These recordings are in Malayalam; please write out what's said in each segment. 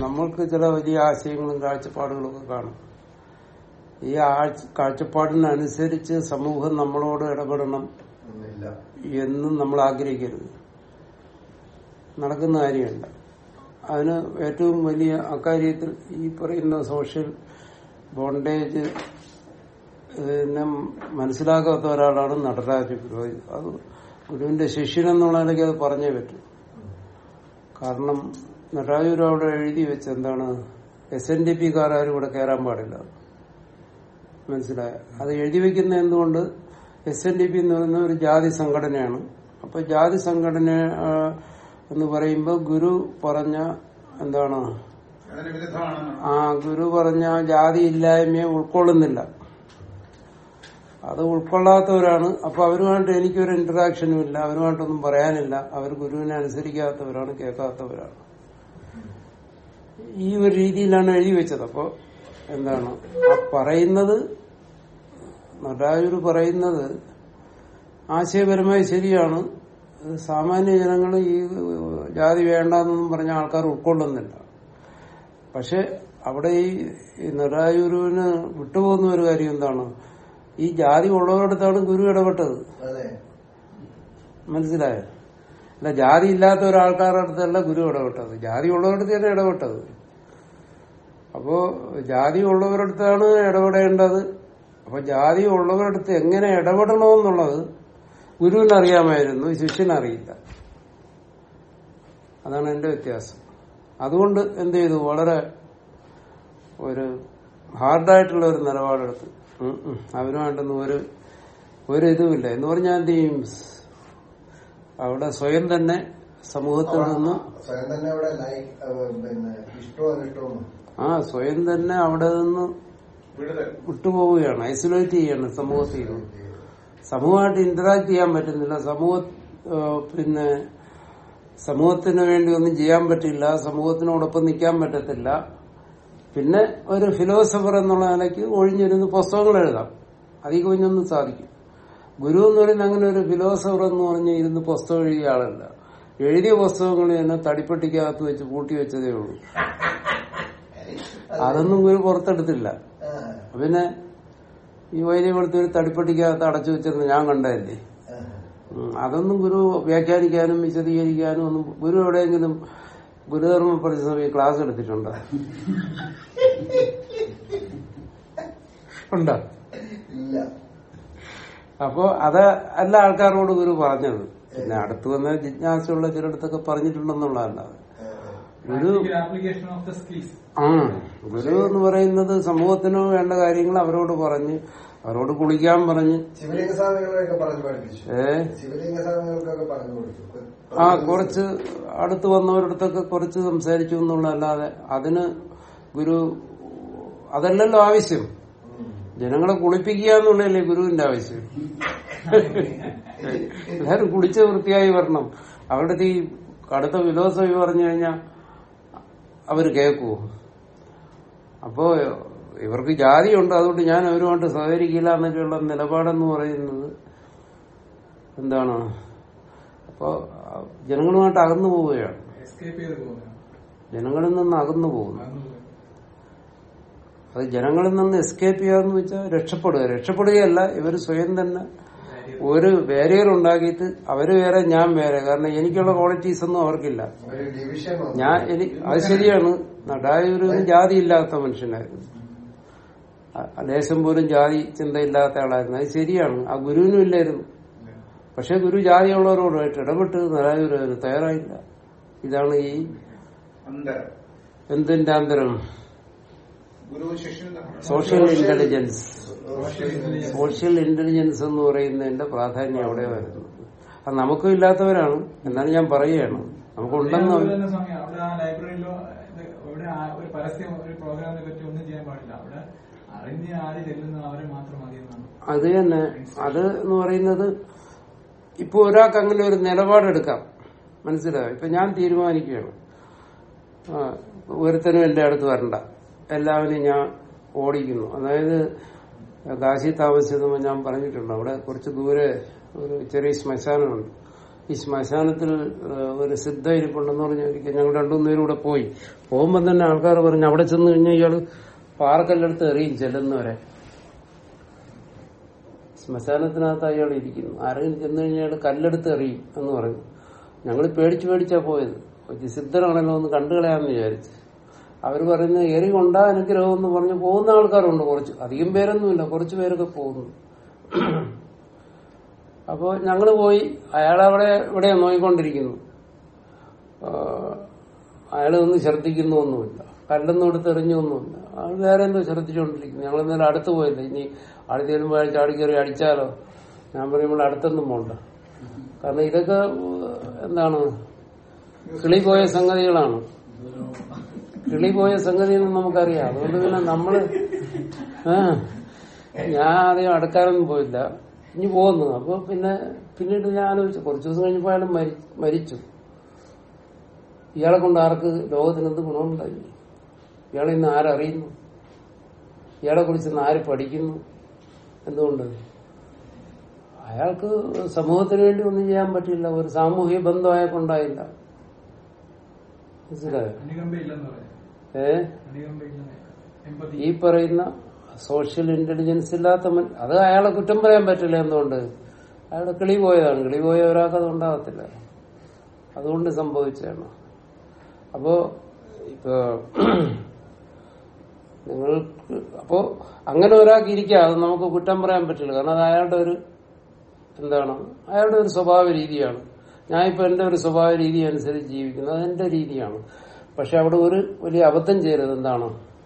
നമ്മൾക്ക് ചില വലിയ ആശയങ്ങളും കാഴ്ചപ്പാടുകളും ഒക്കെ കാണും ഈ ആഴ്ച- കാഴ്ചപ്പാടിനനുസരിച്ച് സമൂഹം നമ്മളോട് ഇടപെടണം ഒന്നുമില്ല എന്നും നമ്മൾ ആഗ്രഹിക്കരുത് നടക്കുന്ന കാര്യമല്ല അതിന് ഏറ്റവും വലിയ അക്കാര്യത്തിൽ ഈ പറയുന്ന സോഷ്യൽ ബോണ്ടേജ് പിന്നെ മനസ്സിലാക്കാത്ത ഒരാളാണ് നടരാജ ഗുരു അത് ഗുരുവിന്റെ ശിഷ്യനെന്നുള്ള നിലയ്ക്ക് അത് പറഞ്ഞേ പറ്റും കാരണം നടരാജ ഗുരു അവിടെ എഴുതി വെച്ച് എന്താണ് എസ് എൻ ഡി പി കാരും ഇവിടെ കയറാൻ പാടില്ല മനസ്സിലായ അത് എഴുതി വെക്കുന്ന എന്തുകൊണ്ട് എസ് എൻ ഡി പി എന്ന് പറയുന്ന ഒരു ജാതി സംഘടനയാണ് അപ്പൊ ജാതി സംഘടന ആ, എന്ന് പറയുമ്പോൾ ഗുരു പറഞ്ഞ എന്താണ് അതിന് വിരുദ്ധമാണെന്നാണ് ആ ഗുരു പറഞ്ഞ ജാതി ഇല്ലായ്മയെ ഉൾക്കൊള്ളുന്നില്ല അത് ഉൾക്കൊള്ളാത്തവരാണ് അപ്പൊ അവരുമായിട്ട് എനിക്കൊരു ഇന്ററാക്ഷനും ഇല്ല അവരുമായിട്ടൊന്നും പറയാനില്ല അവർ ഗുരുവിനെ അനുസരിക്കാത്തവരാണ് കേൾക്കാത്തവരാണ് ഈ ഒരു രീതിയിലാണ് എഴുതി വെച്ചത് അപ്പൊ എന്താണ് ആ പറയുന്നത് നടരാജുര് പറയുന്നത് ആശയപരമായി ശരിയാണ് ഇത് സാമാന്യ ജനങ്ങൾ ഈ ജാതി വേണ്ടെന്നൊന്നും പറഞ്ഞ ആൾക്കാർ ഉൾക്കൊള്ളുന്നില്ല പക്ഷെ അവിടെ ഈ ഈ നിറായൂരുവിന് വിട്ടുപോകുന്ന ഒരു കാര്യം എന്താണ് ഈ ജാതി ഉള്ളവരടുത്താണ് ഗുരു ഇടപെട്ടത് അതെ മനസ്സിലായോ അല്ല ജാതി ഇല്ലാത്ത ഒരാൾക്കാരുടെ അടുത്തല്ല ഗുരു ഇടപെട്ടത് ജാതി ഉള്ളവരടുത്ത് തന്നെ ഇടപെട്ടത് അപ്പോ ജാതി ഉള്ളവരടുത്താണ് ഇടപെടേണ്ടത് അപ്പൊ ജാതി ഉള്ളവരടുത്ത് എങ്ങനെ ഇടപെടണമെന്നുള്ളത് ഗുരുവിന് അറിയാമായിരുന്നു ശിഷ്യനറിയില്ല അതാണ് എന്റെ വ്യത്യാസം അതുകൊണ്ട് എന്ത് ചെയ്തു വളരെ ഒരു ഹാർഡായിട്ടുള്ള ഒരു നിലപാടെടുത്ത് ഉം ഉം. അവനുമായിട്ടൊന്നും ഒരു ഒരു ഇതുമില്ല എന്ന് പറഞ്ഞാൽ എന്ത് ചെയ്യും അവിടെ സ്വയം തന്നെ സമൂഹത്തിൽ നിന്ന് സ്വയം തന്നെ അവിടെ ലൈക്ക് പിന്നെ ഇഷ്ടവും അനിഷ്ടവും ആ സ്വയം തന്നെ അവിടെ നിന്ന് വിടുതൽ വിട്ടുപോവുകയാണ് ഐസൊലേറ്റ് ചെയ്യാണ് സമൂഹത്തിൽ നിന്ന് സമൂഹമായിട്ട് ഇന്ററാക്ട് ചെയ്യാൻ പറ്റുന്നില്ല സമൂഹ ആ, പിന്നെ സമൂഹത്തിന് വേണ്ടി ഒന്നും ചെയ്യാൻ പറ്റില്ല സമൂഹത്തിനോടൊപ്പം നിൽക്കാൻ പറ്റത്തില്ല പിന്നെ ഒരു ഫിലോസഫർ എന്നുള്ള നിലയ്ക്ക് ഒഴിഞ്ഞിരുന്ന് പുസ്തകങ്ങൾ എഴുതാം അതിൽ കുഞ്ഞൊന്നും സാധിക്കും ഗുരു എന്ന് പറയുന്ന അങ്ങനെ ഒരു ഫിലോസഫർ എന്ന് പറഞ്ഞ് ഇരുന്ന് പുസ്തകം എഴുതിയ ആളല്ല എഴുതിയ പുസ്തകങ്ങൾ തന്നെ തടിപ്പെട്ടിക്കകത്ത് വെച്ച് പൂട്ടി വെച്ചതേ ഉള്ളൂ അതൊന്നും ഗുരു പുറത്തെടുത്തില്ല ആ, പിന്നെ ഈ വൈദ്യ കൊടുത്ത് ഒരു തടിപ്പെട്ടിക്കകത്ത് അടച്ചു വെച്ചിരുന്ന ഞാൻ കണ്ടതല്ലേ ആ. ഉം, അതൊന്നും ഗുരു വ്യാഖ്യാനിക്കാനും വിശദീകരിക്കാനും ഒന്നും ഗുരു എവിടെയെങ്കിലും ഗുരുധർമ്മ പരിസമയം ക്ലാസ് എടുത്തിട്ടുണ്ടോ ഉണ്ടോ ഇല്ല അപ്പോ അത് അല്ല ആൾക്കാരോട് ഗുരു പറഞ്ഞത് പിന്നെ അടുത്ത് വന്ന ജിജ്ഞാസയുള്ള ചിലയിടത്തൊക്കെ പറഞ്ഞിട്ടുണ്ടെന്നുള്ളതല്ലാതെ ആ, guru application of the skills ആ ഗുരു എന്ന് പറയുന്നത് സമൂഹത്തിന് വേണ്ട കാര്യങ്ങൾ അവരോട് പറഞ്ഞ് അവരോട് കുളിക്കാൻ പറഞ്ഞ് ശിവലിംഗ സ്വാമികളെയൊക്കെ പറഞ്ഞു പഠിപ്പിച്ചു ഏ ശിവലിംഗ സ്വാമികൾക്കൊക്കെ പറഞ്ഞു കൊടുത്തു ആ കുറച്ച് അടുത്ത് വന്നവരടുത്തൊക്കെ കുറച്ച് സംസാരിച്ചു എന്നുള്ളതല്ലാതെ അതിന് ഗുരു അതല്ലല്ലോ ആവശ്യം ഉം. ജനങ്ങളെ കുളിപ്പിക്കുക എന്നുള്ളതല്ലേ ഗുരുവിന്റെ ആവശ്യം എല്ലാരും കുളിച്ച് വൃത്തിയായി വരണം അവരുടെ ഈ കടുത്ത ഫിലോസഫി പറഞ്ഞു കഴിഞ്ഞാൽ അവര് കേൾക്കുവോ അപ്പോ ഇവർക്ക് ജാതിയുണ്ട് അതുകൊണ്ട് ഞാൻ അവരുമായിട്ട് സഹകരിക്കില്ല എന്നൊക്കെയുള്ള നിലപാടെന്ന് പറയുന്നത് എന്താണ് അപ്പോ ജനങ്ങളുമായിട്ട് അകന്നു പോവുകയാണ് എസ്കേപ്പ് ചെയ്ത് പോകുന്നത് ജനങ്ങളിൽ നിന്ന് അകന്നു പോകുന്നു മറന്നു പോയി. അത് ജനങ്ങളിൽ നിന്ന് എസ്കേപ്പ് ചെയ്യാന്ന് വെച്ചാൽ രക്ഷപ്പെടുക രക്ഷപ്പെടുകയല്ല ഇവർ സ്വയം തന്നെ ഒരു ബാരിയർ ഉണ്ടാക്കിയിട്ട് അവര് വേറെ ഞാൻ വേറെ കാരണം എനിക്കുള്ള ക്വാളിറ്റീസ് ഒന്നും അവർക്കില്ല ഒരു ഡിവിഷൻ വന്നു. ഞാൻ എനി അത് ശരിയാണ് നടായൂരിന് ജാതി ഇല്ലാത്ത മനുഷ്യനായിരുന്നു അ- ലേശം പോലും ജാതി ചിന്തയില്ലാത്ത ആളായിരുന്നു അത് ശരിയാണ് ആ ഗുരുവിനും ഇല്ലായിരുന്നു പക്ഷെ ഗുരു ജാതിയുള്ളവരോടായിട്ട് ഇടപെട്ട് നടായൂർ അതിന് തയ്യാറായില്ല ഇതാണ് ഈ അന്തരം എന്തിന്റെ അന്തരം ഗുരു ശിഷ്യൻ തമ്മിൽ social intelligence Social intelligence. Social intelligence എന്ന് പറയുന്നതിന്റെ പ്രാധാന്യം അവിടെ വരുന്നത് അത് നമുക്കും ഇല്ലാത്തവരാണ് എന്നാലും ഞാൻ പറയുകയാണ് നമുക്കുണ്ടെന്ന് അതുപോലെ തന്നെ സ്വാമി അവിടെ ആ ലൈബ്രറിയിലോ ഇത് ഇവിടെ ആ- ഒരു പരസ്യം ഒരു പ്രോഗ്രാമിനെ പറ്റി ഒന്നും ചെയ്യാൻ പാടില്ല അവിടെ അറിഞ്ഞ് ആര് ചെല്ലുന്ന അവരെ മാത്രം മതി എന്നാണ് അത് തന്നെ അത് എന്ന് പറയുന്നത് ഇപ്പൊ ഒരാൾക്ക് അങ്ങനെ ഒരു നിലപാടെടുക്കാം മനസ്സിലായോ ഇപ്പൊ ഞാൻ തീരുമാനിക്കുകയാണ് ആ, ഒരുത്തനും എന്റെ അടുത്ത് വരണ്ട എല്ലാവരും ഞാൻ ഓടിക്കുന്നു അതായത് കാശി താമസിച്ചതുമ്പോൾ ഞാൻ പറഞ്ഞിട്ടുണ്ട് അവിടെ കുറച്ച് ദൂരെ ഒരു ചെറിയ ശ്മശാനമുണ്ട് ഈ ശ്മശാനത്തിൽ ഏഹ്, ഒരു സിദ്ധ ഇരിപ്പുണ്ടെന്ന് പറഞ്ഞ ഒരിക്കൽ ഞങ്ങൾ രണ്ടുമൂന്ന് പേരും കൂടെ പോയി പോകുമ്പോൾ തന്നെ ആൾക്കാർ പറഞ്ഞു അവിടെ ചെന്ന് കഴിഞ്ഞാൽ ഇയാള് പാറക്കല്ലെടുത്ത് എറിയും ചെല്ലുന്നവരെ ശ്മശാനത്തിനകത്ത് അയാൾ ഇരിക്കുന്നു ആരെങ്കിലും ചെന്ന് കഴിഞ്ഞാൽ അയാൾ കല്ലെടുത്ത് എറിയും എന്ന് പറഞ്ഞു ഞങ്ങൾ പേടിച്ച് പേടിച്ചാ പോയത് ഒരു സിദ്ധനാണല്ലോ ഒന്ന് കണ്ടുകളയാന്ന് വിചാരിച്ച് അവർ പറയുന്നത് എറി കൊണ്ടാ അനുഗ്രഹം എന്ന് പറഞ്ഞ് പോകുന്ന ആൾക്കാരുണ്ട് കുറച്ച് അധികം പേരൊന്നുമില്ല കുറച്ച് പേരൊക്കെ പോകുന്നു അപ്പോ ഞങ്ങള് പോയി അയാളവിടെ ഇവിടെ നോയിക്കൊണ്ടിരിക്കുന്നു അയാൾ ഒന്നും ശ്രദ്ധിക്കുന്നു ഒന്നുമില്ല കല്ലൊന്നും എടുത്ത് എറിഞ്ഞൊന്നുമില്ല ആൾ വേറെ എന്തോ ശ്രദ്ധിച്ചുകൊണ്ടിരിക്കുന്നു ഞങ്ങൾ ഇന്നലെ അടുത്ത് പോയില്ല ഇനി ആൾ ചെല്ലുമ്പോൾ അയാൾ ചാടി കയറി അടിച്ചാലോ ഞാൻ പറയുമ്പോൾ അടുത്തൊന്നും പോണ്ട കാരണം ഇതൊക്കെ ഏഹ്, എന്താണ് കിളി പോയ സംഗതികളാണ് കിളി പോയ സംഗതി എന്ന് നമുക്കറിയാം അതുകൊണ്ട് പിന്നെ നമ്മള് ആ ഞാൻ ആദ്യം അടുക്കാനൊന്നും പോയില്ല ഇനി പോകുന്നു അപ്പൊ പിന്നെ പിന്നീട് ഞാൻ ആലോചിച്ചു കുറച്ചു ദിവസം കഴിഞ്ഞപ്പോ അയാൾ മരി- മരിച്ചു ഇയാളെ കൊണ്ട് ആർക്ക് ലോകത്തിന് എന്ത് ഗുണമുണ്ടായി ഇയാളെ ഇന്ന് ആരറിയുന്നു ഇയാളെ കുറിച്ച് ഇന്ന് ആര് പഠിക്കുന്നു എന്തുകൊണ്ട് അയാൾക്ക് സമൂഹത്തിന് വേണ്ടി ഒന്നും ചെയ്യാൻ പറ്റില്ല ഒരു സാമൂഹിക ബന്ധം അയാൾക്കുണ്ടായില്ല മനസ്സിലായോ അനുകമ്പയില്ലെന്ന് പറയാം ഏ അനുകമ്പയില്ലെന്ന് എമ്പതി ഈ പറയുന്ന സോഷ്യൽ ഇന്റലിജൻസ് ഇല്ലാത്ത മൻ- അത് അയാളെ കുറ്റം പറയാൻ പറ്റില്ല എന്തുകൊണ്ട് അയാളുടെ കിളി പോയതാണ് കിളി പോയ ഒരാൾക്ക് അത് ഉണ്ടാകത്തില്ല അതുകൊണ്ട് സംഭവിച്ചതാണ് അപ്പോ ഇപ്പൊ നിങ്ങൾക്ക് അപ്പോ അങ്ങനെ ഒരാൾക്ക് ഇരിക്കാം അത് നമുക്ക് കുറ്റം പറയാൻ പറ്റില്ല കാരണം അത് അയാളുടെ ഒരു എന്താണ് അയാളുടെ ഒരു സ്വഭാവ രീതിയാണ് ഞാൻ ഇപ്പൊ എന്റെ ഒരു സ്വഭാവ രീതി അനുസരിച്ച് ജീവിക്കുന്നത് അത് എന്റെ രീതിയാണ് പക്ഷെ അവിടെ ഒരു വലിയ അബദ്ധം ചെയ്യരുത് എന്താണ്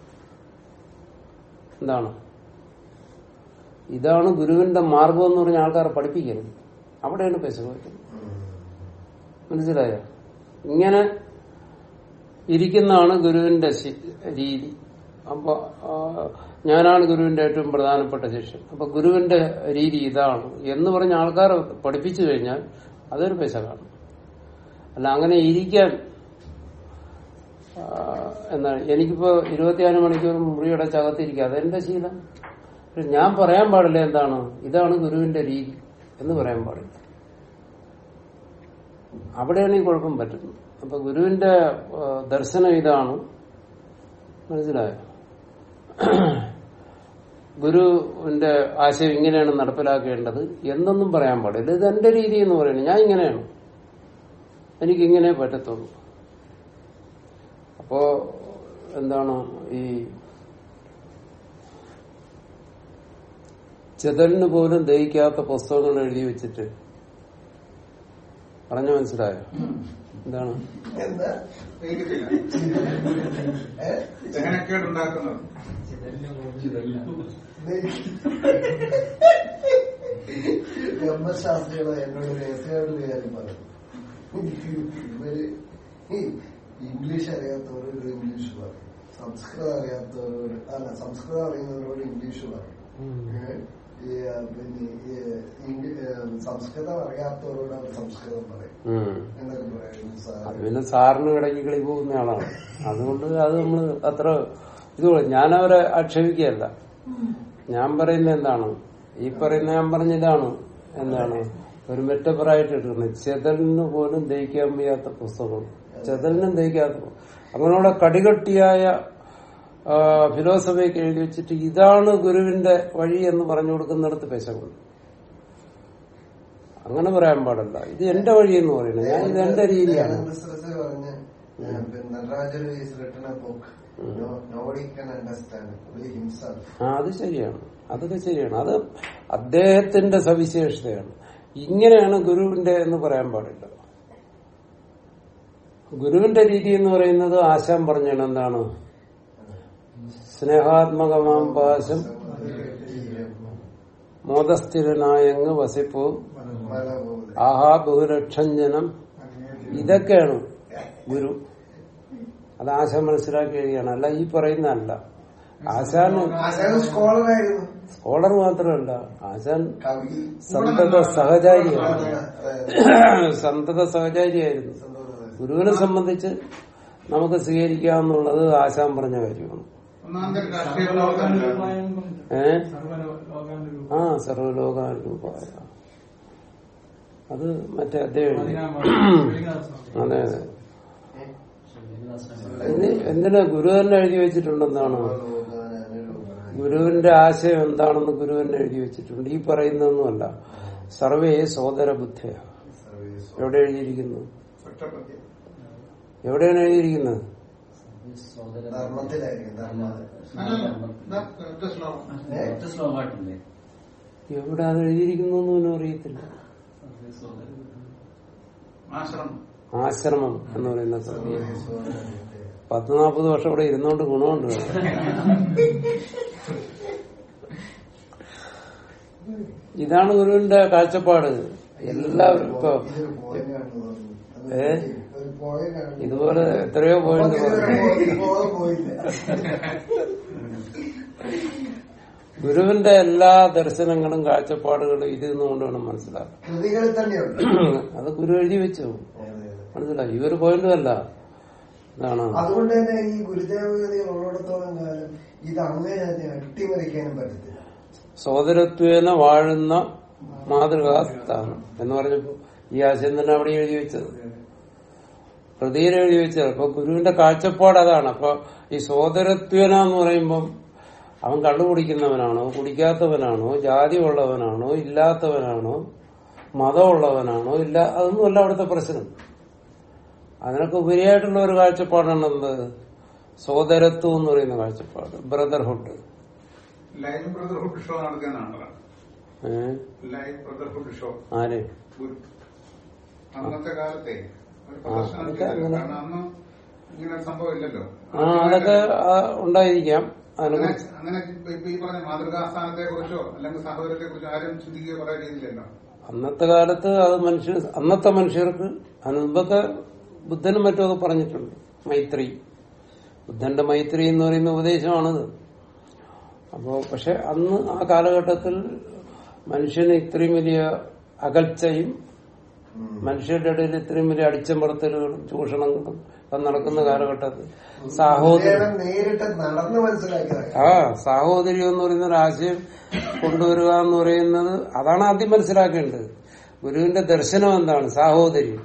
എന്താണ് ഇതാണ് ഗുരുവിന്റെ മാർഗം എന്ന് പറഞ്ഞ ആൾക്കാരെ പഠിപ്പിക്കരുത് അവിടെയാണ് പെശക് പറ്റുന്നത് മനസ്സിലായോ ഇങ്ങനെ ഇരിക്കുന്നതാണ് ഗുരുവിന്റെ ശി- രീതി അപ്പൊ ആ, ഞാനാണ് ഗുരുവിന്റെ ഏറ്റവും പ്രധാനപ്പെട്ട ശിഷ്യൻ അപ്പൊ ഗുരുവിന്റെ രീതി ഇതാണ് എന്ന് പറഞ്ഞ ആൾക്കാരെ പഠിപ്പിച്ചു കഴിഞ്ഞാൽ അതൊരു പെശകാണ് അല്ല അങ്ങനെ ഇരിക്കാൻ ആ, എന്താണ് എനിക്കിപ്പോ ഇരുപത്തിനാല് മണിക്കൂർ മുറിയുടെ ചകത്തിരിക്കുക അതെന്റെ ശീലം പക്ഷെ ഞാൻ പറയാൻ പാടില്ല എന്താണ് ഇതാണ് ഗുരുവിന്റെ രീതി എന്ന് പറയാൻ പാടില്ല അവിടെയാണ് ഈ കുഴപ്പം പറ്റുന്നത് അപ്പൊ ഗുരുവിന്റെ ആ, ദർശനം ഇതാണ് മനസ്സിലായോ ഗുരുവിന്റെ ആശയം ഇങ്ങനെയാണ് നടപ്പിലാക്കേണ്ടത് എന്നൊന്നും പറയാൻ പാടില്ല ഇത് എന്റെ രീതി എന്ന് പറയുന്നത് ഞാൻ ഇങ്ങനെയാണ് എനിക്ക് ഇങ്ങനെ പറ്റത്തുള്ളൂ അപ്പോ എന്താണ് ഈ ചെതലിന് പോലും ദഹിക്കാത്ത പുസ്തകങ്ങൾ എഴുതി വെച്ചിട്ട് പറഞ്ഞു മനസ്സിലായോ എന്താണ് എന്താ ദഹിക്കത്തില്ല ഏ? ദഹനക്കേടുണ്ടാക്കുന്നത് ബ്രഹ്മശാസ്ത്രികളോ എന്നോട് ഒരു രഹസ്യമായിട്ട് ഒരു കാര്യം പറഞ്ഞു ഇവര് ഈ ഇംഗ്ലീഷ് അറിയാത്തവരോട് ഇംഗ്ലീഷ് പറയും സംസ്കൃതം അറിയാത്തവരോട് അല്ല സംസ്കൃതം അറിയുന്നവരോട് ഇംഗ്ലീഷ് പറയും ഏ? ഈ, ആ, പിന്നെ ഈ, ഇംഗ്ലീ- ഏ, സംസ്കൃതം അറിയാത്തവരോട് അവർ സംസ്കൃതം പറയും ഉം. എന്നൊക്കെ പറയുന്നു അത് സാർ പിന്നെ സാറിന് ഇടയ്ക്ക് കളി പോകുന്ന ആളാണ് അതുകൊണ്ട് അത് നമ്മൾ അത്ര ഇത് ഞാനവരെ ആക്ഷേപിക്കുകയല്ല ഞാൻ പറയുന്നത് എന്താണ് ഈ പറയുന്ന ഞാൻ പറഞ്ഞതാണ് എന്താണ് ഒരു മെറ്റപ്പറായിട്ട് എടുക്കുന്നത് ചെതലിന് പോലും ദഹിക്കാൻ വയ്യാത്ത പുസ്തകം ചെതലിനും ദഹിക്കാത്ത പു- അങ്ങനെയുള്ള കടികട്ടിയായ ഫിലോസഫിയൊക്കെ എഴുതി വെച്ചിട്ട് ഇതാണ് ഗുരുവിന്റെ വഴി എന്ന് പറഞ്ഞു കൊടുക്കുന്നിടത്ത് പെശകുണ്ട് അങ്ങനെ പറയാൻ പാടില്ല ഇത് എന്റെ വഴി എന്ന് പറയുന്നത് ഞാൻ ഇത് എന്റെ രീതിയാണ് പറഞ്ഞ് Natarajar is written a book nobody can understand himself ആ അത് ശരിയാണ് അതൊക്കെ ശരിയാണ് അത് അദ്ദേഹത്തിന്റെ സവിശേഷതയാണ് ഇങ്ങനെയാണ് ഗുരുവിന്റെ എന്ന് പറയാൻ പാടില്ല ഗുരുവിന്റെ രീതി എന്ന് പറയുന്നത് ആശാൻ പറഞ്ഞാണ് എന്താണ് സ്നേഹാത്മകമാം പാശം മോദസ്ഥിരനായങ്ങ് വസിപ്പു മല പോലെ ആഹാ ബഹുലക്ഷഞ്ജനം ഇതൊക്കെയാണ് ഗുരു അത് ആശാൻ മനസ്സിലാക്കി എഴുതിയാണ് അല്ല ഈ പറയുന്നതല്ല ആശാൻ ആശാൻ സ്കോളറായിരുന്നു സ്കോളർ മാത്രമല്ല ആശാൻ കവി സന്തത സഹചാരിയാണ് അതെ. സന്തത സഹചാരിയായിരുന്നു സന്തോഷം. ഗുരുവിനെ സംബന്ധിച്ച് നമുക്ക് സ്വീകരിക്കാമെന്നുള്ളത് ആശാൻ പറഞ്ഞ കാര്യമാണ് ഒന്നാം തരം രാഷ്ട്രീയ പ്രവർത്തനം ഏ സർവ്വലോകാനുരൂപ ആ സർവലോകാനുരൂപായ അത് മറ്റേ അദ്ദേഹം എഴുതി. അതെ അതെ എന്തി- എന്തിനാ ഗുരു തന്നെ എഴുതി വെച്ചിട്ടുണ്ടെന്നാണ് ഗുരുവിന്റെ ആശയം എന്താണെന്ന് ഗുരു തന്നെ എഴുതി വെച്ചിട്ടുണ്ട് ഈ പറയുന്നതൊന്നുമല്ല സർവേ സോദര ബുദ്ധിയ എവിടെ എഴുതിയിരിക്കുന്നു ഒറ്റപ്രത്യം എവിടെയാണ് എഴുതിയിരിക്കുന്നത് ധർമ്മത്തിലായിരിക്കും ധർമ്മ ഒറ്റ ശ്ലോകം ശ്ലോകമായിട്ടില്ലേ എവിടെ അത് എഴുതിയിരിക്കുന്നു എന്നൊന്നും അറിയത്തില്ല ആശ്രമം ആശ്രമം എന്ന് പറയുന്ന കൃതി പത്ത് നാൽപ്പത് വർഷം ഇവിടെ ഇരുന്നോണ്ട് ഗുണമുണ്ട് ഇതാണ് ഗുരുവിന്റെ കാഴ്ചപ്പാട് എല്ലാവരും ഇപ്പൊ ഇതൊരു പോയിന്റാണ് തോന്നുന്നു അത് ഏ? ഒരു പോയിന്റാണ് ഇതുപോലെ എത്രയോ പോയിന്റ് പോയിന്റ് പോയില്ല ഗുരുവിന്റെ എല്ലാ ദർശനങ്ങളും കാഴ്ചപ്പാടുകളും ഇതിൽ നിന്നുകൊണ്ട് വേണം മനസ്സിലാക്കാൻ കൃതികളിൽ തന്നെയുണ്ട് അത് ഗുരു എഴുതി വെച്ചു മനസ്സിലായി ഈ ഒരു പോയിന്റും അല്ല ഇതാണ് അതുകൊണ്ട് തന്നെ ഈ ഗുരുദേവഗതി ഉള്ളിടത്തോളം കാലം ഇത് അങ്ങനെ തന്നെ അട്ടിമറിക്കാനും പറ്റത്തില്ല സോദരത്വേന വാഴുന്ന മാതൃകാസ്ഥാനം എന്ന് പറഞ്ഞപ്പോ ഈ ആശയം തന്നെ അവിടെ എഴുതി വെച്ചത് കൃതിയിൽ എഴുതി വെച്ചത് അപ്പൊ ഗുരുവിന്റെ കാഴ്ചപ്പാട് അതാണ് അപ്പൊ ഈ സോദരത്വേന എന്ന് പറയുമ്പം അവൻ കള്ളു കുടിക്കുന്നവനാണോ കുടിക്കാത്തവനാണോ ജാതി ഉള്ളവനാണോ ഇല്ലാത്തവനാണോ മതമുള്ളവനാണോ ഇല്ല അതൊന്നുമല്ല അവിടുത്തെ പ്രശ്നം അതിനൊക്കെ ഉപരിയായിട്ടുള്ള ഒരു കാഴ്ചപ്പാടാണ് എന്ത് സോദരത്വം എന്ന് പറയുന്ന കാഴ്ചപ്പാട് ബ്രദർഹുഡ് ലൈവ് ബ്രദർഹുഡ് ഷോ നടത്തിയെന്നാണ് ഏഹ് ലൈവ് ബ്രദർഹുഡ് ഷോ ആര് ഗുരു അന്നത്തെ കാലത്തെ ഒരു ആ, പ്രദർശനം അതൊക്കെ ചെയ്തത്. അങ്ങനെ- കാരണം അന്ന് ഇങ്ങനെ ഒരു സംഭവം ഇല്ലല്ലോ ആ അതൊക്കെ ആ, ഉണ്ടായിരിക്കാം അങ്ങനെ അതിനെക്കുറിച്ച് അങ്ങനെ ഇപ്പൊ ഇപ്പൊ ഈ പറഞ്ഞ മാതൃകാസ്ഥാനത്തെ കുറിച്ചോ അല്ലെങ്കിൽ സഹോദരത്തെ കുറിച്ചോ ആരും ചിന്തിക്കുകയോ പറയാൻ രീതിയില്ലല്ലോ അന്നത്തെ കാലത്ത് അത് മനുഷ്യ അന്നത്തെ മനുഷ്യർക്ക് അതിന് മുമ്പൊക്കെ ബുദ്ധനും മറ്റുമൊക്കെ പറഞ്ഞിട്ടുണ്ട് മൈത്രി ബുദ്ധന്റെ മൈത്രി എന്ന് പറയുന്ന ഉപദേശമാണത് അപ്പോ പക്ഷെ അന്ന് ആ കാലഘട്ടത്തിൽ മനുഷ്യന് ഇത്രയും വലിയ അകൽച്ചയും മനുഷ്യരുടെ ഇടയിൽ ഇത്രയും വലിയ അടിച്ചമർത്തലുകളും ചൂഷണങ്ങളും ഒക്കെ നടക്കുന്ന കാലഘട്ടത്തിൽ സാഹോദര്യം ഗുരുദേവൻ നേരിട്ട് നടന്ന് മനസ്സിലാക്കിയതാണ് ആ സാഹോദര്യം എന്ന് പറയുന്ന ഒരു ആശയം കൊണ്ടുവരിക എന്ന് പറയുന്നത് അതാണ് ആദ്യം മനസ്സിലാക്കേണ്ടത് ഗുരുവിന്റെ ദർശനം എന്താണ് സാഹോദര്യം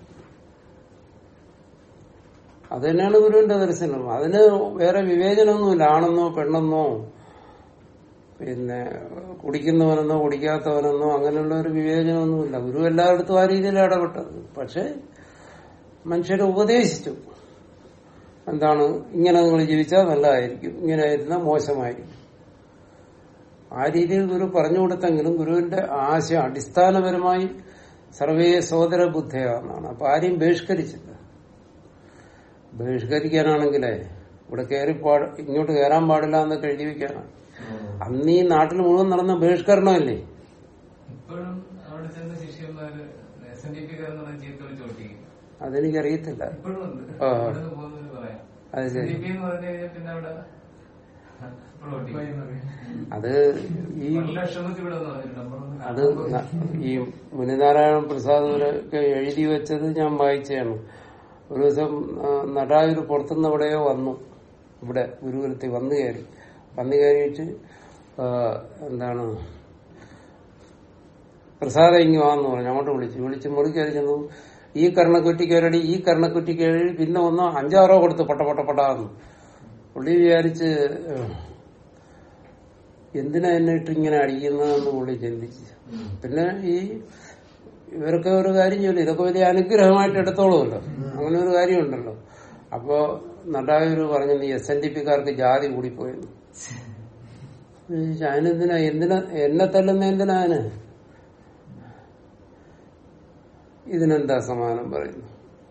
അത് തന്നെയാണ് ഗുരുവിന്റെ ദർശനം അതിന് വേറെ വിവേചനമൊന്നുമില്ല ആണെന്നോ പെണ്ണെന്നോ പിന്നെ കുടിക്കുന്നവനെന്നോ കുടിക്കാത്തവനെന്നോ അങ്ങനെയുള്ള ഒരു വിവേചനമൊന്നുമില്ല ഗുരു എല്ലായിടത്തും ആ രീതിയിലാണ് ഇടപെട്ടത് പക്ഷെ മനുഷ്യരെ ഉപദേശിച്ചു എന്താണ് ഇങ്ങനെ നിങ്ങൾ ജീവിച്ചാൽ നല്ലതായിരിക്കും ഇങ്ങനെ ആയിരുന്നാൽ മോശമായിരിക്കും ആ രീതിയിൽ ഗുരു പറഞ്ഞു കൊടുത്തെങ്കിലും ഗുരുവിന്റെ ആശയം അടിസ്ഥാനപരമായി സർവേ സോദര ബുദ്ധയാണെന്നാണ് അപ്പൊ ആരെയും ബഹിഷ്കരിച്ചില്ല ബഹിഷ്കരിക്കാനാണെങ്കിലേ ഇവിടെ കയറി പാട് ഇങ്ങോട്ട് കയറാൻ പാടില്ല എന്നൊക്കെ എഴുതി വെക്കാനാണ് അന്ന് ഈ നാട്ടിൽ മുഴുവൻ നടന്ന ബഹിഷ്കരണമല്ലേ ഇപ്പോഴും അവിടെ ചെന്ന ശിഷ്യന്മാര് എസ് എൻ ഡി പി കാരെന്ന് പറഞ്ഞ ചീത്ത വിളിച്ച് ഓട്ടിക്കും അതെനിക്കറിയത്തില്ല ഇപ്പോഴും ഉണ്ട് ആ. അവിടെ നിന്ന് പോകുന്നത് പറയാം അത് എസ് എൻ ശരി ഡി പി എന്ന് പറഞ്ഞു കഴിഞ്ഞാൽ പിന്നെ അവിടെ ഇപ്പോഴും ഓട്ടിക്കും അത് ഈ നല്ല ക്ഷമത്തിൽ ഇവിടെ വന്ന് പറഞ്ഞിട്ടുണ്ട് നമ്മളൊന്ന് അത് ന- ഈ മുനിനാരായണ പ്രസാദ് എഴുതി വെച്ചത് ഞാൻ വായിച്ചതാണ് ഒരു ദിവസം ആ, നടായൂർ പുറത്തുനിന്ന് എവിടെയോ വന്നു ഇവിടെ ഗുരുകുലത്തിൽ വന്നു കയറി വന്നു കയറിയിട്ട് ആ, എന്താണ് പ്രസാദം ഇങ്ങ് വാന്ന് പറഞ്ഞു അങ്ങോട്ട് വിളിച്ചു വിളിച്ച് മുറി കയറി ചെന്നു ഈ കർണക്കുറ്റി കയറി ഈ കർണക്കുറ്റി കയറി പിന്നെ ഒന്ന് അഞ്ചാറോ കൊടുത്തു പൊട്ട പൊട്ട പൊട്ടാന്ന് പുള്ളി വിചാരിച്ച് ഏഹ്, എന്തിനാ എന്നെ ഇട്ട് ഇങ്ങനെ അടിക്കുന്നതെന്ന് പുള്ളി ചിന്തിച്ചു പിന്നെ ഈ ഇവർക്ക് ഒരു കാര്യം ചെയ്യില്ല ഇതൊക്കെ വലിയ അനുഗ്രഹമായിട്ട് എടുത്തോളുമല്ലോ അങ്ങനെ ഒരു കാര്യമുണ്ടല്ലോ അപ്പോ നടായൂര് പറഞ്ഞു നീ എസ് എൻ ഡി പിക്കാർക്ക് ജാതി കൂടിപ്പോയെന്ന് അതിനെന്തിനാ എന്തിനാ എന്നെ തല്ലുന്ന എന്തിനാ അതിന് ഇതിനെന്താ സമാനം പറയുന്നു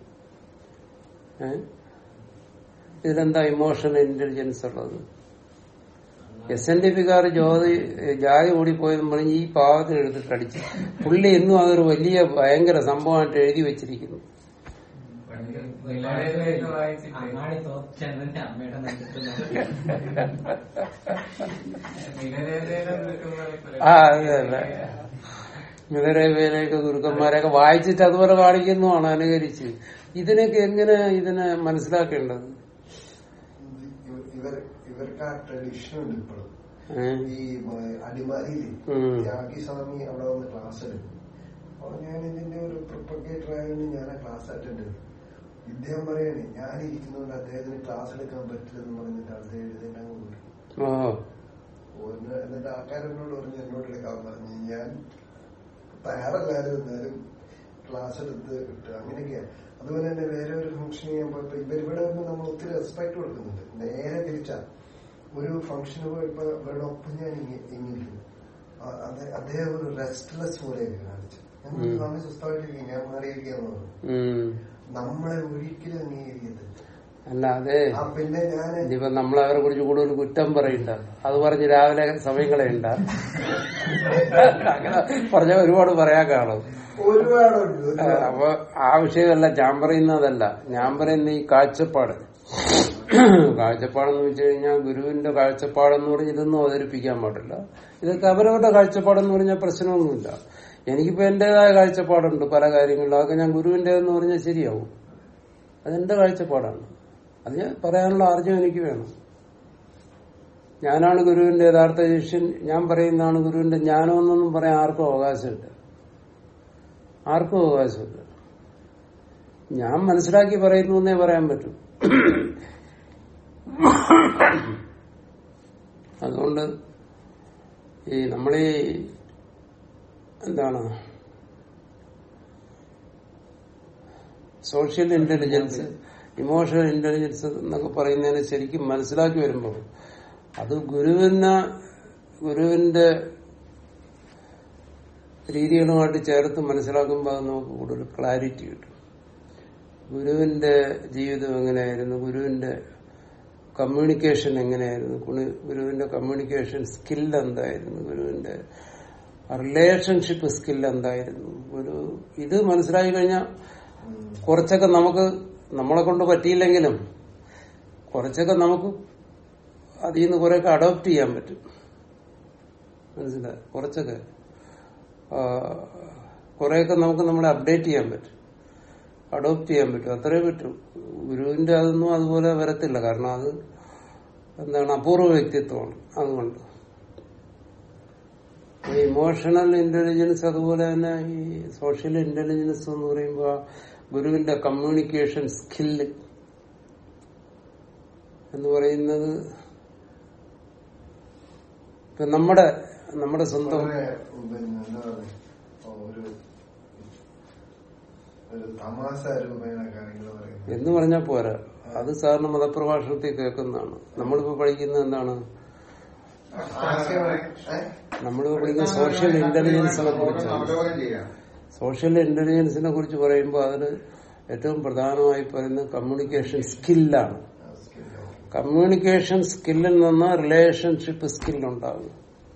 ഏ ഇതിലെന്താ ഇമോഷണൽ ഇന്റലിജൻസ് ഉള്ളത് എസ് എൻ ഡി പിക്കാർ ജ്യോതി ജാതി ഓടിപ്പോയെന്ന് പറഞ്ഞ് ഈ പാവത്തിന് എടുത്തിട്ട് അടിച്ചു പുള്ളി എന്നും അതൊരു വലിയ ഭയങ്കര സംഭവമായിട്ട് എഴുതി വെച്ചിരിക്കുന്നു നിലവിലേക്ക് വായിച്ചിട്ട് അങ്ങാടി തോറ്റെന്നെ അമ്മയുടെ നെഞ്ചത്ത് നിലവിലേക്ക് നിൽക്കുന്ന ആ അതെ അതെ മിതരേവയിലേക്ക് ഗുരുക്കന്മാരെയൊക്കെ വായിച്ചിട്ട് അതുപോലെ കാണിക്കുന്നതാണ് അനുകരിച്ച് ഇതിനൊക്കെ എങ്ങനെ ഇതിനെ മനസ്സിലാക്കേണ്ടത് ഇവർ ഇവർക്ക് ആ ട്രഡീഷൻ ഉണ്ട് ഇപ്പോഴും ഏ? ഈ അടിമാലിയിൽ ഉം. ത്യാഗി സ്വാമി അവിടെ വന്ന് ക്ലാസ് എടുക്കും അപ്പൊ ഞാൻ ഇതിന്റെ ഒരു പ്രൊപ്പഗേറ്റർ ആയതുകൊണ്ട് ഞാൻ ആ ക്ലാസ് അറ്റൻഡ് ചെയ്തു ഇദ്ദേഹം പറയാണ് ഞാൻ ഇരിക്കുന്നതുകൊണ്ട് അദ്ദേഹത്തിന് ക്ലാസ് എടുക്കാൻ പറ്റില്ലെന്ന് പറഞ്ഞിട്ട് അദ്ദേഹം എഴുതേണ്ട പോയി ഓ ഒന്ന് എന്നിട്ട് ആൾക്കാരെന്നോട് പറഞ്ഞു എന്നോട് എടുക്കാൻ പറഞ്ഞു ഞാൻ തയ്യാറല്ലാലും എന്നാലും ക്ലാസ് എടുത്ത് കിട്ടുക അങ്ങനെയൊക്കെയാണ് അതുപോലെ തന്നെ വേറെ ഒരു ഫംഗ്ഷൻ ചെയ്യാൻ പോയപ്പോ ഇവരിവിടെ വന്ന് നമ്മൾ ഒത്തിരി റെസ്പെക്ട് കൊടുക്കുന്നുണ്ട് നേരെ തിരിച്ചാ ഒരു ഫംഗ്ഷന് പോയപ്പോ ഇവരുടെ ഒപ്പം ഞാൻ ഇങ്ങ- ഇങ്ങിരിക്കുന്നു ആ- അദ്ദേ- അദ്ദേഹം ഒരു റെസ്റ്റ്ലെസ് പോലെയൊക്കെ കാണിച്ചു ഞങ്ങൾ ഉം. നമ്മൾ സ്വസ്ഥമായിട്ടിരിക്കും ഞാൻ മാറിയിരിക്കാന്ന് പറഞ്ഞു ഉം. നമ്മളെ ഒരിക്കലും അംഗീകരിക്കത്തില്ല അല്ല അതെ ആ പിന്നെ ഞാൻ ഇനിയിപ്പോ നമ്മൾ അവരെ കുറിച്ച് കൂടുതൽ കുറ്റം പറയണ്ട അത് പറഞ്ഞ് രാവിലെ സമയം കളയണ്ട അങ്ങനെ പറഞ്ഞ ഒരുപാട് പറയാൻ കാണും ഒരുപാടുണ്ട് ആ, ഒരുപാട്. അപ്പൊ ആ വിഷയമല്ല ഞാൻ പറയുന്നതല്ല ഞാൻ പറയുന്ന ഈ കാഴ്ചപ്പാട് കാഴ്ചപ്പാടെന്ന് വെച്ച് കഴിഞ്ഞാൽ ഗുരുവിന്റെ കാഴ്ചപ്പാടെന്ന് പറഞ്ഞ് ഇതൊന്നും അവതരിപ്പിക്കാൻ പാടില്ല ഇതൊക്കെ അവരവരുടെ കാഴ്ചപ്പാടെന്ന് പറഞ്ഞാൽ പ്രശ്നമൊന്നുമില്ല എനിക്കിപ്പോ എന്റേതായ കാഴ്ചപ്പാടുണ്ട് പല കാര്യങ്ങളിലും അതൊക്കെ ഞാൻ ഗുരുവിന്റേതെന്ന് പറഞ്ഞാൽ ശരിയാവും അതെന്റെ കാഴ്ചപ്പാടാണ് അത് ഞാൻ പറയാനുള്ള ആർജം എനിക്ക് വേണം ഞാനാണ് ഗുരുവിന്റെ യഥാർത്ഥ ശിഷ്യൻ ഞാൻ പറയുന്നതാണ് ഗുരുവിന്റെ ജ്ഞാനമെന്നൊന്നും പറയാൻ ആർക്കും അവകാശമില്ല ആർക്കും അവകാശമില്ല ഞാൻ മനസ്സിലാക്കി പറയുന്നു എന്നേ പറയാൻ പറ്റൂ അതുകൊണ്ട് ഈ നമ്മളീ എന്താണ് സോഷ്യൽ ഇന്റലിജൻസ് ഇമോഷണൽ ഇന്റലിജൻസ് എന്നൊക്കെ പറയുന്നതിന് ശരിക്കും മനസ്സിലാക്കി വരുമ്പോൾ അത് ഗുരുവിന ഗുരുവിന്റെ രീതികളുമായിട്ട് ചേർത്ത് മനസ്സിലാക്കുമ്പോൾ അത് നമുക്ക് കൂടുതൽ ക്ലാരിറ്റി കിട്ടും ഗുരുവിന്റെ ജീവിതം എങ്ങനെയായിരുന്നു ഗുരുവിന്റെ കമ്മ്യൂണിക്കേഷൻ എങ്ങനെയായിരുന്നു ഗുരു- ഗുരുവിന്റെ കമ്മ്യൂണിക്കേഷൻ സ്കിൽ എന്തായിരുന്നു ഗുരുവിന്റെ റിലേഷൻഷിപ്പ് സ്കിൽ എന്തായിരുന്നു ഒരു ഇത് മനസ്സിലാക്കി കഴിഞ്ഞാൽ കുറച്ചൊക്കെ നമുക്ക് നമ്മളെ കൊണ്ട് പറ്റിയില്ലെങ്കിലും കുറച്ചൊക്കെ നമുക്ക് അതിൽ നിന്ന് കുറെയൊക്കെ അഡോപ്റ്റ് ചെയ്യാൻ പറ്റും മനസ്സിലായി കുറച്ചൊക്കെ ആ, കുറെയൊക്കെ നമുക്ക് നമ്മളെ അപ്ഡേറ്റ് ചെയ്യാൻ പറ്റും അഡോപ്റ്റ് ചെയ്യാൻ പറ്റും അത്രേ പറ്റും ഗുരുവിന്റെ അതൊന്നും അതുപോലെ വരത്തില്ല കാരണം അത് എന്താണ് അപൂർവ വ്യക്തിത്വമാണ് അതുകൊണ്ട് ഇമോഷണൽ ഇന്റലിജൻസ് അതുപോലെ തന്നെ ഈ സോഷ്യൽ ഇന്റലിജൻസ് എന്ന് പറയുമ്പോൾ ആ ഗുരുവിന്റെ കമ്മ്യൂണിക്കേഷൻ സ്കില്ല് എന്ന് പറയുന്നത് ഇപ്പൊ നമ്മുടെ നമ്മുടെ സ്വന്തം വളരെ, പിന്നെ എന്താ പറയുക, ഒരു ഒരു തമാശ രൂപേണ കാര്യങ്ങൾ പറയുന്നത് എന്ന് പറഞ്ഞാൽ പോരാ അത് സാറിന് മതപ്രഭാഷണത്തിൽ കേൾക്കുന്നതാണ് നമ്മളിപ്പോ പഠിക്കുന്നത് എന്താണ് ആശയം ഏ? നമ്മളിപ്പോ പഠിക്കുന്ന സോഷ്യൽ ഇന്റലിജൻസിനെ കുറിച്ചാണ് അവലോകനം ചെയ്യാം സോഷ്യൽ ഇന്റലിജൻസിനെ കുറിച്ച് പറയുമ്പോൾ അതിൽ ഏറ്റവും പ്രധാനമായി പറയുന്നത് കമ്മ്യൂണിക്കേഷൻ സ്കില്ലാണ് ആ, skill. കമ്മ്യൂണിക്കേഷൻ സ്കില്ലിൽ നിന്ന് റിലേഷൻഷിപ്പ് സ്കിൽ ഉണ്ടാകും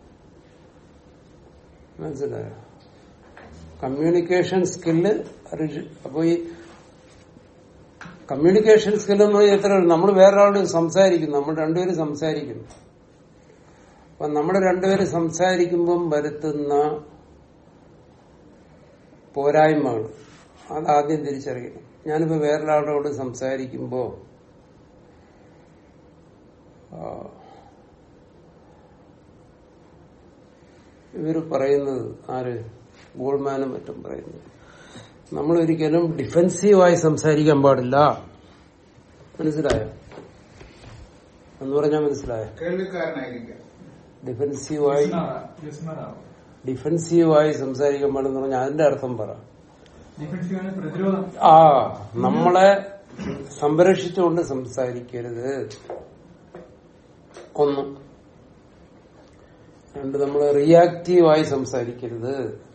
മനസ്സിലായോ കമ്മ്യൂണിക്കേഷൻ സ്കില്ല് അപ്പൊ ഈ കമ്മ്യൂണിക്കേഷൻ സ്കിൽ എന്ന് പറഞ്ഞാൽ എത്ര നമ്മൾ വേറൊരാളോട് സംസാരിക്കുന്നു നമ്മൾ രണ്ടുപേരും സംസാരിക്കുന്നു അപ്പൊ നമ്മൾ രണ്ടുപേരും സംസാരിക്കുമ്പം വരുത്തുന്ന പോരായ്മകൾ അതാദ്യം തിരിച്ചറിയണം ഞാനിപ്പോ വേറൊരാളോട് സംസാരിക്കുമ്പോ ആ, ഇവര് പറയുന്നത് ആര് ഗോൾമാനും മറ്റും പറയുന്നത് നമ്മൾ ഒരിക്കലും ഡിഫെൻസീവായി സംസാരിക്കാൻ പാടില്ല മനസ്സിലായോ എന്ന് പറഞ്ഞാൽ മനസ്സിലായോ കേൾവിക്കാരനായിരിക്കാം ഡിഫെൻസീവായി ലിസ്ണറാവും ഡിഫെൻസീവായി സംസാരിക്കാൻ പാടെന്ന് പറഞ്ഞാൽ അതിന്റെ അർത്ഥം പറ ഡിഫൻസീവാണ് പ്രതിരോധം ആ നമ്മളെ സംരക്ഷിച്ചുകൊണ്ട് സംസാരിക്കരുത് ഒന്ന് രണ്ട് നമ്മൾ റിയാക്റ്റീവായി സംസാരിക്കരുത്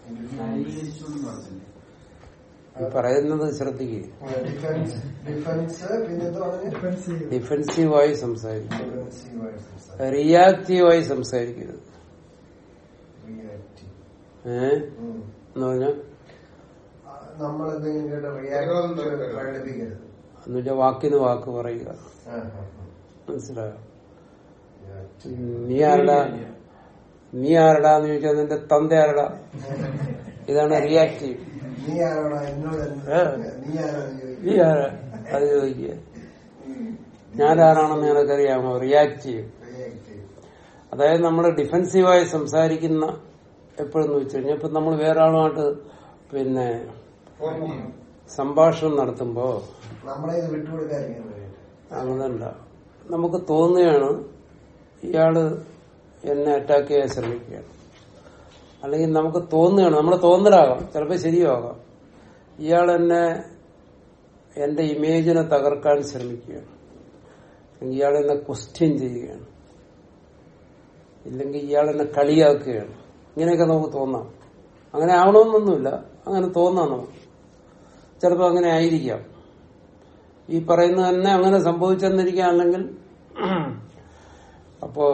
ഈ പറയുന്നത് ശ്രദ്ധിക്കുക ഡിഫൻസ് ഡിഫൻസ് പിന്നെ എന്താ പറഞ്ഞത് ഡിഫെൻസീവായി സംസാരിക്കുക ഡിഫൻസീവായി സംസാരിക്കും റിയാക്റ്റീവായി സംസാരിക്കരുത് റിയാക്റ്റീവ് ഏ എന്ന് പറഞ്ഞാൽ നമ്മൾ എന്തെങ്കിലും കേട്ട പ്രതിരോധം റിയാക്ട് തീർക്കരുത്. പ്രകടിപ്പിക്കരുത് എന്ന് വെച്ചാൽ വാക്കിന് വാക്ക് പറയുക ആ, ആ, ആ. മനസ്സിലായോ Reactive. നീ ആരടാ നീ ആരടാന്ന് ചോദിച്ചാൽ നിന്റെ തന്ത ആരടാ ഇതാണ് റിയാക്റ്റീവ് നീ ആരോടാ എന്നോട് എന്ത്? ഏ. നീ ആരാന്ന് ചോദിക്കും നീ ആരാ അത് ചോദിക്കുക ഞാനാരാണെന്ന് നിനക്കറിയാമോ റിയാക്റ്റീവ് റിയാക്റ്റീവ് അതായത് നമ്മൾ ഡിഫെൻസീവായി സംസാരിക്കുന്ന എപ്പോഴെന്ന് വെച്ച് കഴിഞ്ഞാൽ ഇപ്പൊ നമ്മൾ വേറെ ആളുമായിട്ട് പിന്നെ ഓർമ്മ സംഭാഷണം നടത്തുമ്പോ നമ്മളെ ഇത് വിട്ടുകൊടുക്കാതിരിക്കാൻ വേണ്ടിയിട്ട് അങ്ങനല്ല നമുക്ക് തോന്നുകയാണ് ഇയാള് എന്നെ അറ്റാക്ക് ചെയ്യാൻ ശ്രമിക്കുകയാണ് അല്ലെങ്കിൽ നമുക്ക് തോന്നുകയാണ് നമ്മുടെ തോന്നലാകാം ചിലപ്പോൾ ശരിയാകാം ഇയാൾ എന്നെ എന്റെ ഇമേജിനെ തകർക്കാൻ ശ്രമിക്കുകയാണ് അല്ലെങ്കിൽ ഇയാൾ എന്നെ ക്വസ്റ്റ്യൻ ചെയ്യുകയാണ് ഇല്ലെങ്കിൽ ഇയാൾ എന്നെ കളിയാക്കുകയാണ് ഇങ്ങനെയൊക്കെ നമുക്ക് തോന്നാം അങ്ങനെ ആവണമെന്നൊന്നുമില്ല അങ്ങനെ തോന്നാം നമുക്ക് ചിലപ്പോൾ അങ്ങനെ ആയിരിക്കാം ഈ പറയുന്നത് തന്നെ അങ്ങനെ സംഭവിച്ചെന്നിരിക്കാം അല്ലെങ്കിൽ അപ്പോ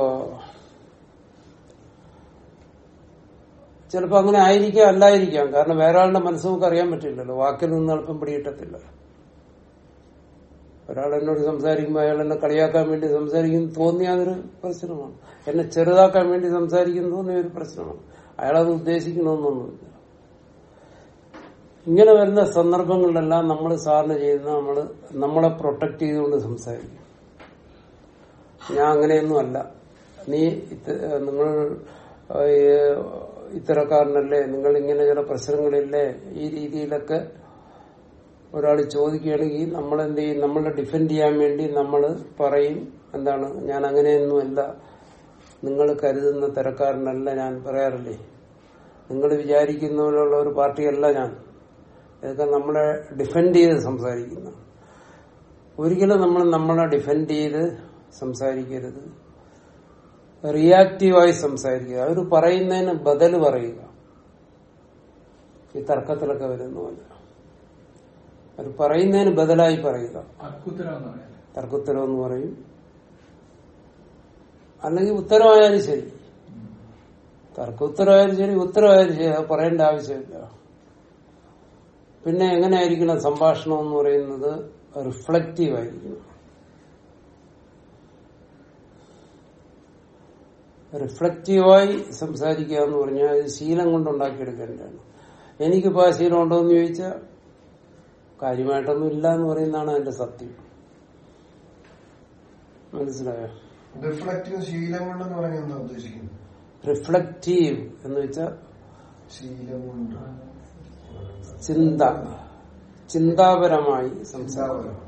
ചിലപ്പോ അങ്ങനെ ആയിരിക്കാം അല്ലായിരിക്കാം കാരണം വേറെ ആളുടെ മനസ്സ് നമുക്ക് അറിയാൻ പറ്റില്ലല്ലോ വാക്കിൽ നിന്ന് എളുപ്പം പിടികിട്ടത്തില്ല ഒരാൾ എന്നോട് സംസാരിക്കുമ്പോൾ അയാൾ എന്നെ കളിയാക്കാൻ വേണ്ടി സംസാരിക്കും തോന്നിയ അതൊരു പ്രശ്നമാണ് എന്നെ ചെറുതാക്കാൻ വേണ്ടി സംസാരിക്കുന്നു തോന്നിയ ഒരു പ്രശ്നമാണ് അയാളത് ഉദ്ദേശിക്കണമെന്നൊന്നുമില്ല ഇങ്ങനെ വരുന്ന സന്ദർഭങ്ങളിലെല്ലാം നമ്മൾ സാറിന് ചെയ്യുന്ന നമ്മൾ നമ്മളെ പ്രൊട്ടക്ട് ചെയ്തുകൊണ്ട് സംസാരിക്കും ഞാൻ അങ്ങനെയൊന്നും അല്ല നീ ഇത് നിങ്ങൾ ഏഹ്, ഇത്തരക്കാരനല്ലേ നിങ്ങൾ ഇങ്ങനെ ചില പ്രശ്നങ്ങളില്ലേ ഈ രീതിയിലൊക്കെ ഒരാൾ ചോദിക്കുകയാണെങ്കിൽ നമ്മൾ എന്ത് ചെയ്യും നമ്മളെ ഡിഫെൻഡ് ചെയ്യാൻ വേണ്ടി നമ്മൾ പറയും എന്താണ് ഞാൻ അങ്ങനെയൊന്നുമല്ല നിങ്ങൾ കരുതുന്ന തരക്കാരനല്ല ഞാൻ പറയാറില്ലേ നിങ്ങൾ വിചാരിക്കുന്ന പോലുള്ള ഒരു പാർട്ടിയല്ല ഞാൻ ഇതൊക്കെ നമ്മളെ ഡിഫെൻഡ് ചെയ്ത് സംസാരിക്കുന്ന ഒരിക്കലും നമ്മൾ നമ്മളെ ഡിഫെൻഡ് ചെയ്ത് സംസാരിക്കരുത് റിയാക്റ്റീവായി സംസാരിക്കുക അവർ പറയുന്നതിന് ബദൽ പറയുക ഈ തർക്കത്തിലൊക്കെ വരുന്ന പോലെ അവർ പറയുന്നതിന് ബദലായി പറയുക അക്കുത്തരം എന്ന് പറയുന്നത് തർക്കുത്തരം എന്ന് പറയും അല്ലെങ്കിൽ ഉത്തരമായാലും ശരി തർക്ക ഉത്തരമായാലും ശരി ഉത്തരമായാലും ശരി അത് പറയേണ്ട ആവശ്യമില്ല പിന്നെ എങ്ങനെയായിരിക്കണം സംഭാഷണം എന്ന് പറയുന്നത് റിഫ്ലക്റ്റീവ് ആയിരിക്കണം റിഫ്ലക്റ്റീവായി സംസാരിക്കുക എന്ന് പറഞ്ഞാൽ ഇത് ശീലം കൊണ്ട് ഉണ്ടാക്കിയെടുക്കേണ്ടതാണ് എനിക്കിപ്പോ ആ ശീലം ഉണ്ടോ എന്ന് ചോദിച്ചാൽ കാര്യമായിട്ടൊന്നും ഇല്ല എന്ന് പറയുന്നതാണ് അതിന്റെ സത്യം മനസ്സിലായോ റിഫ്ലക്റ്റീവ് ശീലം കൊണ്ടെന്ന് പറഞ്ഞാൽ എന്താ ഉദ്ദേശിക്കുന്നത് റിഫ്ലക്റ്റീവ് എന്ന് വെച്ചാൽ ശീലം കൊണ്ട് ചിന്ത ചിന്താപരമായി സംസാരം സംസാരം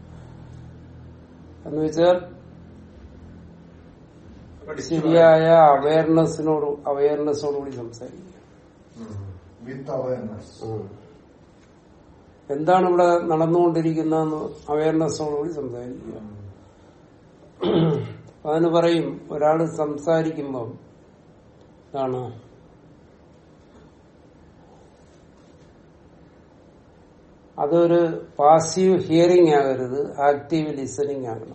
എന്ന് വെച്ചാൽ ശരിയായ അവയർനെസ്സിനോട് അവയർനെസ്സോടുകൂടി സംസാരിക്കുക വിത്ത് അവയർനെസ് ഉം. എന്താണ് ഇവിടെ നടന്നുകൊണ്ടിരിക്കുന്നതെന്ന് അവയർനെസ്സോടുകൂടി സംസാരിക്കുക അതിന് പറയും ഒരാൾ സംസാരിക്കുമ്പം എന്താണ് അതൊരു പാസീവ് ഹിയറിംഗ് ആകരുത് ആക്റ്റീവ് ലിസണിങ് ആകണം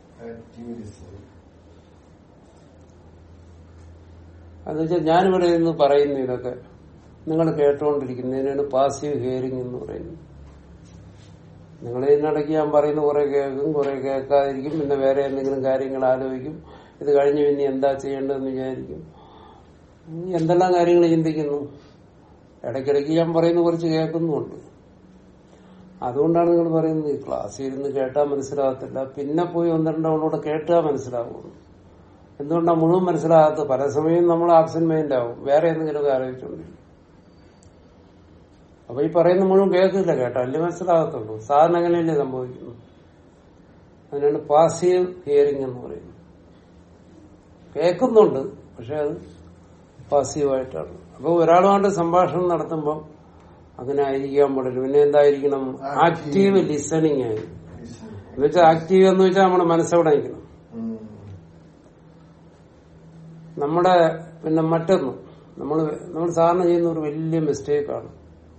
എന്ന് വെച്ചാൽ ഞാനിവിടെ നിന്ന് പറയുന്നു ഇതൊക്കെ നിങ്ങൾ കേട്ടുകൊണ്ടിരിക്കുന്നതിനാണ് പാസീവ് ഹിയറിംഗ് എന്ന് പറയുന്നത് നിങ്ങൾ ഇതിനിടയ്ക്ക് ഞാൻ പറയുന്ന കുറെ കേൾക്കും കുറെ കേൾക്കാതിരിക്കും പിന്നെ വേറെ എന്തെങ്കിലും കാര്യങ്ങൾ ആലോചിക്കും ഇത് കഴിഞ്ഞ് പിന്നെ എന്താ ചെയ്യേണ്ടതെന്ന് വിചാരിക്കും ഉം, എന്തെല്ലാം കാര്യങ്ങൾ ചിന്തിക്കുന്നു ഇടയ്ക്കിടയ്ക്ക് ഞാൻ പറയുന്ന കുറച്ച് കേൾക്കുന്നുമുണ്ട് അതുകൊണ്ടാണ് നിങ്ങൾ പറയുന്നത് ഈ ക്ലാസ്സിൽ ഇരുന്ന് കേട്ടാൽ മനസ്സിലാകത്തില്ല പിന്നെ പോയി ഒന്ന് രണ്ട് തവണ കേട്ടാൽ മനസ്സിലാവുള്ളൂ എന്തുകൊണ്ടാണ് മുഴുവൻ മനസ്സിലാകാത്തത് പല സമയം നമ്മൾ ആബ്സെന്റ് മൈൻഡ് ആവും വേറെ എന്തെങ്കിലുമൊക്കെ ആലോചിച്ചുകൊണ്ടിരിക്കും അപ്പൊ ഈ പറയുന്ന മുഴുവൻ കേൾക്കില്ല കേട്ടോ അല്ലേ മനസ്സിലാകത്തുള്ളൂ സാധാരണ അങ്ങനെയല്ലേ സംഭവിക്കുന്നു അതിനാണ് പാസീവ് ഹിയറിംഗ് എന്ന് പറയുന്നത് കേൾക്കുന്നുണ്ട് പക്ഷെ അത് പാസീവായിട്ടാണ് അപ്പൊ ഒരാളുമായിട്ട് സംഭാഷണം നടത്തുമ്പോൾ അങ്ങനെ ആയിരിക്കാൻ പാടില്ല പിന്നെ എന്തായിരിക്കണം ആക്റ്റീവ് ലിസണിങ് ആയി എന്ന് വെച്ചാൽ ആക്റ്റീവ് എന്ന് വെച്ചാൽ നമ്മുടെ മനസ്സവിടെ നിൽക്കണം നമ്മുടെ പിന്നെ മറ്റൊന്ന് നമ്മൾ നമ്മൾ സാധാരണ ചെയ്യുന്ന ഒരു വലിയ മിസ്റ്റേക്കാണ്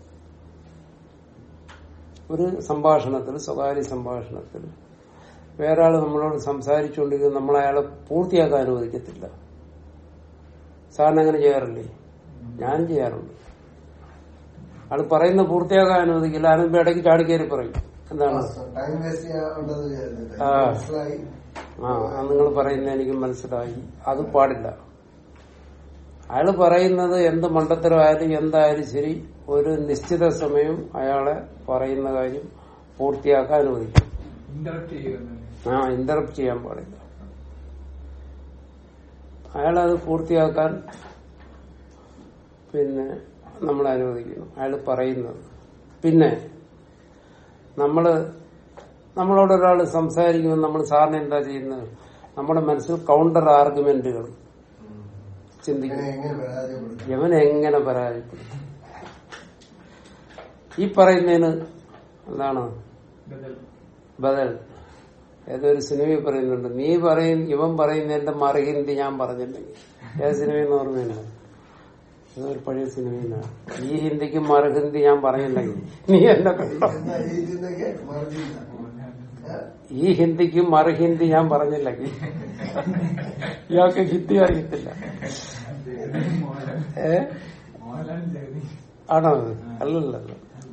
ഒരു സംഭാഷണത്തിൽ സ്വകാര്യ സംഭാഷണത്തിൽ വേറെ ആള് നമ്മളോട് സംസാരിച്ചുകൊണ്ടിരിക്കുന്നത് നമ്മൾ അയാളെ പൂർത്തിയാക്കാൻ അനുവദിക്കത്തില്ല സാറിന് അങ്ങനെ ചെയ്യാറില്ലേ ഞാനും ചെയ്യാറുണ്ട് ആള് പറയുന്ന പൂർത്തിയാക്കാൻ അനുവദിക്കില്ല അതിനുമ്പോ ഇടയ്ക്ക് ചാടിക്കയറി പറയും എന്താണ് ടൈം വേസ്റ്റ് ചെയ്യാനുള്ളത് വിചാരിച്ചിട്ട്. ആ. മനസ്സിലായി ആ നിങ്ങൾ പറയുന്ന എനിക്ക് മനസ്സിലായി അത് പാടില്ല അയാള് പറയുന്നത് എന്ത് മണ്ടത്തരമായാലും എന്തായാലും ശരി ഒരു നിശ്ചിത സമയം അയാളെ പറയുന്ന കാര്യം പൂർത്തിയാക്കാൻ അനുവദിക്കും ഇന്ററപ്റ്റ് ചെയ്യുന്നത് ആ ഇന്ററപ്റ്റ് ചെയ്യാൻ പാടില്ല അയാളത് പൂർത്തിയാക്കാൻ പിന്നെ നമ്മൾ അനുവദിക്കുന്നു അയാൾ പറയുന്നത് പിന്നെ നമ്മള് നമ്മളോട് ഒരാൾ സംസാരിക്കുമ്പോൾ നമ്മൾ സാറിന് എന്താ ചെയ്യുന്നത് നമ്മുടെ മനസ്സിൽ കൗണ്ടർ ആർഗ്യുമെന്റുകൾ ചിന്തിക്കും ഇങ്ങനെ എങ്ങനെ പരാജയപ്പെടുത്തും യവൻ എങ്ങനെ പരാജയപ്പെടും ഈ പറയുന്നതിന് എന്താണ് ബദൽ ബദൽ ഏതൊരു സിനിമയിൽ പറയുന്നുണ്ട് നീ പറയും ഇവൻ പറയുന്നതിന്റെ മറുഹിന്ദി ഞാൻ പറഞ്ഞില്ലെങ്കിൽ ഏത് സിനിമയെന്ന് ഓർമ്മയില്ല അതൊരു പഴയ സിനിമയിലാണ് ഈ ഹിന്ദിക്ക് മറുഹിന്ദി ഞാൻ പറഞ്ഞില്ലെങ്കിൽ നീ എന്നെ കണ്ടോ എന്നാ ഈ ചിന്തയ്ക്ക് മറിഞ്ഞില്ല ഏ? ഈ ഹിന്ദിക്ക് മറുഹിന്ദി ഞാൻ പറഞ്ഞില്ലെങ്കിൽ ഇയാൾക്ക് ഹിന്ദി അറിയത്തില്ല മോഹൻലാൽ ഏ മോഹൻലാൽ ജഗതി ആണോ അത് അല്ലല്ലല്ല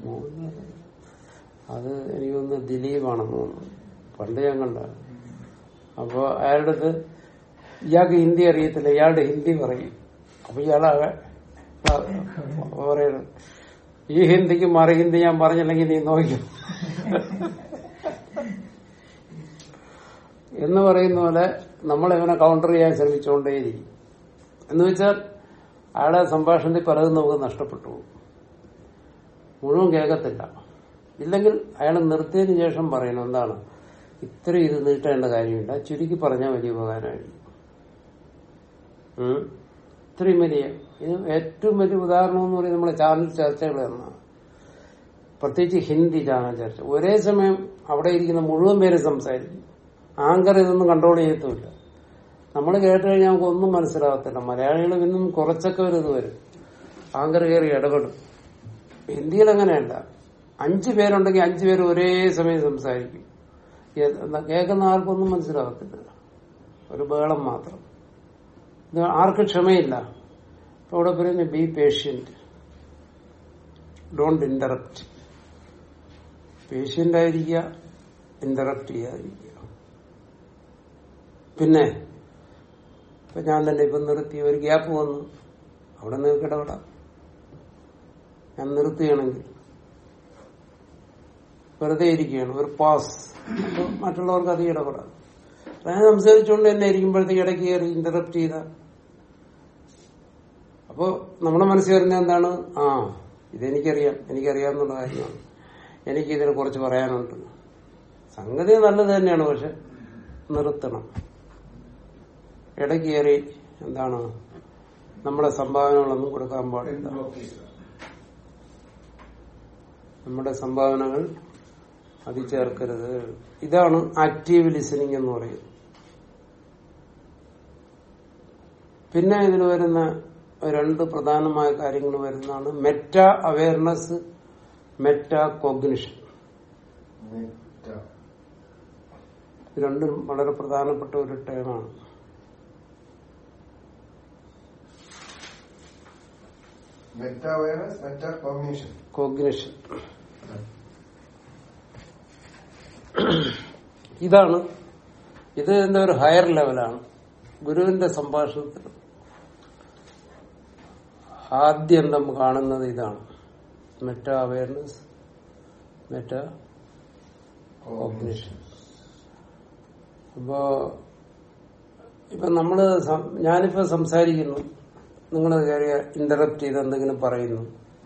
അത് എനിക്കൊന്ന് ദിലീപാണെന്ന് തോന്നുന്നു പണ്ട് ഞാൻ കണ്ട അപ്പൊ അയാളുടെ അടുത്ത് ഇയാൾക്ക് ഹിന്ദി അറിയത്തില്ല ഇയാളുടെ ഹിന്ദി പറയും അപ്പൊ ഇയാളാകെ പറയുന്നത് ഈ ഹിന്ദിക്ക് മറു ഹിന്ദി ഞാൻ പറഞ്ഞില്ലെങ്കിൽ നീ നോക്കും എന്ന് പറയുന്ന പോലെ നമ്മൾ ഇവനെ കൗണ്ടർ ചെയ്യാൻ ശ്രമിച്ചുകൊണ്ടേയിരിക്കും എന്ന് വെച്ചാൽ അയാളെ സംഭാഷണത്തിൽ പലതും നമുക്ക് നഷ്ടപ്പെട്ടു പോകും മുഴുവൻ കേൾക്കത്തില്ല ഇല്ലെങ്കിൽ അയാൾ നിർത്തിയതിനു ശേഷം പറയണം എന്താണ് ഇത്ര ഇത് നീട്ടേണ്ട കാര്യമില്ല ചുരുക്കി പറഞ്ഞാൽ വലിയ ഉപകാരമായിരിക്കും ഉം. ഇത്രയും വലിയ ഇത് ഏറ്റവും വലിയ ഉദാഹരണം എന്ന് പറയുന്നത് നമ്മുടെ ചാനൽ ചർച്ചകൾ എന്നാണ് പ്രത്യേകിച്ച് ഹിന്ദി ചാനൽ ചർച്ച ഒരേ സമയം അവിടെ ഇരിക്കുന്ന മുഴുവൻ പേര് സംസാരിക്കും ആങ്കർ ഇതൊന്നും കൺട്രോൾ ചെയ്യത്തുമില്ല നമ്മൾ കേട്ട് കഴിഞ്ഞാൽ നമുക്ക് ഒന്നും മനസ്സിലാകത്തില്ല മലയാളികൾ ഇന്നും കുറച്ചൊക്കെ ഒരു ഇത് വരും ആങ്കർ കയറി ഇടപെടും ഹിന്ദിയിൽ അങ്ങനെയല്ല അഞ്ചു പേരുണ്ടെങ്കിൽ അഞ്ചു പേര് ഒരേ സമയം സംസാരിക്കും ഏ- എന്നാ കേൾക്കുന്ന ആർക്കൊന്നും മനസ്സിലാകത്തില്ല ഒരു ബഹളം മാത്രം ഇത് ആർക്കും ക്ഷമയില്ല ഇപ്പൊ ഇവിടെ പറയുന്നത് be patient don't interrupt patient ആയിരിക്കുക ഇന്ററപ്റ്റ് ചെയ്യാതിരിക്കുക പിന്നെ ഇപ്പൊ ഞാൻ തന്നെ ഇപ്പൊ നിർത്തി ഒരു ഗ്യാപ്പ് വന്നു അവിടെ നിങ്ങൾക്ക് ഇടപെടാം ഞാൻ നിർത്തുകയാണെങ്കിൽ വെറുതെ ഇരിക്കുകയാണ് ഒരു പാസ് അപ്പൊ മറ്റുള്ളവർക്ക് അത് ഇടപെടാം ഞാൻ സംസാരിച്ചുകൊണ്ട് തന്നെ ഇരിക്കുമ്പോഴത്തേക്ക് ഇടയ്ക്ക് കയറി ഇന്ററപ്റ്റ് ചെയ്ത അപ്പോ നമ്മുടെ മനസ്സിൽ വരുന്നത് എന്താണ് ആ ഇതെനിക്കറിയാം എനിക്കറിയാവുന്ന കാര്യമാണ് എനിക്ക് ഇതിനെ കുറിച്ച് പറയാനുണ്ട് സംഗതി നല്ലത് തന്നെയാണ് പക്ഷെ നിർത്തണം ഇടയ്ക്ക് കയറി എന്താണ് നമ്മുടെ സംഭാവനകളൊന്നും കൊടുക്കാൻ പാടില്ല നമ്മുടെ സംഭാവനകൾ അതിൽ ചേർക്കരുത് ഇതാണ് ആക്റ്റീവ് ലിസണിങ് എന്ന് പറയുന്നത് പിന്നെ ഇതിൽ വരുന്ന രണ്ട് പ്രധാനമായ കാര്യങ്ങൾ വരുന്നതാണ് meta awareness meta cognition meta ഇത് രണ്ടും വളരെ പ്രധാനപ്പെട്ട ഒരു ടേമാണ് meta awareness meta cognition cognition ഇതാണ് ഇത് എന്താ ഒരു ഹയർ ലെവലാണ് ഗുരുവിന്റെ സംഭാഷണത്തിൽ ആദ്യം നമ്മൾ കാണുന്നത് ഇതാണ് മെറ്റ അവയർനെസ് മെറ്റ കോഗ്നിഷൻ അപ്പോ ഇപ്പൊ നമ്മള് സം- ഞാനിപ്പോ സംസാരിക്കുന്നു നിങ്ങൾ കയറിയ ഇന്ററപ്റ്റ് ചെയ്ത് എന്തെങ്കിലും പറയുന്നു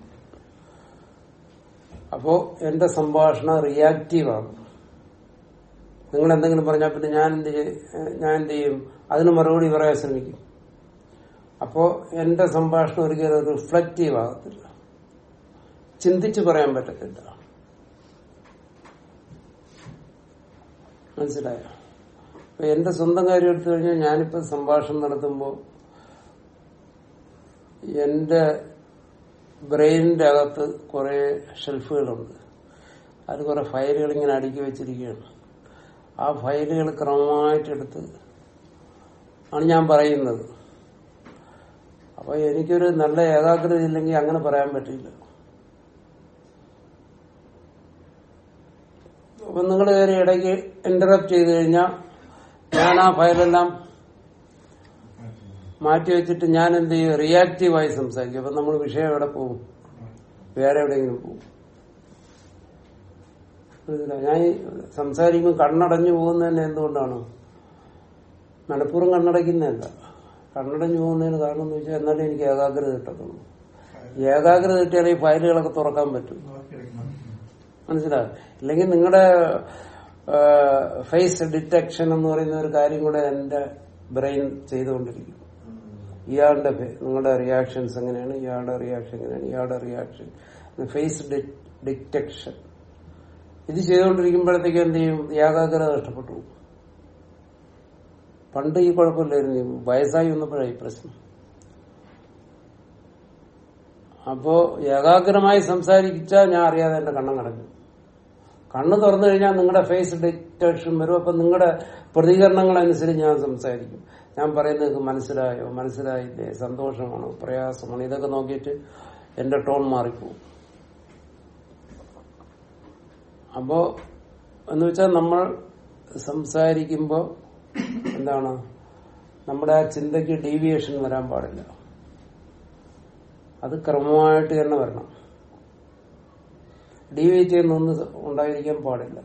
അപ്പോ എന്റെ സംഭാഷണം റിയാക്റ്റീവ് ആണ് നിങ്ങൾ എന്തെങ്കിലും പറഞ്ഞാൽ പിന്നെ ഞാൻ എന്ത് ചെയ്യും ഞാൻ എന്ത് ചെയ്യും അതിന് മറുപടി പറയാൻ ശ്രമിക്കും അപ്പോ എന്റെ സംഭാഷണം ഒരിക്കലും റിഫ്ലക്റ്റീവ് ആകത്തില്ല ചിന്തിച്ച് പറയാൻ പറ്റത്തില്ല മനസ്സിലായോ അപ്പൊ എന്റെ സ്വന്തം കാര്യം എടുത്തു കഴിഞ്ഞാൽ ഞാനിപ്പോ സംഭാഷണം നടത്തുമ്പോൾ എന്റെ ബ്രെയിനിന്റെ അകത്ത് കുറെ ഷെൽഫുകളുണ്ട് അത് കുറെ ഫയലുകൾ ഇങ്ങനെ അടുക്കി വെച്ചിരിക്കുകയാണ് ആ ഫയലുകൾ ക്രമമായിട്ടെടുത്ത് ആണ് ഞാൻ പറയുന്നത് അപ്പൊ എനിക്കൊരു നല്ല ഏകാഗ്രത ഇല്ലെങ്കിൽ അങ്ങനെ പറയാൻ പറ്റില്ല അപ്പൊ നിങ്ങൾ കയറി ഇടയ്ക്ക് ഇന്ററപ്റ്റ് ചെയ്ത് കഴിഞ്ഞാൽ ഞാൻ ആ ഫയലെല്ലാം മാറ്റി വെച്ചിട്ട് ഞാൻ എന്ത് ചെയ്യും റിയാക്റ്റീവായി സംസാരിക്കും അപ്പൊ നമ്മൾ വിഷയം എവിടെ പോകും വേറെ എവിടെയെങ്കിലും പോകും മനസ്സിലായോ? ഞാൻ ഈ സംസാരിക്കുമ്പോൾ കണ്ണടഞ്ഞു പോകുന്നത് തന്നെ എന്തുകൊണ്ടാണ് മനഃപൂർവ്വം കണ്ണടയ്ക്കുന്നതല്ല കണ്ണടഞ്ഞു പോകുന്നതിന് കാരണം എന്ന് വെച്ചാൽ എന്നാലേ എനിക്ക് ഏകാഗ്രത കിട്ടത്തുള്ളൂ ഏകാഗ്രത കിട്ടിയാൽ ഈ ഫയലുകളൊക്കെ തുറക്കാൻ പറ്റും മനസ്സിലാവും ഇല്ലെങ്കിൽ നിങ്ങളുടെ ഫേസ് ഡിറ്റക്ഷൻ എന്ന് പറയുന്ന ഒരു കാര്യം കൂടെ എന്റെ ബ്രെയിൻ ചെയ്തുകൊണ്ടിരിക്കും ഇയാളുടെ ഫെ- നിങ്ങളുടെ റിയാക്ഷൻസ് എങ്ങനെയാണ് ഇയാളുടെ റിയാക്ഷൻ എങ്ങനെയാണ് ഇയാളുടെ റിയാക്ഷൻ ഫേസ് ഡിറ്റക്ഷൻ ഇത് ചെയ്തുകൊണ്ടിരിക്കുമ്പോഴത്തേക്ക് എന്ത് ചെയ്യും ഏകാഗ്രത നഷ്ടപ്പെട്ടു പോകും. പണ്ട് ഈ കുഴപ്പമില്ലായിരുന്നു ഈ വയസ്സായി വന്നപ്പോഴായി പ്രശ്നം അപ്പോ ഏകാഗ്രമായി സംസാരിച്ചാൽ ഞാൻ അറിയാതെ എന്റെ കണ്ണം കിടക്കും കണ്ണ് തുറന്നു കഴിഞ്ഞാൽ നിങ്ങളുടെ ഫേസ് ഡിറ്റക്ഷൻ വരും അപ്പൊ നിങ്ങളുടെ പ്രതികരണങ്ങൾ അനുസരിച്ച് ഞാൻ സംസാരിക്കും ഞാൻ പറയുന്നത് നിങ്ങൾക്ക് മനസ്സിലായോ മനസ്സിലായില്ലേ സന്തോഷമാണോ പ്രയാസമാണോ ഇതൊക്കെ നോക്കിയിട്ട് എന്റെ ടോൺ മാറിപ്പോകും അപ്പോ എന്ന് വെച്ചാൽ നമ്മൾ സംസാരിക്കുമ്പോൾ എന്താണ് നമ്മുടെ ആ ചിന്തയ്ക്ക് ഡീവിയേഷൻ വരാൻ പാടില്ല അത് ക്രമമായിട്ട് തന്നെ വരണം ഡീവിയേറ്റ് ചെയ്യുന്നൊന്നും ഉണ്ടായിരിക്കാൻ പാടില്ല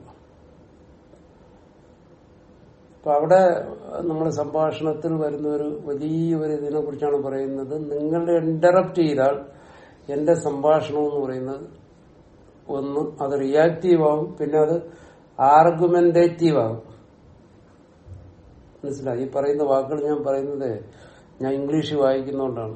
അപ്പൊ അവിടെ നമ്മുടെ സംഭാഷണത്തിൽ വരുന്ന ഒരു വലിയ ഒരു ഇതിനെ കുറിച്ചാണ് പറയുന്നത് നിങ്ങളുടെ ഇന്ററപ്റ്റ് ചെയ്താൽ എന്റെ സംഭാഷണം എന്ന് പറയുന്നത് ഒന്ന് അത് റിയാക്റ്റീവ് ആവും പിന്നെ അത് ആർഗുമെന്റേറ്റീവ് ആവും മനസ്സിലായി ഈ പറയുന്ന വാക്കുകൾ ഞാൻ പറയുന്നത് ഞാൻ ഇംഗ്ലീഷ് വായിക്കുന്നോണ്ടാണ്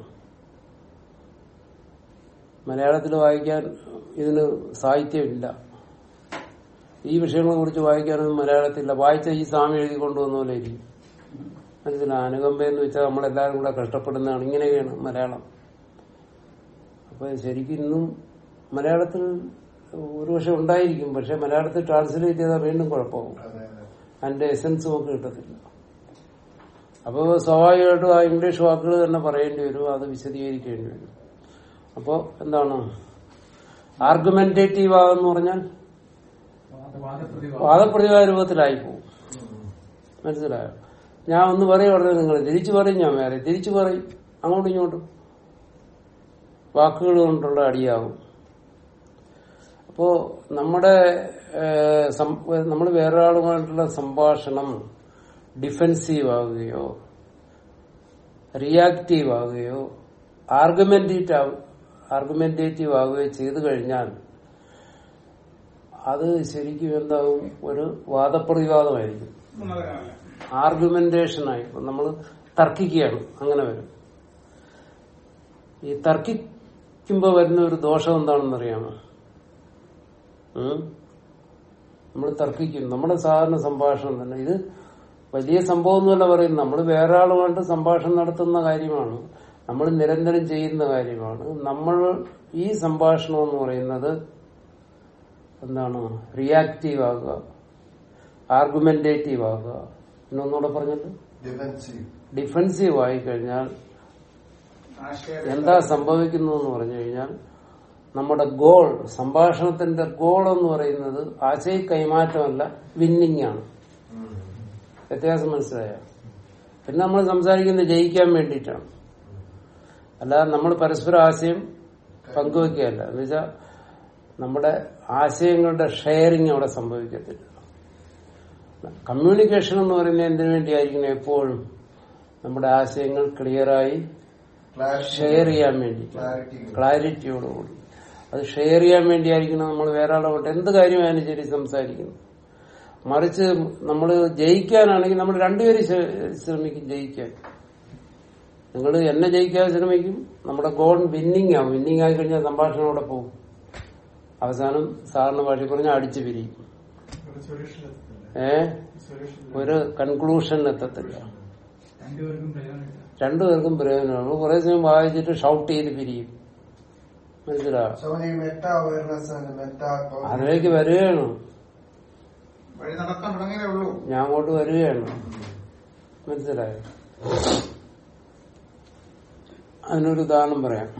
മലയാളത്തിൽ വായിക്കാൻ ഇതിന് സാഹിത്യമില്ല ഈ വിഷയങ്ങളെ കുറിച്ച് വായിക്കാനൊന്നും മലയാളത്തിലില്ല വായിച്ച ഈ സ്വാമി എഴുതി കൊണ്ടുവന്ന പോലെ ഇരിക്കും മനസ്സിലായി അനുകമ്പ എന്ന് വെച്ചാൽ നമ്മളെല്ലാവരും കൂടെ കഷ്ടപ്പെടുന്നതാണ് ഇങ്ങനെയൊക്കെയാണ് മലയാളം അപ്പൊ ശരിക്കും ഇന്നും മലയാളത്തിൽ ഒരു പക്ഷെ ഉണ്ടായിരിക്കും പക്ഷെ മലയാളത്തിൽ ട്രാൻസ്ലേറ്റ് ചെയ്താൽ വീണ്ടും കുഴപ്പമാവും അതെ അതെ അതിന്റെ എസൻസ് നമുക്ക് കിട്ടത്തില്ല അപ്പോൾ സ്വാഭാവികമായിട്ടും ആ ഇംഗ്ലീഷ് വാക്കുകൾ തന്നെ പറയേണ്ടി വരും അത് വിശദീകരിക്കേണ്ടി വരും അപ്പോ എന്താണ് ആർഗുമെന്റേറ്റീവ് ആവെന്ന് പറഞ്ഞാൽ വാദപ്രതിവാദം വാദപ്രതിവാദ രൂപത്തിലായി പോകും മനസ്സിലായോ ഞാൻ ഒന്ന് പറയും ഉടനെ നിങ്ങൾ തിരിച്ചു പറയും ഞാൻ വേറെ തിരിച്ചു പറയും അങ്ങോട്ടും ഇങ്ങോട്ടും വാക്കുകൾ കൊണ്ടുള്ള അടിയാവും അപ്പോ നമ്മുടെ നമ്മൾ വേറൊരാളുമായിട്ടുള്ള സംഭാഷണം ഡിഫെൻസീവ് ആവുകയോ റിയാക്റ്റീവ് ആവുകയോ ആർഗുമെന്റേറ്റ് ആർഗുമെന്റേറ്റീവ് ആവുകയോ ചെയ്തു കഴിഞ്ഞാൽ അത് ശരിക്കും എന്താവും ഒരു വാദപ്രതിവാദമായിരിക്കും ആർഗുമെന്റേഷൻ ആയി നമ്മൾ തർക്കിക്കുകയാണ് അങ്ങനെ വരും ഈ തർക്കിക്കുമ്പോ വരുന്ന ഒരു ദോഷം എന്താണെന്ന് അറിയാമോ നമ്മൾ തർക്കിക്കും നമ്മുടെ സാധാരണ സംഭാഷണം തന്നെ ഇത് വലിയ സംഭവമൊന്നുമല്ല പറയുന്നത് നമ്മൾ വേറെ ആളുമായിട്ട് സംഭാഷണം നടത്തുന്ന കാര്യമാണ് നമ്മൾ നിരന്തരം ചെയ്യുന്ന കാര്യമാണ് നമ്മൾ ഈ സംഭാഷണം എന്ന് പറയുന്നത് എന്താണ് റിയാക്റ്റീവ് ആകുക ആർഗുമെന്റേറ്റീവ് ആകുക പിന്നെ ഒന്നുകൂടെ പറഞ്ഞിട്ട് ഡിഫൻസീവ് ഡിഫെൻസീവ് ആയി കഴിഞ്ഞാൽ എന്താ സംഭവിക്കുന്നു എന്ന് പറഞ്ഞു കഴിഞ്ഞാൽ നമ്മുടെ ഗോൾ സംഭാഷണത്തിന്റെ ഗോൾ എന്ന് പറയുന്നത് ആശയ കൈമാറ്റമല്ല വിന്നിങ് ആണ് വ്യത്യാസം മനസ്സിലായ പിന്നെ നമ്മൾ സംസാരിക്കുന്നത് ജയിക്കാൻ വേണ്ടിയിട്ടാണ് അല്ലാതെ നമ്മൾ പരസ്പര ആശയം പങ്കുവെക്കുകയല്ല എന്ന് വെച്ചാൽ നമ്മുടെ ആശയങ്ങളുടെ ഷെയറിങ് അവിടെ സംഭവിക്കത്തില്ല കമ്മ്യൂണിക്കേഷൻ എന്ന് പറയുന്നത് എന്തിനു വേണ്ടിയായിരിക്കണം എപ്പോഴും നമ്മുടെ ആശയങ്ങൾ ക്ലിയറായി ഷെയർ ചെയ്യാൻ വേണ്ടി ക്ലാരിറ്റി ക്ലാരിറ്റിയോടുകൂടി അത് ഷെയർ ചെയ്യാൻ വേണ്ടിയായിരിക്കണം നമ്മൾ വേറെ ആളോട്ട് എന്ത് കാര്യമായാലും ശരി സംസാരിക്കുന്നു മറിച്ച് നമ്മൾ ജയിക്കാനാണെങ്കിൽ നമ്മൾ രണ്ടുപേരും ശ്ര- ശ്രമിക്കും ജയിക്കാൻ നിങ്ങൾ എന്നെ ജയിക്കാൻ ശ്രമിക്കും നമ്മുടെ ഗോൾ വിന്നിങ് ആവും വിന്നിങ് ആയി കഴിഞ്ഞാൽ സംഭാഷണം അവിടെ പോകും അവസാനം സാറിന് ഭാഷ പറഞ്ഞാൽ അടിച്ചു പിരിയും ഒരു സൊല്യൂഷൻ എത്തത്തില്ല ഏ സൊല്യൂഷൻ ഒരു കൺക്ലൂഷൻ എത്തത്തില്ല രണ്ടുപേർക്കും പ്രയോജനമില്ല രണ്ടുപേർക്കും പ്രയോജനമാണ് കുറെ സമയം വായിച്ചിട്ട് ഷൗട്ട് ചെയ്ത് പിരിയും മനസ്സിലാവും സോ ഈ മെറ്റ അവയർനെസ് ആണ് മെറ്റ അതിലേക്ക് വരികയാണ് വഴി നടക്കാൻ തുടങ്ങിയതേ ഉള്ളൂ ഞാൻ അങ്ങോട്ട് വരികയാണ് മനസ്സിലായോ അതിനൊരു ഉദാഹരണം പറയാം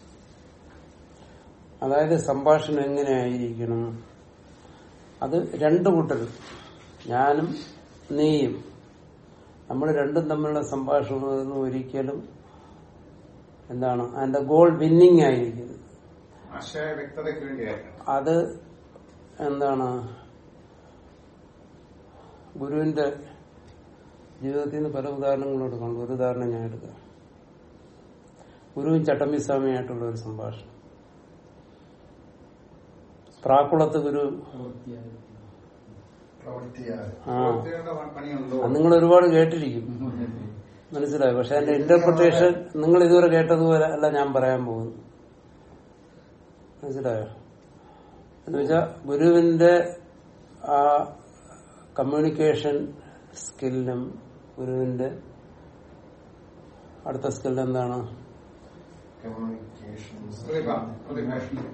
അതായത് സംഭാഷണം എങ്ങനെയായിരിക്കണം അത് രണ്ടു കൂട്ടരും ഞാനും നീയും നമ്മൾ രണ്ടും തമ്മിലുള്ള സംഭാഷണം ഒരിക്കലും എന്താണ് അതിന്റെ ഗോൾ വിന്നിങ് ആയിരിക്കുന്നത് ആശയ വ്യക്തതയ്ക്ക് വേണ്ടിയായിരുന്നു അത് എന്താണ് ഗുരുവിന്റെ ജീവിതത്തിൽ നിന്ന് പല ഉദാഹരണങ്ങളോട് കണ്ടു ഒരു ഉദാഹരണം ഞാൻ എടുക്കാം ഗുരുവും ചട്ടമ്പിസ്വാമിയായിട്ടുള്ള ഒരു സംഭാഷണം പ്രാക്കുളത്ത് ഗുരു പ്രവൃത്തിയാണ് ആ പ്രവൃത്തികളുടെ പണിയുണ്ടോ അത് നിങ്ങൾ ഒരുപാട് കേട്ടിരിക്കും മനസ്സിലായി പക്ഷെ അതിന്റെ ഇന്റർപ്രിട്ടേഷൻ നിങ്ങൾ ഇതുവരെ കേട്ടതുപോലെ അല്ല ഞാൻ പറയാൻ പോകുന്നു മനസ്സിലായോ എന്ന് വെച്ചാ ഗുരുവിന്റെ ആ കമ്മ്യൂണിക്കേഷൻ സ്കില്ലിനും ഗുരുവിന്റെ അടുത്ത സ്കില്ല് എന്താണ് കമ്മ്യൂണിക്കേഷൻ പ്രതിഭ പ്രതിഭ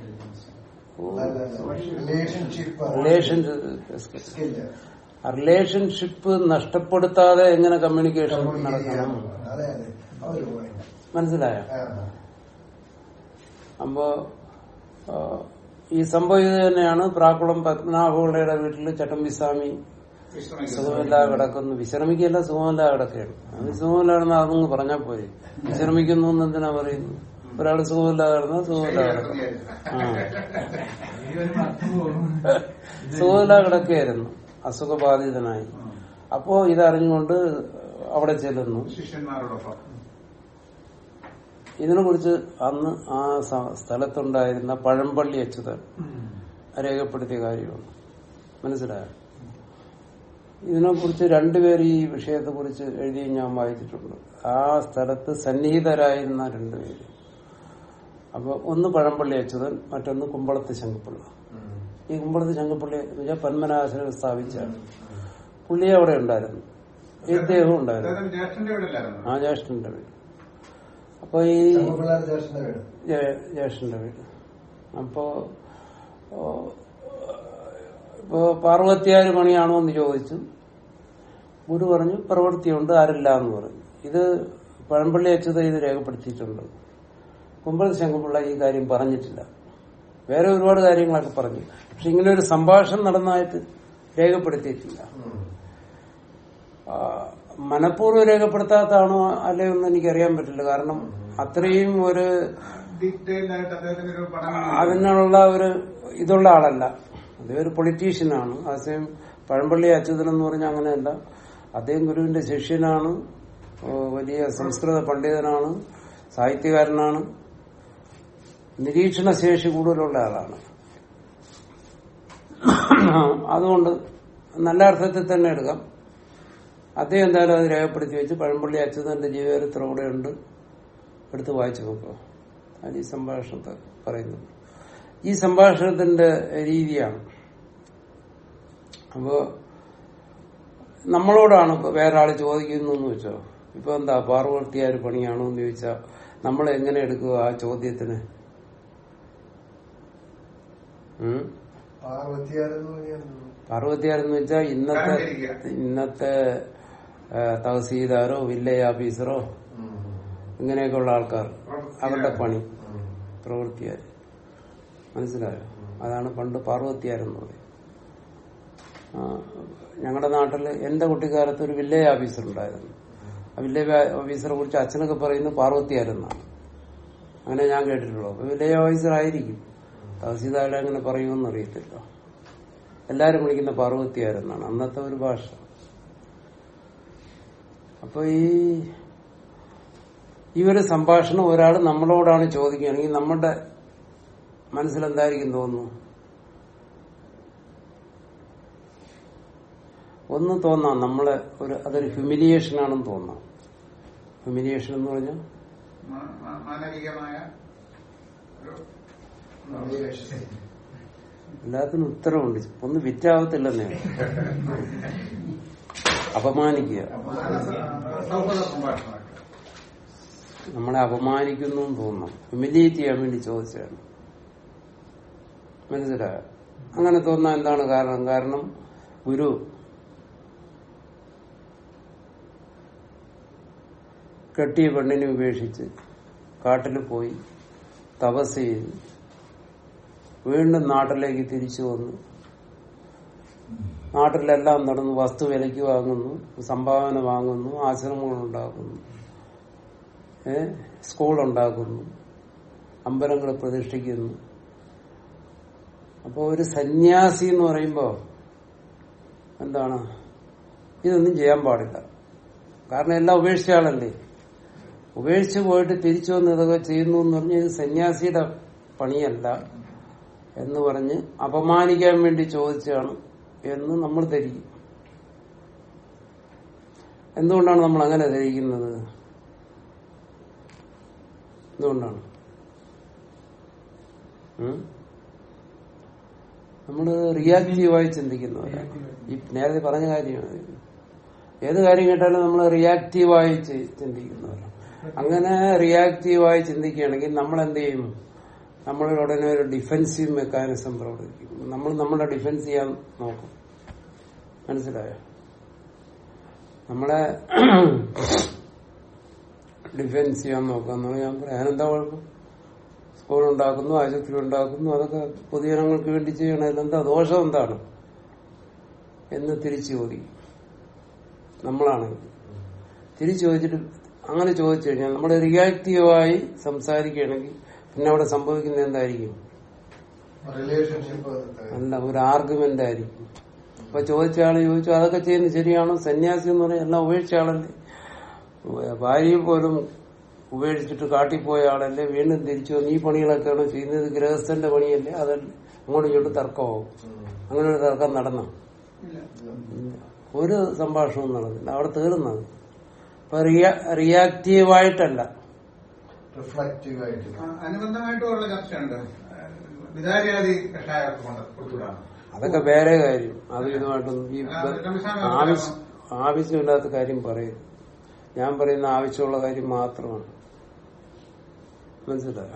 റിലേഷൻഷിപ്പ് റിലേഷൻ സ്കില്ല് റിലേഷൻഷിപ്പ് നഷ്ടപ്പെടുത്താതെ എങ്ങനെ കമ്മ്യൂണിക്കേഷൻ നടക്കണം അതെ അതെ അവര് പോയിന്റ് മനസ്സിലായോ ആ, അപ്പോ ആ, ഈ സംഭവം ഇത് തന്നെയാണ് പ്രാക്കുളം പത്മനാഭപിള്ളയുടെ വീട്ടിൽ ചട്ടമ്പിസ്വാമി വിശ്രമിക്കുന്നു സുഖമില്ലാതെ കിടക്കുന്നു വിശ്രമിക്കല്ല സുഖമില്ലാതെ കിടക്കുകയാണ് അത് സുഖമില്ലാതെന്ന് അതൊന്ന് പറഞ്ഞാൽ പോരെ വിശ്രമിക്കുന്നു എന്ന് എന്തിനാ പറയുന്നു ഒരാൾ സുഖമില്ലാതെ കിടന്നാൽ സുഖമില്ലാതെ കിടക്കും ആ ഈ ഒരു അർത്ഥം തോന്നും സുഖമില്ലാതെ കിടക്കുകയായിരുന്നു അസുഖബാധിതനായി അപ്പോ ഇതറിഞ്ഞുകൊണ്ട് അവിടെ ചെല്ലുന്നു ശിഷ്യന്മാരോടൊപ്പം ഇതിനെ കുറിച്ച് അന്ന് ആ സ- സ്ഥലത്തുണ്ടായിരുന്ന പഴമ്പള്ളി അച്യുതൻ രേഖപ്പെടുത്തിയ കാര്യമാണ് മനസ്സിലായോ ഇതിനെക്കുറിച്ച് രണ്ടുപേർ ഈ വിഷയത്തെ കുറിച്ച് എഴുതി ഞാൻ വായിച്ചിട്ടുണ്ട് ആ സ്ഥലത്ത് സന്നിഹിതരായിരുന്ന രണ്ടുപേര് അപ്പൊ ഒന്ന് പഴമ്പള്ളി അച്യുതൻ മറ്റൊന്ന് കുമ്പളത്ത് ശങ്കപ്പിള്ള ഈ കുമ്പളത്ത് ശങ്കപ്പിള്ളി എന്ന് വെച്ചാൽ പന്മനാശനം സ്ഥാപിച്ച പുള്ളി അവിടെ ഉണ്ടായിരുന്നു ഇദ്ദേഹം ഉണ്ടായിരുന്നു അദ്ദേഹത്തിന്റെ ജ്യേഷ്ഠന്റെ വീടല്ലായിരുന്നു ആ ജ്യേഷ്ഠന്റെ വീട് അപ്പൊ ഈ പിള്ളേർ ജ്യേഷ്ഠന്റെ വീട് ജേ- ജ്യേഷ്ഠന്റെ വീട് അപ്പോ ഓ, ഇപ്പോ പാർവത്യാര് പണിയാണോ എന്ന് ചോദിച്ചു ഗുരു പറഞ്ഞു പ്രവൃത്തിയുണ്ട് ആരില്ല എന്ന് പറഞ്ഞു ഇത് പഴമ്പള്ളി അച്യുത ഇത് രേഖപ്പെടുത്തിയിട്ടുണ്ട് കുമ്പൾ ശങ്കുപിള്ള ഈ കാര്യം പറഞ്ഞിട്ടില്ല വേറെ ഒരുപാട് കാര്യങ്ങളൊക്കെ പറഞ്ഞു പക്ഷെ ഇങ്ങനെ ഒരു സംഭാഷണം നടന്നതായിട്ട് രേഖപ്പെടുത്തിയിട്ടില്ല ആ, മനഃപൂർവ്വം രേഖപ്പെടുത്താത്തതാണോ അല്ലയോ എന്ന് എനിക്കറിയാൻ പറ്റില്ല കാരണം അത്രയും ഒരു ഡീറ്റെയിൽഡ് ആയിട്ട് അദ്ദേഹത്തിന്റെ ഒരു പഠനം അതിനുള്ള ഒരു ഇതുള്ള ആളല്ല അദ്ദേഹം ഒരു പൊളിറ്റീഷ്യനാണ് അതേസമയം പഴമ്പള്ളി അച്യുതൻ എന്ന് പറഞ്ഞാൽ അങ്ങനെയല്ല അദ്ദേഹം ഗുരുവിന്റെ ശിഷ്യനാണ് ഓ, വലിയ സംസ്കൃത പണ്ഡിതനാണ് സാഹിത്യകാരനാണ് നിരീക്ഷണ ശേഷി കൂടുതലുള്ള ആളാണ് അതുകൊണ്ട് നല്ല അർത്ഥത്തിൽ തന്നെ എടുക്കാം അദ്ദേഹം എന്തായാലും അത് രേഖപ്പെടുത്തി വെച്ച് പഴമ്പള്ളി അച്യുതന്റെ ജീവചരിത്രം ഇവിടെ ഉണ്ട് എടുത്ത് വായിച്ചു നോക്കുക അത് ഈ സംഭാഷണത്തെ പറയുന്നത് ഈ സംഭാഷണത്തിന്റെ രീതിയാണ് അപ്പോ നമ്മളോടാണ് ഇപ്പൊ വേറെ ആള് ചോദിക്കുന്നു എന്ന് വെച്ചോ ഇപ്പൊ എന്താ പാർവത്തിയാര് പണിയാണോ എന്ന് ചോദിച്ചാൽ നമ്മൾ എങ്ങനെ എടുക്കുക ആ ചോദ്യത്തിന് ഉം? പാർവതിയാരെന്ന് പറഞ്ഞാൽ പാർവതിയാരെന്ന് വെച്ചാൽ ഇന്നത്തെ കരഞ്ഞിരിക്കുക. ഇന്നത്തെ ആ, തഹസീൽദാരോ വില്ലേജ് ഓഫീസറോ ഇങ്ങനെയൊക്കെയുള്ള ആൾക്കാർ അവരുടെ പണി പ്രവൃത്തിയാർ മനസ്സിലായോ അതാണ് പണ്ട് പാർവത്തിയാരെന്ന് പറയും ആ, ഞങ്ങളുടെ നാട്ടിൽ എന്റെ കുട്ടിക്കാലത്ത് ഒരു വില്ലേജ് ഓഫീസർ ഉണ്ടായിരുന്നു ആ വില്ലേജ് ഓഫീസറെ കുറിച്ച് അച്ഛനൊക്കെ പറയുന്നത് പാർവത്തിയാരെന്നാണ് അങ്ങനെ ഞാൻ കേട്ടിട്ടുള്ളൂ അപ്പൊ വില്ലേജ് ഓഫീസർ ആയിരിക്കും തഹസീൽദാരെ അങ്ങനെ പറയുമെന്ന് അറിയത്തില്ല എല്ലാരും വിളിക്കുന്ന പാർവത്തിയാരെന്നാണ് അന്നത്തെ ഒരു ഭാഷ അപ്പൊ ഈ ഈ ഒരു സംഭാഷണം ഒരാൾ നമ്മളോടാണ് ചോദിക്കുകയാണെങ്കിൽ നമ്മുടെ മനസ്സിലെന്തായിരിക്കും തോന്നുന്നു ഒന്ന് തോന്നാം നമ്മളെ ഒരു അതൊരു ഹ്യൂമിലിയേഷൻ ആണെന്ന് തോന്നാം ഹ്യൂമിലിയേഷൻ എന്ന് പറഞ്ഞാൽ മാ- മാ- മാനവികമായ ഒരു എല്ലാത്തിനും ഉത്തരവുണ്ട് ഒന്ന് വിറ്റാവത്തില്ലെന്നേ അപമാനിക്കുക മാനസ സൗഹൃദ സംഭാഷണമായിട്ട് നമ്മളെ അപമാനിക്കുന്നു എന്ന് തോന്നണം ഹ്യൂമിലിയേറ്റ് ചെയ്യാൻ വേണ്ടി ചോദിച്ചതാണ് മനസ്സിലായോ അങ്ങനെ തോന്നാൻ എന്താണ് കാരണം കാരണം ഗുരു കെട്ടിയ പെണ്ണിനെ ഉപേക്ഷിച്ച് കാട്ടിൽ പോയി തപസ് ചെയ്ത് വീണ്ടും നാട്ടിലേക്ക് തിരിച്ചു വന്നു നാട്ടിലെല്ലാം നടന്നു വസ്തു വിലയ്ക്ക് വാങ്ങുന്നു സംഭാവന വാങ്ങുന്നു ആശ്രമങ്ങൾ ഉണ്ടാക്കുന്നു ഏ സ്കൂൾ ഉണ്ടാക്കുന്നു അമ്പലങ്ങൾ പ്രതിഷ്ഠിക്കുന്നു അപ്പോൾ ഒരു സന്യാസി എന്ന് പറയുമ്പോ എന്താണ് ഇതൊന്നും ചെയ്യാൻ പാടില്ല കാരണം എല്ലാം ഉപേക്ഷിച്ച ആളല്ലേ ഉപേക്ഷിച്ച് പോയിട്ട് തിരിച്ചു വന്ന് ഇതൊക്കെ ചെയ്യുന്നു എന്ന് പറഞ്ഞ് ഇത് സന്യാസിയുടെ പണിയല്ല എന്ന് പറഞ്ഞ് അപമാനിക്കാൻ വേണ്ടി ചോദിച്ചാണ് എന്ന് നമ്മൾ ധരിക്കും എന്തുകൊണ്ടാണ് നമ്മൾ അങ്ങനെ ധരിക്കുന്നത് എന്തുകൊണ്ടാണ് ഉം? നമ്മള് റിയാക്റ്റീവായി ചിന്തിക്കുന്നവരാണ് ഈ നേരത്തെ പറഞ്ഞ കാര്യമാണ് ഇത്. ഏത് കാര്യം കേട്ടാലും നമ്മൾ റിയാക്റ്റീവായി ചി- ചിന്തിക്കുന്നവരാണ് അങ്ങനെ റിയാക്റ്റീവായി ചിന്തിക്കുകയാണെങ്കിൽ നമ്മൾ എന്ത് ചെയ്യും നമ്മൾ ഉടനെ ഒരു ഡിഫെൻസീവ് മെക്കാനിസം പ്രവർത്തിക്കും നമ്മൾ നമ്മളെ ഡിഫെൻസ് ചെയ്യാൻ നോക്കും മനസ്സിലായോ നമ്മളെ ഡിഫെൻസ് ചെയ്യാൻ നോക്കാം എന്ന് ഞാൻ പറയാം അതിനെന്താ കുഴപ്പം സ്കൂൾ ഉണ്ടാക്കുന്നു ആശുപത്രി ഉണ്ടാക്കുന്നു അതൊക്കെ പൊതുജനങ്ങൾക്ക് വേണ്ടി ചെയ്യണം അതിലെന്താ ദോഷം എന്താണ് എന്ന് തിരിച്ചു ചോദിക്കും നമ്മളാണെങ്കിൽ തിരിച്ചു ചോദിച്ചിട്ട് അങ്ങനെ ചോദിച്ചു കഴിഞ്ഞാൽ നമ്മൾ റിയാക്റ്റീവായി സംസാരിക്കുകയാണെങ്കിൽ പിന്നെ അവിടെ സംഭവിക്കുന്നത് എന്തായിരിക്കും റിലേഷൻഷിപ്പ് അല്ല ഒരു ആർഗ്യുമെന്റ് ആയിരിക്കും അപ്പൊ ചോദിച്ച ആള് ചോദിച്ചു അതൊക്കെ ചെയ്യുന്നത് ശരിയാണോ സന്യാസി എന്ന് പറഞ്ഞാൽ എല്ലാം ഉപേക്ഷിച്ച ആളല്ലേ ഭാര്യയെ പോലും ഉപേക്ഷിച്ചിട്ട് കാട്ടിപ്പോയ ആളല്ലേ വീണ്ടും തിരിച്ചു വന്ന് ഈ പണികളൊക്കെയാണ് ചെയ്യുന്നത് ഗൃഹസ്ഥന്റെ പണിയല്ലേ അതല്ല അങ്ങോട്ടും ഇങ്ങോട്ടും തർക്കമാവും അങ്ങനെ ഒരു തർക്കം നടന്നു ഒരു സംഭാഷണവും നടന്നില്ല അവിടെ തീർന്നത് അപ്പൊ റിയാക്റ്റീവായിട്ടല്ല റിഫ്ലക്റ്റീവ് ആയിട്ട് ആ, അനുബന്ധമായിട്ടുള്ള ചർച്ചയുണ്ട് വികാരിയാദി കഷായം കൊണ്ട് കൊടുത്തുവിടാം അതൊക്കെ വേറെ കാര്യം അത് ഇതുമായിട്ടൊന്നും ഈ ആ, രമേശാമി ആവശ്യം ആവശ്യമില്ലാത്ത കാര്യം പറയും ഞാൻ പറയുന്ന ആവശ്യമുള്ള കാര്യം മാത്രമാണ് മനസ്സിലായോ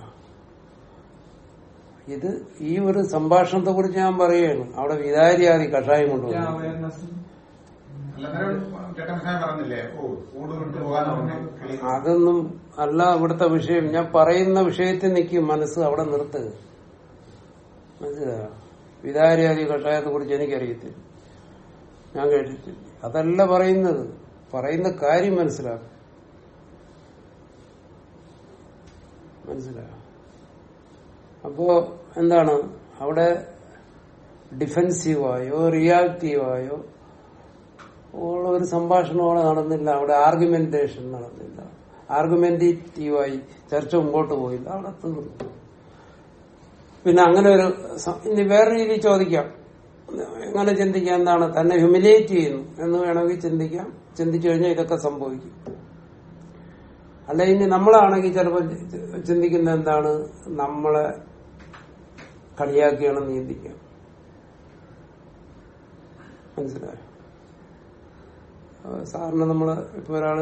ഇത് ഈ ഒരു സംഭാഷണത്തെ കുറിച്ച് ഞാൻ പറയുകയാണ് അവിടെ വികാരിയാദി കഷായം കൊണ്ടുവന്നു അവയർനെസ് അല്ലന്നേരം ചേട്ടൻ കഷായം പറഞ്ഞില്ലേ ഓ കൂട് വിട്ടു പോകാന്ന് പറഞ്ഞു കിളി അതൊന്നും അല്ല ഇവിടുത്തെ വിഷയം ഞാൻ പറയുന്ന വിഷയത്തിൽ നിൽക്കും മനസ്സ് അവിടെ നിർത്തുക മനസ്സിലായോ വികാരിയാദി കഷായത്തെ കുറിച്ച് എനിക്കറിയത്തില്ല ഞാൻ കേട്ടിട്ടില്ല അതല്ല പറയുന്നത് പറയുന്ന കാര്യം മനസ്സിലാക്കും മനസ്സിലായോ അപ്പോ എന്താണ് അവിടെ ഡിഫെൻസീവായോ റിയാക്റ്റീവായോ ഉള്ള ഒരു സംഭാഷണം അവിടെ നടന്നില്ല അവിടെ ആർഗ്യുമെന്റേഷൻ നടന്നില്ല ആർഗ്യുമെന്റേറ്റീവായി ചർച്ച മുമ്പോട്ട് പോയില്ല അവിടെ തീർന്നു പിന്നെ അങ്ങനെ ഒരു സ- ഇനി വേറെ രീതിയിൽ ചോദിക്കാം എങ്ങനെ ചിന്തിക്കാം എന്താണ് തന്നെ ഹ്യൂമിലേറ്റ് ചെയ്യുന്നു എന്ന് വേണമെങ്കിൽ ചിന്തിക്കാം ചിന്തിച്ചു കഴിഞ്ഞാൽ ഇതൊക്കെ സംഭവിക്കും അല്ല ഇനി നമ്മളാണെങ്കിൽ ചിലപ്പോൾ ചിന്തിക്കുന്ന എന്താണ് നമ്മളെ കളിയാക്കിയാണെന്ന് ചിന്തിക്കാം മനസ്സിലായോ അഹ് സാറിന് നമ്മള് ഇപ്പൊ ഒരാള്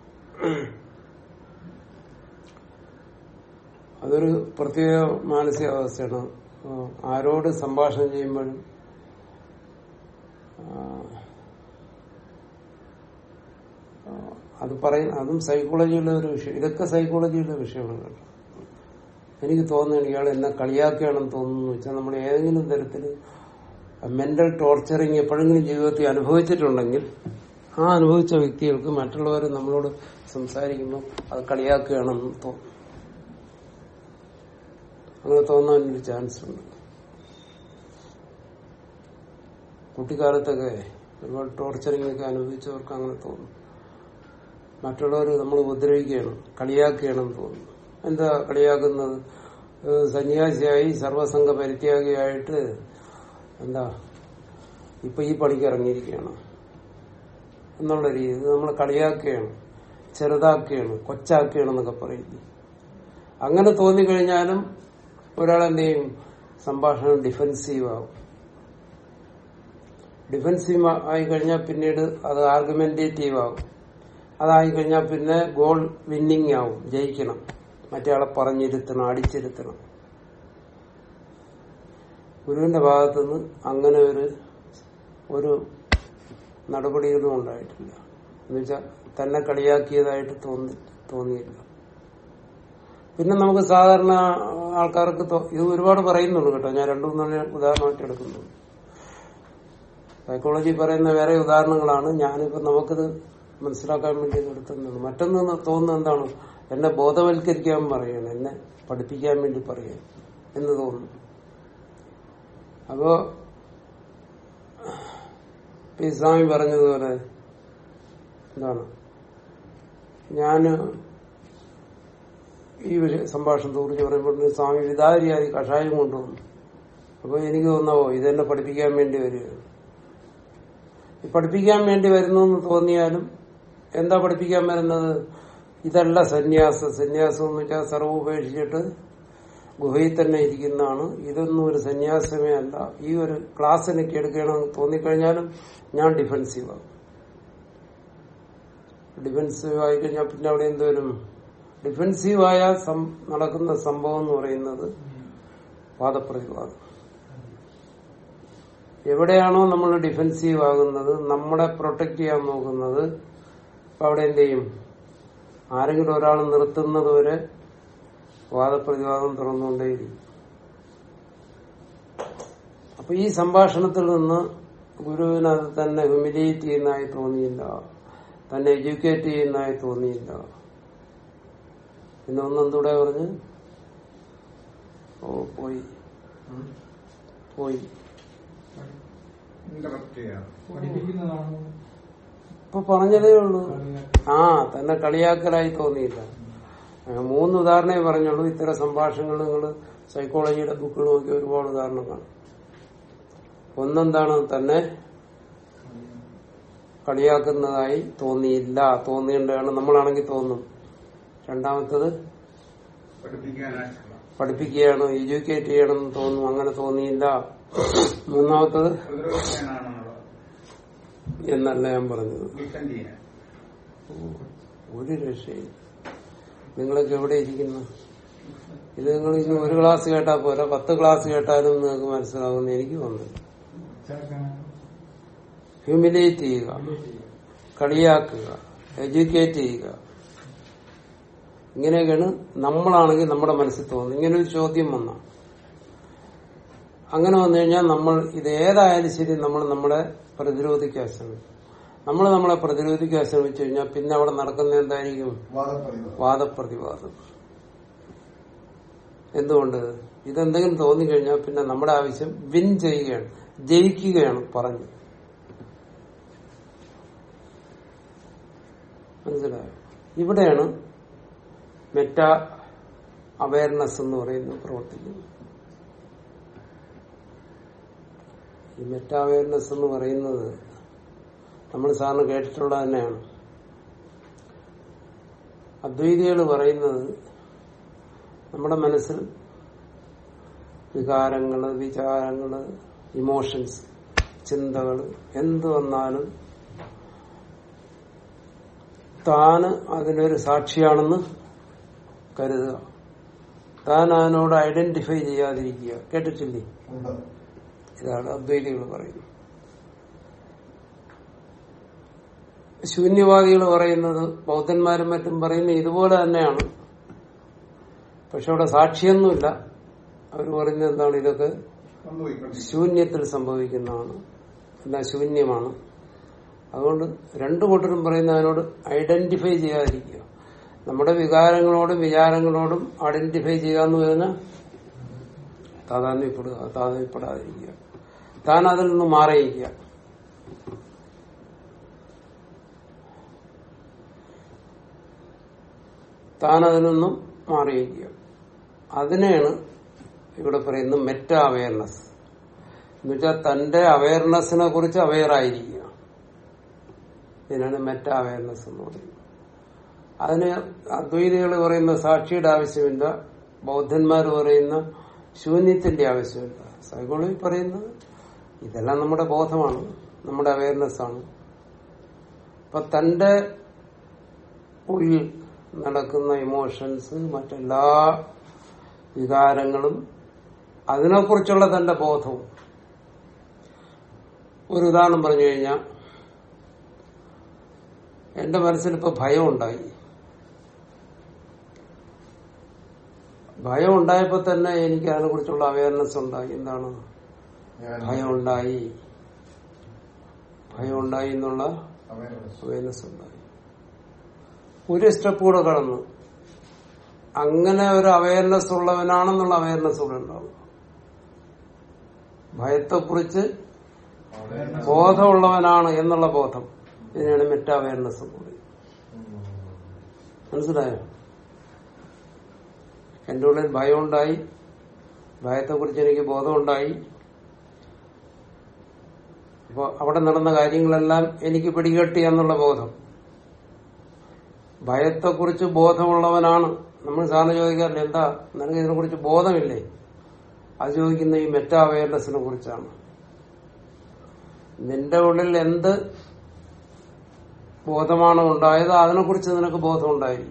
അതൊരു പ്രത്യേക മാനസികാവസ്ഥയാണ് ആ, ആരോട് സംഭാഷണം ചെയ്യുമ്പോഴും ആ, ആ, അത് പറയും അതും സൈക്കോളജിയുടെ ഒരു വിഷയം ഇതൊക്കെ സൈക്കോളജിയുടെ വിഷയമാണ് കേട്ടോ എനിക്ക് തോന്നുന്നു ഇയാൾ എന്നെ കളിയാക്കുകയാണെന്ന് തോന്നുന്നു വെച്ചാൽ നമ്മൾ ഏതെങ്കിലും തരത്തിൽ മെന്റൽ ടോർച്ചറിങ് എപ്പോഴെങ്കിലും ജീവിതത്തിൽ അനുഭവിച്ചിട്ടുണ്ടെങ്കിൽ ആ അനുഭവിച്ച വ്യക്തികൾക്ക് മറ്റുള്ളവർ നമ്മളോട് സംസാരിക്കുമ്പോൾ അത് കളിയാക്കുകയാണെന്ന് തോന്നും അങ്ങനെ തോന്നാൻ ഒരു ചാൻസ് ഉണ്ട് കുട്ടിക്കാലത്തൊക്കെ ഒരുപാട് ടോർച്ചറിങ് ഒക്കെ അനുഭവിച്ചവർക്ക് അങ്ങനെ തോന്നും മറ്റുള്ളവർ നമ്മൾ ഉപദ്രവിക്കുകയാണ് കളിയാക്കുകയാണെന്ന് തോന്നുന്നു എന്താ കളിയാക്കുന്നത് ഏഹ് സന്യാസിയായി സർവസംഘ പരിത്യാഗിയായിട്ട് എന്താ ഇപ്പൊ ഈ പണിക്ക് ഇറങ്ങിയിരിക്കുകയാണ് എന്നുള്ള രീതി ഇത് നമ്മൾ കളിയാക്കുകയാണ് ചെറുതാക്കുകയാണ് കൊച്ചാക്കുകയാണെന്നൊക്കെ പറയുന്നു അങ്ങനെ തോന്നിക്കഴിഞ്ഞാലും ഒരാളെന്ത് ചെയ്യും സംഭാഷണം ഡിഫെൻസീവ് ആവും ഡിഫെൻസീവ് ആയി കഴിഞ്ഞാൽ പിന്നീട് അത് ആർഗ്യുമെന്റേറ്റീവ് ആവും അതായി കഴിഞ്ഞാൽ പിന്നെ ഗോൾ വിന്നിങ് ആവും ജയിക്കണം മറ്റേയാളെ പറഞ്ഞിരുത്തണം അടിച്ചിരുത്തണം ഗുരുവിന്റെ ഭാഗത്തുനിന്ന് അങ്ങനെ ഒരു ഒരു നടപടികളും ഉണ്ടായിട്ടില്ല എന്നുവെച്ചാൽ തന്നെ കളിയാക്കിയതായിട്ട് തോന്നി തോന്നിയില്ല പിന്നെ നമുക്ക് സാധാരണ ആൾക്കാർക്ക് തോ- ഇത് ഒരുപാട് പറയുന്നുണ്ട് കേട്ടോ ഞാൻ രണ്ടു മൂന്ന് ഉദാഹരണമായിട്ട് എടുക്കുന്നുണ്ട് സൈക്കോളജി പറയുന്ന വേറെ ഉദാഹരണങ്ങളാണ് ഞാനിപ്പോ നമുക്കിത് മനസ്സിലാക്കാൻ വേണ്ടി ഇത് എടുത്തുന്നുണ്ട് മറ്റൊന്ന് തോന്നുന്നത് എന്താണ് എന്നെ ബോധവൽക്കരിക്കാൻ പറയണം എന്നെ പഠിപ്പിക്കാൻ വേണ്ടി പറയണം എന്ന് തോന്നുന്നു അപ്പോ ഇപ്പൊ ഇസ്ലാമി പറഞ്ഞതുപോലെ എന്താണ് ഞാന് ഈ വിഷയ സംഭാഷണത്തെ കുറിച്ച് പറയുമ്പോൾ സ്വാമി വിതാരിയായി കഷായം കൊണ്ടുവന്നു അപ്പൊ എനിക്ക് തോന്നാവോ ഇതെന്നെ പഠിപ്പിക്കാൻ വേണ്ടി വരികയാണ് ഈ പഠിപ്പിക്കാൻ വേണ്ടി വരുന്നു എന്ന് തോന്നിയാലും എന്താ പഠിപ്പിക്കാൻ വരുന്നത് ഇതല്ല സന്യാസം സന്യാസം എന്ന് വെച്ചാൽ സർവ്വ ഉപേക്ഷിച്ചിട്ട് ഗുഹയിൽ തന്നെ ഇരിക്കുന്നതാണ് ഇതൊന്നും ഒരു സന്യാസമേ അല്ല ഈ ഒരു ക്ലാസ് എനിക്ക് എടുക്കണമെന്ന് തോന്നിക്കഴിഞ്ഞാലും ഞാൻ ഡിഫെൻസീവ് ആകും ഡിഫെൻസീവ് ആയി കഴിഞ്ഞാൽ പിന്നെ അവിടെ എന്തുവരും ഡിഫെൻസീവായ സം- നടക്കുന്ന സംഭവം എന്ന് പറയുന്നത് വാദപ്രതിവാദം എവിടെയാണോ നമ്മൾ ഡിഫെൻസീവ് ആകുന്നത് നമ്മളെ പ്രൊട്ടക്ട് ചെയ്യാൻ നോക്കുന്നത് അപ്പൊ അവിടെ എന്ത് ചെയ്യും ആരെങ്കിലും ഒരാൾ നിർത്തുന്നത് വരെ വാദപ്രതിവാദം തുറന്നുകൊണ്ടേയിരിക്കും അപ്പൊ ഈ സംഭാഷണത്തിൽ നിന്ന് ഗുരുവിന് അത് തന്നെ ഹ്യൂമിലിയേറ്റ് ചെയ്യുന്നതായി തോന്നിയില്ല തന്നെ എഡ്യൂക്കേറ്റ് ചെയ്യുന്നതായി തോന്നിയില്ല പിന്നെ ഒന്നെന്തൂടെ പറഞ്ഞ് ഓ പോയി ഉം. പോയി ഇന്ററപ്റ്റ് ചെയ്യാം പഠിപ്പിക്കുന്നതാണോ ഇപ്പൊ പറഞ്ഞതേ ഉള്ളൂ ആ തന്നെ കളിയാക്കലായി തോന്നിയില്ല ആ, മൂന്ന് ഉദാഹരണമേ പറഞ്ഞുള്ളൂ ഇത്തരം സംഭാഷണങ്ങൾ നിങ്ങൾ സൈക്കോളജിയുടെ ബുക്കുകൾ നോക്കി ഒരുപാട് ഉദാഹരണം കാണും ഒന്നെന്താണ് തന്നെ കളിയാക്കുന്നതായി തോന്നിയില്ല തോന്നിയേണ്ടതാണ് നമ്മളാണെങ്കിൽ തോന്നും രണ്ടാമത്തത് പഠിപ്പിക്കാനായിട്ടുള്ള പഠിപ്പിക്കുകയാണ് എഡ്യൂക്കേറ്റ് ചെയ്യണമെന്ന് തോന്നും അങ്ങനെ തോന്നിയില്ല മൂന്നാമത്തത് പ്രതിരോധിക്കാനാണെന്നുള്ളത് എന്നല്ല ഞാൻ പറഞ്ഞത് ഡിഫെൻഡ് ചെയ്യാൻ ഒരു രക്ഷയില്ല നിങ്ങളൊക്കെ എവിടെ ഇരിക്കുന്നു ഇത് നിങ്ങൾ ഇനി ഒരു ക്ലാസ് കേട്ടാൽ പോരാ പത്ത് ക്ലാസ് കേട്ടാലും നിങ്ങൾക്ക് മനസ്സിലാവുമെന്ന് എനിക്ക് തോന്നുന്നു ഹ്യൂമിലേറ്റ് ചെയ്യുക കളിയാക്കുക എഡ്യൂക്കേറ്റ് ചെയ്യുക ഇങ്ങനെയൊക്കെയാണ് നമ്മളാണെങ്കിൽ നമ്മുടെ മനസ്സിൽ തോന്നുന്നത് ഇങ്ങനെ ഒരു ചോദ്യം വന്ന അങ്ങനെ വന്നു കഴിഞ്ഞാൽ നമ്മൾ ഇത് ഏതായാലും ശരി നമ്മൾ നമ്മളെ പ്രതിരോധിക്കാൻ ശ്രമിക്കും നമ്മൾ നമ്മളെ പ്രതിരോധിക്കാൻ ശ്രമിച്ചു കഴിഞ്ഞാൽ പിന്നെ അവിടെ നടക്കുന്ന എന്തായിരിക്കും വാദപ്രതിവാദം വാദപ്രതിവാദം എന്തുകൊണ്ട് ഇതെന്തെങ്കിലും തോന്നിക്കഴിഞ്ഞാൽ പിന്നെ നമ്മുടെ ആവശ്യം വിൻ ചെയ്യുകയാണ് ജയിക്കുകയാണ് പറഞ്ഞു മനസ്സിലായോ ഇവിടെയാണ് മെറ്റ അവയർനെസ് എന്ന് പറയുന്നത് പ്രവർത്തിക്കുന്നത് ഈ മെറ്റ അവയർനെസ് എന്ന് പറയുന്നത് നമ്മൾ സാറിന് കേട്ടിട്ടുള്ളത് തന്നെയാണ് അദ്വൈതികൾ പറയുന്നത് നമ്മുടെ മനസ്സിൽ വികാരങ്ങള് വിചാരങ്ങള് ഇമോഷൻസ് ചിന്തകൾ എന്ത് വന്നാലും താന് അതിനൊരു സാക്ഷിയാണെന്ന് കരുതുക താൻ അതിനോട് ഐഡന്റിഫൈ ചെയ്യാതിരിക്കുക കേട്ടിട്ടില്ലേ ഉണ്ട് ഇതാണ് അദ്വൈതികൾ പറയുന്നത് ശൂന്യവാദികൾ പറയുന്നത് ബൗദ്ധന്മാരും മറ്റും പറയുന്നത് ഇതുപോലെ തന്നെയാണ് പക്ഷെ അവിടെ സാക്ഷിയൊന്നുമില്ല അവർ പറയുന്നത് എന്താണ് ഇതൊക്കെ സംഭവിക്കണം ശൂന്യത്തിൽ സംഭവിക്കുന്നതാണ് എല്ലാം ശൂന്യമാണ് അതുകൊണ്ട് രണ്ടു കൂട്ടരും പറയുന്ന അതിനോട് ഐഡന്റിഫൈ ചെയ്യാതിരിക്കുക നമ്മുടെ വികാരങ്ങളോടും വിചാരങ്ങളോടും ഐഡന്റിഫൈ ചെയ്യുക എന്ന് പറഞ്ഞാൽ താതാത്മ്യപ്പെടുക താതാത്മ്യപ്പെടാതിരിക്കുക താൻ അതിൽ നിന്ന് മാറിയിരിക്കുക താൻ അതിൽ നിന്നും മാറിയിരിക്കുക അതിനെയാണ് ഇവിടെ പറയുന്നത് മെറ്റ അവയർനെസ് എന്നുവെച്ചാൽ തന്റെ അവയർനെസ്സിനെ കുറിച്ച് അവെയർ ആയിരിക്കുക ഇതിനാണ് മെറ്റ അവയർനെസ് എന്ന് പറയുന്നത് അതിന് അദ്വൈതികൾ പറയുന്ന സാക്ഷിയുടെ ആവശ്യമില്ല ബൗദ്ധന്മാർ പറയുന്ന ശൂന്യത്തിന്റെ ആവശ്യമില്ല സൈക്കോളജി പറയുന്നത് ഇതെല്ലാം നമ്മുടെ ബോധമാണ് നമ്മുടെ അവയർനെസ് ആണ് അപ്പൊ തന്റെ ഉള്ളിൽ നടക്കുന്ന ഇമോഷൻസ് മറ്റെല്ലാ വികാരങ്ങളും അതിനെക്കുറിച്ചുള്ള തന്റെ ബോധവും ഒരു ഉദാഹരണം പറഞ്ഞു കഴിഞ്ഞാൽ എന്റെ മനസ്സിൽ ഇപ്പൊ ഭയം ഉണ്ടായി ഭയം ഉണ്ടായപ്പോ തന്നെ എനിക്ക് അതിനെ കുറിച്ചുള്ള അവയർനെസ് ഉണ്ടായി എന്താണ് ഞാൻ ഭയം ഉണ്ടായി ഭയം ഉണ്ടായി എന്നുള്ള awareness. അവയർനെസ് ഉണ്ടായി ഒരു സ്റ്റെപ്പ് കൂടെ കടന്നു അങ്ങനെ ഒരു അവയർനെസ് ഉള്ളവനാണെന്നുള്ള അവയർനെസ് കൂടെ ഉണ്ടാവും ഭയത്തെക്കുറിച്ച് ബോധമുള്ളവനാണ് എന്നുള്ള ബോധം ഇതിനാണ് മെറ്റ അവയർനെസ് കൂടി ഉം. മനസ്സിലായോ എന്റെ ഉള്ളിൽ ഭയം ഉണ്ടായി ഭയത്തെക്കുറിച്ച് എനിക്ക് ബോധമുണ്ടായി അപ്പൊ അവിടെ നടന്ന കാര്യങ്ങളെല്ലാം എനിക്ക് പിടികെട്ടി എന്നുള്ള ബോധം ഭയത്തെക്കുറിച്ച് ബോധമുള്ളവനാണ് നമ്മൾ സാറിന് ചോദിക്കാറില്ല എന്താ നിനക്ക് ഇതിനെക്കുറിച്ച് ബോധമില്ലേ അത് ചോദിക്കുന്ന ഈ മെറ്റാ അവയർനെസിനെ കുറിച്ചാണ് നിന്റെ ഉള്ളിൽ എന്ത് ബോധമാണോ ഉണ്ടായത് അതിനെക്കുറിച്ച് നിനക്ക് ബോധം ഉണ്ടായിരിക്കും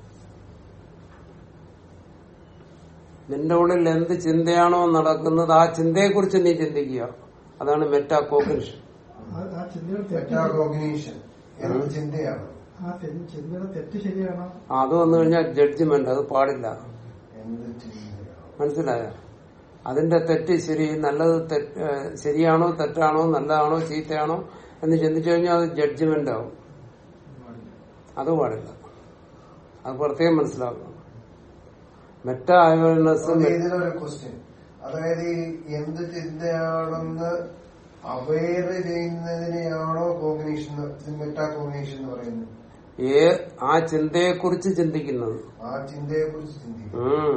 നിന്റെ ഉള്ളിൽ എന്ത് ചിന്തയാണോ നടക്കുന്നത് ആ ചിന്തയെക്കുറിച്ച് നീ ചിന്തിക്കുക അതാണ് മെറ്റാ കോഗ്നിഷൻ ആ- ആ ചിന്തയുടെ തെറ്റ് മെറ്റാകോഗ്നീഷൻ എന്ത് ചിന്തയാണ് ആ തെ- ചിന്തയുടെ തെറ്റ് ശരിയാണോ അത് വന്നു കഴിഞ്ഞാൽ ജഡ്ജ്മെന്റ് അത് പാടില്ല എന്ത് ചിന്തയാണ് മനസ്സിലായോ അതിന്റെ തെറ്റ് ശരി നല്ലത് തെറ്റ് ഏഹ് ശരിയാണോ തെറ്റാണോ നല്ലതാണോ ചീത്തയാണോ എന്ന് ചിന്തിച്ചു കഴിഞ്ഞാൽ അത് ജഡ്ജ്മെന്റ് ആവും അത് പാടില്ല അത് പ്രത്യേകം മനസ്സിലാക്കണം മെറ്റാ അവയർനെസ് അപ്പൊ ഇതിലൊരു ക്വസ്റ്റ്യൻ അതായത് ഈ എന്ത് ചിന്തയാണെന്ന് അവയർ ചെയ്യുന്നതിനെയാണോ കോഗ്നീഷൻ മെറ്റാ കോഗ്നീഷൻ എന്ന് പറയുന്നത് ഏ ആ ചിന്തയെക്കുറിച്ച് ചിന്തിക്കുന്നത് ആ ചിന്തയെ കുറിച്ച് ചിന്തിക്കും ഉം.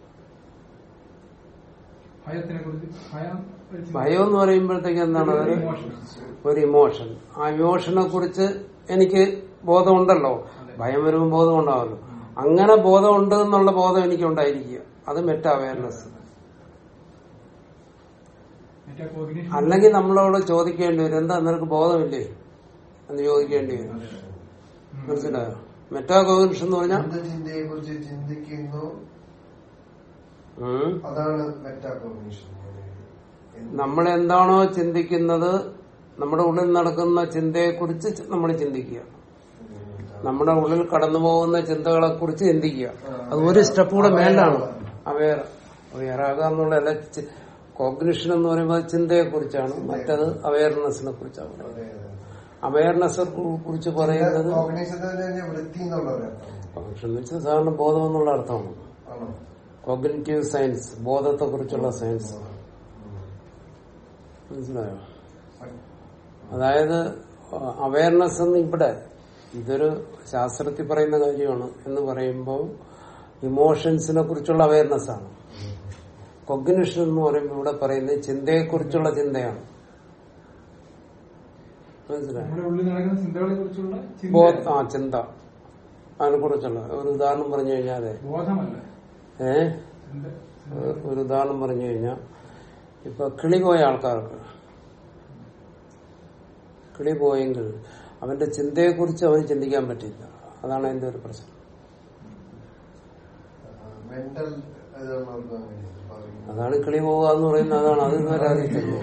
ഭയത്തിനെ കുറിച്ച് ഭയം ഒരു ചിന്ത. ഭയം എന്ന് പറയുമ്പോഴത്തേക്ക് എന്താണ് ഒരു ഒരു emotion. ഒരു ഇമോഷൻ ആ ഇമോഷനെ കുറിച്ച് എനിക്ക് ബോധമുണ്ടല്ലോ ഭയം വരുമ്പോൾ ബോധം ഉണ്ടാവല്ലോ അങ്ങനെ ബോധമുണ്ട് എന്നുള്ള ബോധം എനിക്ക് ഉണ്ടായിരിക്കുക അത് മെറ്റാ അവയർനെസ് മറ്റേ cognition- അല്ലെങ്കിൽ നമ്മളോട് ചോദിക്കേണ്ടി വരും എന്താ നിനക്ക് ബോധമില്ലേ എന്ന് ചോദിക്കേണ്ടി വരും മനസ്സിലായോ മെറ്റാ കോഗ്നിഷൻ എന്ന് പറഞ്ഞാൽ എന്ത് ചിന്തയെ കുറിച്ച് ചിന്തിക്കുന്നു ഉം, അതാണ് മെറ്റാ കോഗ്നീഷൻ നമ്മൾ എന്താണോ ചിന്തിക്കുന്നത് നമ്മുടെ ഉള്ളിൽ നടക്കുന്ന ചിന്തയെക്കുറിച്ച് നമ്മൾ ചിന്തിക്കുക നമ്മുടെ ഉള്ളിൽ കടന്നു പോകുന്ന ചിന്തകളെ കുറിച്ച് ചിന്തിക്കുക അത് ഒരു സ്റ്റെപ്പ് കൂടെ മേലാണ് അവയർ അവയറാകുക എന്നുള്ള കോഗ്നിഷൻ എന്ന് പറയുമ്പോൾ ചിന്തയെ കുറിച്ചാണ് മറ്റത് അവയർനെസിനെ കുറിച്ചാണ് അവയർനെസ് കുറിച്ച് പറയുന്നത് കോഗ്നീഷൻ വൃത്തി എന്നുള്ള ഒരർത്ഥം കോഗ്നിഷൻ എന്ന് വെച്ചാൽ സാധാരണ ബോധം എന്നുള്ള അർത്ഥമാണ് ആണോ കോഗ്നിറ്റീവ് സയൻസ് ബോധത്തെ കുറിച്ചുള്ള സയൻസ് മനസ്സിലായോ അതായത് അവയർനെസ് എന്ന് ഇവിടെ ഇതൊരു ശാസ്ത്രത്തിൽ പറയുന്ന കാര്യമാണ് എന്ന് പറയുമ്പോൾ ഇമോഷൻസിനെ കുറിച്ചുള്ള അവയർനെസ് ആണ് കൊഗ്നിഷൻ എന്ന് പറയുമ്പോൾ ഇവിടെ പറയുന്നത് ചിന്തയെക്കുറിച്ചുള്ള ചിന്തയാണ് മനസ്സിലായോ നമ്മുടെ ഉള്ളിൽ നടക്കുന്ന ചിന്തകളെ കുറിച്ചുള്ള ബോ- ചിന്ത ആ ചിന്ത അതിനെ കുറിച്ചുള്ള ഒരു ഉദാഹരണം പറഞ്ഞു കഴിഞ്ഞാല് ബോധമല്ല ഏ ചിന്ത ഒരു ഉദാഹരണം പറഞ്ഞു കഴിഞ്ഞാൽ ഇപ്പൊ കിളി പോയ ആൾക്കാർക്ക് കിളി പോയെങ്കിൽ അവന്റെ ചിന്തയെക്കുറിച്ച് അവന് ചിന്തിക്കാൻ പറ്റില്ല അതാണ് അതിന്റെ ഒരു പ്രശ്നം മെന്റൽ ഇതുള്ളവർക്ക് അങ്ങനെ പറയും അതാണ് കിളി പോവുക എന്ന് പറയുന്നത് അതാണ് അത് ഇതുവരെ അറിയത്തുള്ളൂ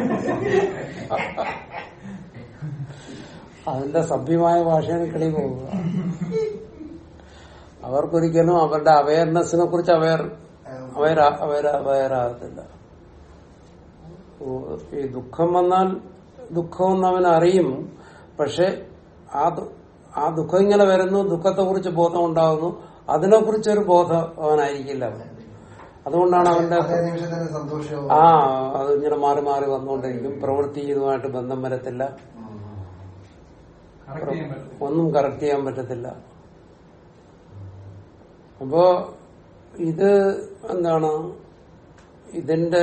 അതിന്റെ സഭ്യമായ ഭാഷയാണ് കിളി പോവുക അവർക്കൊരിക്കലും അവരുടെ അവയർനെസിനെ കുറിച്ച് അവയർ അവയർ അവയർ അവയറാകത്തില്ല ഓ, ഈ ദുഃഖം വന്നാൽ ദുഃഖമെന്ന് അവൻ അറിയും പക്ഷെ ആ ദു- ആ ദുഃഖം ഇങ്ങനെ വരുന്നു ദുഃഖത്തെ കുറിച്ച് ബോധം ഉണ്ടാകുന്നു അതിനെക്കുറിച്ചൊരു ബോധം അവനായിരിക്കില്ല അവൻ. അതുകൊണ്ടാണ് അവന്റെ അതേ നിമിഷം തന്നെ സന്തോഷവും ആ അത് ഇങ്ങനെ മാറി മാറി വന്നുകൊണ്ടിരിക്കും പ്രവൃത്തി ഇതുമായിട്ട് ബന്ധം വരത്തില്ല കറക്റ്റ് ചെയ്യാൻ പറ്റും ഒന്നും കറക്റ്റ് ചെയ്യാൻ പറ്റത്തില്ല അപ്പോ ഇത് എന്താണ് ഇതിന്റെ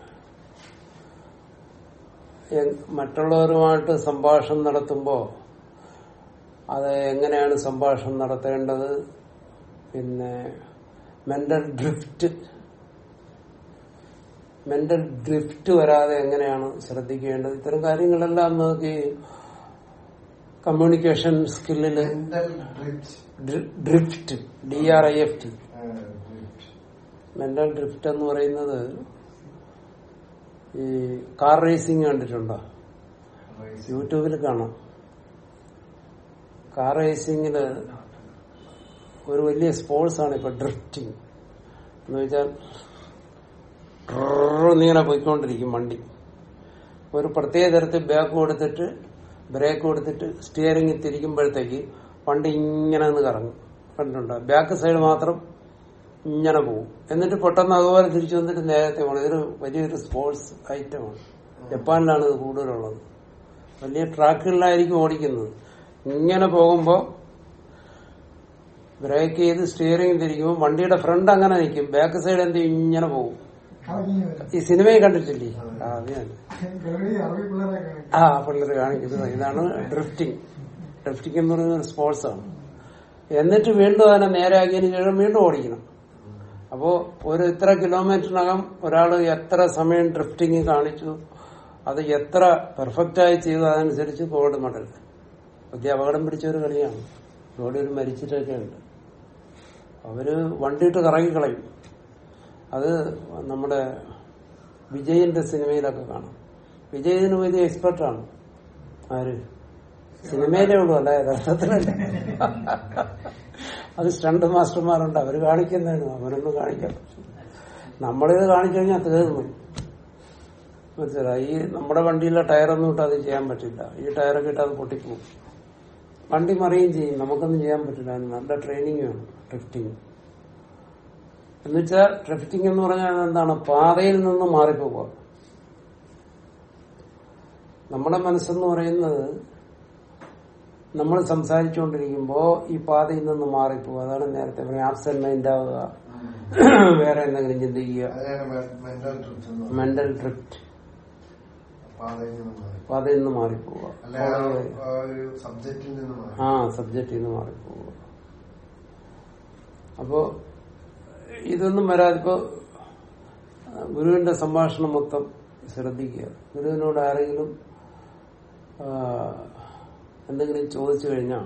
എ- മറ്റുള്ളവരുമായിട്ട് സംഭാഷണം നടത്തുമ്പോ അത് എങ്ങനെയാണ് സംഭാഷണം നടത്തേണ്ടത് പിന്നെ മെന്റൽ ഡ്രിഫ്റ്റ് മെന്റൽ ഡ്രിഫ്റ്റ് വരാതെ എങ്ങനെയാണ് ശ്രദ്ധിക്കേണ്ടത് ഇത്തരം കാര്യങ്ങളെല്ലാം നമുക്ക് ഈ കമ്മ്യൂണിക്കേഷൻ സ്കില്ലില് mental drift drift D R I F T mental drift എന്ന് പറയുന്നത് ഈ കാർ റേസിംഗ് കണ്ടിട്ടുണ്ടോ യൂട്യൂബിൽ കാണാം കാർ റേസിംഗില് ഒരു വലിയ സ്പോർട്സ് ആണ് ഇപ്പൊ ഡ്രിഫ്റ്റിംഗ് എന്ന് വെച്ചാൽ ഇങ്ങനെ പോയിക്കൊണ്ടിരിക്കും വണ്ടി ഒരു പ്രത്യേക തരത്തിൽ ബാക്ക് കൊടുത്തിട്ട് ബ്രേക്ക് കൊടുത്തിട്ട് സ്റ്റിയറിംഗ് തിരിക്കുമ്പോഴത്തേക്ക് വണ്ടി ഇങ്ങനെ ഒന്ന് കറങ്ങും കണ്ടിട്ടുണ്ടോ ബാക്ക് സൈഡ് മാത്രം ഇങ്ങനെ പോകും എന്നിട്ട് പെട്ടെന്ന് അതുപോലെ തിരിച്ചു വന്നിട്ട് നേരത്തെ പോകണം ഇതൊരു വലിയൊരു സ്പോർട്സ് ഐറ്റമാണ് ജപ്പാനിലാണ് ഇത് കൂടുതലുള്ളത് വലിയ ട്രാക്കുകളിലായിരിക്കും ഓടിക്കുന്നത് ഇങ്ങനെ പോകുമ്പോ ബ്രേക്ക് ചെയ്ത് സ്റ്റിയറിംഗ് തിരിക്കുമ്പോൾ വണ്ടിയുടെ ഫ്രണ്ട് അങ്ങനെ നിൽക്കും ബാക്ക് സൈഡ് എന്ത് ചെയ്യും? ഇങ്ങനെ പോകും കറങ്ങി വരാം ഈ സിനിമയെ കണ്ടിട്ടില്ലേ ആ, അത് ഞാൻ ഗവി അറബി പിള്ളേരെ കാണിക്കും ആ പിള്ളേർ കാണിക്കുന്നത് ഇതാണ് ഡ്രിഫ്റ്റിംഗ് ഡ്രിഫ്റ്റിംഗ് എന്ന് പറയുന്ന ഒരു സ്പോർട്സ് ആണ് എന്നിട്ട് വീണ്ടും അതിനെ നേരെയാക്കിയതിന് ശേഷം വീണ്ടും ഓടിക്കണം അപ്പോ ഒരു ഇത്ര കിലോമീറ്ററിനകം ഒരാൾ എത്ര സമയം ഡ്രിഫ്റ്റിംഗ് കാണിച്ചു അത് എത്ര പെർഫെക്റ്റ് ആയി ചെയ്തു അതനുസരിച്ച് ഗോൾഡ് മെഡൽ വലിയ അപകടം പിടിച്ച ഒരു കളിയാണ് ഗോൾഡ് ഒരു മരിച്ചിട്ടൊക്കെ ഉണ്ട് അവര് വണ്ടിയിട്ട് കറങ്ങിക്കളയും അത് നമ്മുടെ വിജയിന്റെ സിനിമയിലൊക്കെ കാണാം വിജയ് ഇതിന് വലിയ എക്സ്പെർട്ടാണ് ആര് സിനിമയിലേ ഉള്ളൂ അല്ല യഥാർത്ഥത്തിലല്ല അത് സ്റ്റണ്ട് മാസ്റ്റർമാരുണ്ട് അവര് കാണിക്കുന്നതാണ് അവരൊന്നും കാണിക്കാൻ പറ്റില്ല നമ്മളിത് കാണിച്ചു കഴിഞ്ഞാൽ തീർന്നു മനസ്സിലായി ഈ നമ്മുടെ വണ്ടിയിലെ ടയറൊന്നും ഇട്ട് അത് ചെയ്യാൻ പറ്റില്ല ഈ ടയറൊക്കെ ഇട്ട് അത് പൊട്ടിപ്പോകും വണ്ടി മറിയും ചെയ്യും നമുക്കൊന്നും ചെയ്യാൻ പറ്റില്ല അതിന് നല്ല ട്രെയിനിങ് വേണം ഡ്രിഫ്റ്റിംഗ് എന്നുവെച്ചാൽ ഡ്രിഫ്റ്റിംഗ് എന്ന് പറഞ്ഞാൽ എന്താണ് പാതയിൽ നിന്ന് മാറിപ്പോവുക നമ്മുടെ മനസ്സെന്ന് പറയുന്നത് നമ്മൾ സംസാരിച്ചുകൊണ്ടിരിക്കുമ്പോ ഈ പാതയിൽ നിന്ന് മാറിപ്പോവുക അതാണ് നേരത്തെ പറഞ്ഞ ആബ്സെന്റ് മൈൻഡ് ആവുക വേറെ എന്തെങ്കിലും ചിന്തിക്കുക അതിനാണ് മെന്റൽ ട്രിപ്സ് എന്ന് പറയുന്നത്. മെന്റൽ ഡ്രിഫ്റ്റ് പാതയിൽ നിന്ന് മാറി. പാതയിൽ നിന്ന് മാറിപ്പോവുക അല്ലെ ആ ആ ഒരു സബ്ജക്റ്റിൽ നിന്ന് മാറി ആ സബ്ജക്റ്റിൽ നിന്ന് മാറിപ്പോവുക അപ്പോ ഇതൊന്നും വരാതെ ഇപ്പോ ഗുരുവിന്റെ സംഭാഷണം മൊത്തം ശ്രദ്ധിക്കുക ഗുരുവിനോട് ആരെങ്കിലും ആ, എന്തെങ്കിലും ചോദിച്ചു കഴിഞ്ഞാൽ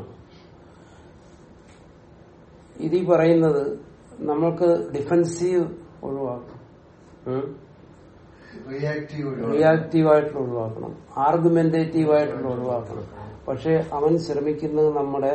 ഇതീ പറയുന്നത് നമ്മൾക്ക് ഡിഫൻസീവ് ഒഴിവാക്കണം ഉം? റിയാക്റ്റീവ് റിയാക്റ്റീവ് ആയിട്ടുള്ള ഒഴിവാക്കണം ആർഗ്യുമെന്റേറ്റീവ് ആയിട്ടുള്ള ഒഴിവാക്കണം പക്ഷെ അവൻ ശ്രമിക്കുന്നത് നമ്മുടെ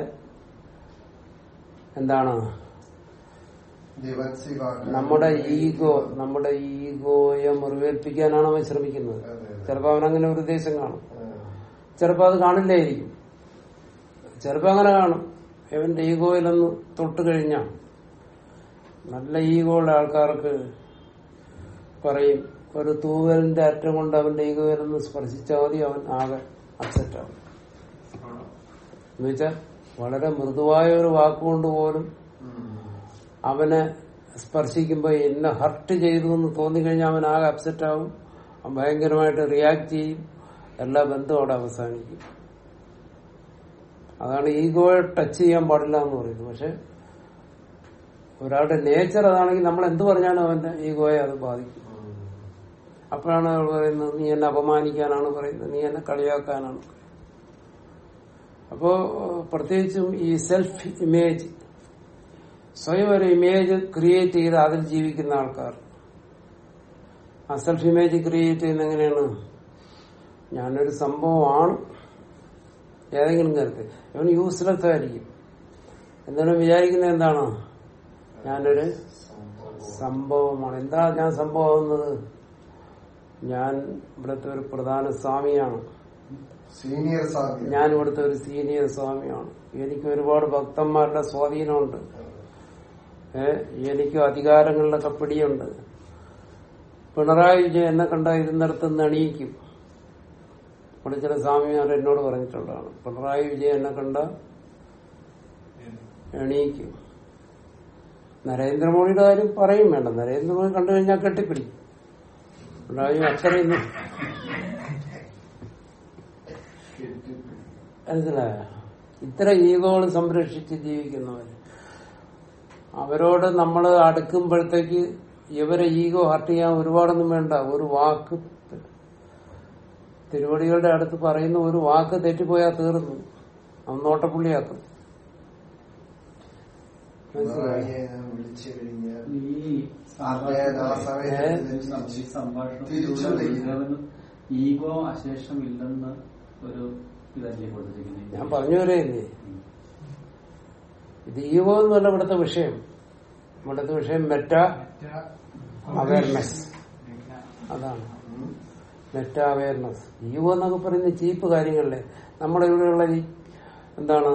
എന്താണ് ഡിഫൻസീവ് ആക്കാൻ നമ്മുടെ ഈഗോ നമ്മുടെ ഈഗോയെ മുറിവേൽപ്പിക്കാനാണ് അവൻ ശ്രമിക്കുന്നത് അതെ, അതെ. ചിലപ്പോ അവൻ അങ്ങനെ ഒരു ഉദ്ദേശം കാണും ആ. ചിലപ്പോ അത് കാണില്ലായിരിക്കും ചിലപ്പോ അങ്ങനെ കാണും ഇവന്റെ ഈഗോയിലൊന്ന് തൊട്ട് കഴിഞ്ഞാൽ നല്ല ഈഗോയുള്ള ആൾക്കാർക്ക് പറയും ഒരു തൂവലിന്റെ അറ്റം കൊണ്ട് അവന്റെ ഈഗോയിലൊന്ന് സ്പർശിച്ചാൽ മതി അവൻ ആകെ അപ്സെറ്റ് ആവും എന്നുവെച്ചാൽ വളരെ മൃദുവായ ഒരു വാക്കുകൊണ്ട് പോലും ഉം. അവനെ സ്പർശിക്കുമ്പോൾ എന്നെ ഹർട്ട് ചെയ്തു എന്ന് തോന്നിക്കഴിഞ്ഞാൽ അവൻ ആകെ അപ്സെറ്റ് ആവും അവൻ ഭയങ്കരമായിട്ട് റിയാക്ട് ചെയ്യും എല്ലാ ബന്ധവും അവിടെ അവസാനിക്കും അതാണ് ഈഗോയെ ടച്ച് ചെയ്യാൻ പാടില്ല എന്ന് പറയുന്നത് പക്ഷെ ഒരാളുടെ നേച്ചർ അതാണെങ്കിൽ നമ്മൾ എന്ത് പറഞ്ഞാലും അവന്റെ ഈഗോയെ അത് ബാധിക്കും അപ്പോഴാണ് അയാൾ പറയുന്നത് നീ എന്നെ അപമാനിക്കാനാണ് പറയുന്നത് നീ എന്നെ കളിയാക്കാനാണ് അപ്പോ പ്രത്യേകിച്ചും ഈ സെൽഫ് ഇമേജ് സ്വയം ഒരു ഇമേജ് ക്രിയേറ്റ് ചെയ്ത് അതിൽ ജീവിക്കുന്ന ആൾക്കാർ ആ സെൽഫ് ഇമേജ് ക്രിയേറ്റ് ചെയ്യുന്ന എങ്ങനെയാണ് ഞാനൊരു സംഭവമാണ് ഏതെങ്കിലും കാര്യത്തിൽ ഇവൻ യൂസ്ലെസ് ആയിരിക്കും എന്നാലും വിചാരിക്കുന്നത് എന്താണ് ഞാനൊരു സംഭവമാണ് എന്താ ഞാൻ സംഭവമാകുന്നത് ഞാൻ ഇവിടുത്തെ ഒരു പ്രധാന സ്വാമിയാണ് സീനിയർ സാധ്യത ഞാൻ ഇവിടുത്തെ ഒരു സീനിയർ സ്വാമിയാണ് എനിക്ക് ഒരുപാട് ഭക്തന്മാരുടെ സ്വാധീനമുണ്ട് ഏ എനിക്ക് അധികാരങ്ങളിലൊക്കെ പിടിയുണ്ട് പിണറായി വിജയൻ എന്നെ കണ്ട ഇരുന്നിടത്ത് നിന്ന് എണീക്കും ഇവിടെ ചില സ്വാമിമാർ എന്നോട് പറഞ്ഞിട്ടുള്ളതാണ് പിണറായി വിജയൻ എന്നെ കണ്ട എണീക്കും നരേന്ദ്രമോദിയുടെ കാര്യം പറയും വേണ്ട നരേന്ദ്രമോദി കണ്ടു കഴിഞ്ഞാൽ കെട്ടിപ്പിടിക്കും പിണറായി അത്രയും മനസ്സിലായ ഇത്ര ഈഗോകൾ സംരക്ഷിച്ച് ജീവിക്കുന്നവർ അവരോട് നമ്മൾ അടുക്കുമ്പോഴത്തേക്ക് ഇവരെ ഈഗോ ഹർട്ട് ചെയ്യാൻ ഒരുപാടൊന്നും വേണ്ട ഒരു വാക്ക് തിരുവടികളുടെ അടുത്ത് പറയുന്ന ഒരു വാക്ക് തെറ്റിപ്പോയാൽ തീർന്നു അവൻ നോട്ടപ്പുള്ളിയാക്കും മനസ്സിലായോ? വിളിച്ചു കഴിഞ്ഞാൽ ഈ അതെ, ആ സമയത്ത് ഈ തിരിച്ചു സംഭാഷണത്തിലൂടെ വിളിക്കും. ഈഗോ അശേഷം ഇല്ലെന്ന് ഒരു ഇതല്ലേ കൊടുത്തിരിക്കുന്നത് ഞാൻ പറഞ്ഞു വരെയില്ലേ ഇത് ഈഗോ എന്നല്ല ഇവിടുത്തെ വിഷയം ഇവിടുത്തെ വിഷയം മെറ്റ അവയർനെസ് അതാണ് മെറ്റ അവയർനെസ് ഈഗോ എന്നൊക്കെ പറയുന്ന ചീപ്പ് കാര്യങ്ങളിലെ നമ്മുടെ ഇവിടെയുള്ള ഈ എന്താണ്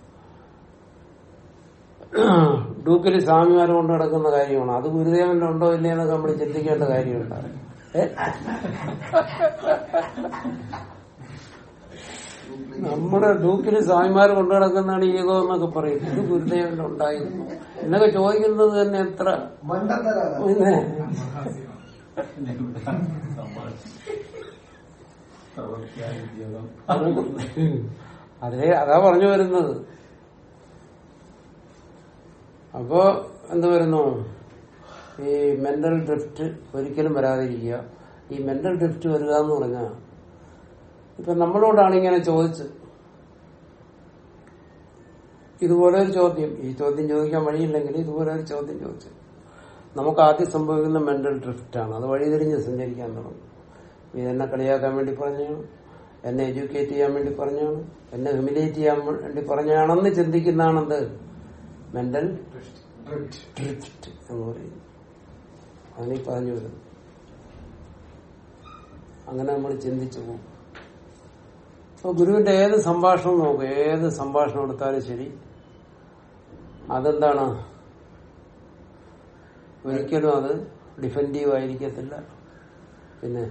ഡൂക്കിൽ സ്വാമിമാർ കൊണ്ട് നടക്കുന്ന കാര്യമാണ് അത് ഗുരുദേവന്റെ ഉണ്ടോ ഇല്ലേ എന്നൊക്കെ നമ്മൾ ചിന്തിക്കേണ്ട കാര്യമുണ്ട് ഏ? നമ്മുടെ ഡൂക്കില് സ്വാമിമാര് കൊണ്ടു നടക്കുന്നതാണ് ഈഗോ എന്നൊക്കെ പറയും ഇത് ഗുരുദേവന്റെ ഉണ്ടായിരുന്നു എന്നൊക്കെ ചോദിക്കുന്നത് തന്നെ എത്ര മണ്ടത്തരാണ് പിന്നെ ഉദ്യോഗം അതേ അതാ പറഞ്ഞു വരുന്നത് അപ്പോ എന്ത് വരുന്നു ഈ മെന്റൽ ഡ്രിഫ്റ്റ് ഒരിക്കലും വരാതിരിക്കുക ഈ മെന്റൽ ഡ്രിഫ്റ്റ് വരിക എന്ന് പറഞ്ഞാൽ ഇപ്പൊ നമ്മളോടാണ് ഇങ്ങനെ ചോദിച്ച് ഇതുപോലെ ഒരു ചോദ്യം ഈ ചോദ്യം ചോദിക്കാൻ വഴിയില്ലെങ്കിൽ ഇതുപോലെ ഒരു ചോദ്യം ചോദിച്ചു നമുക്ക് ആദ്യം സംഭവിക്കുന്ന മെന്റൽ ഡ്രിഫ്റ്റ് ആണ് അത് വഴിതിരിഞ്ഞ് സഞ്ചരിക്കാൻ തുടങ്ങും ഇതെന്നെ കളിയാക്കാൻ വേണ്ടി പറഞ്ഞാണ് എന്നെ എഡ്യൂക്കേറ്റ് ചെയ്യാൻ വേണ്ടി പറഞ്ഞാണ് എന്നെ ഹ്യൂമിലേറ്റ് ചെയ്യാൻ വേണ്ടി പറഞ്ഞാണെന്ന് ചിന്തിക്കുന്നതാണെന്ത് മെന്റൽ ഡ്രിഫ്റ്റ് എന്ന് പറയുന്നത് അതിനീ പറഞ്ഞു വരുന്നു അങ്ങനെ നമ്മൾ ചിന്തിച്ചു പോകും അപ്പൊ ഗുരുവിന്റെ ഏത് സംഭാഷണം നോക്കും ഏത് സംഭാഷണം എടുത്താലും ശരി അതെന്താണ് ഒരിക്കലും അത് ഡിഫെൻഡീവ് ആയിരിക്കത്തില്ല പിന്നെ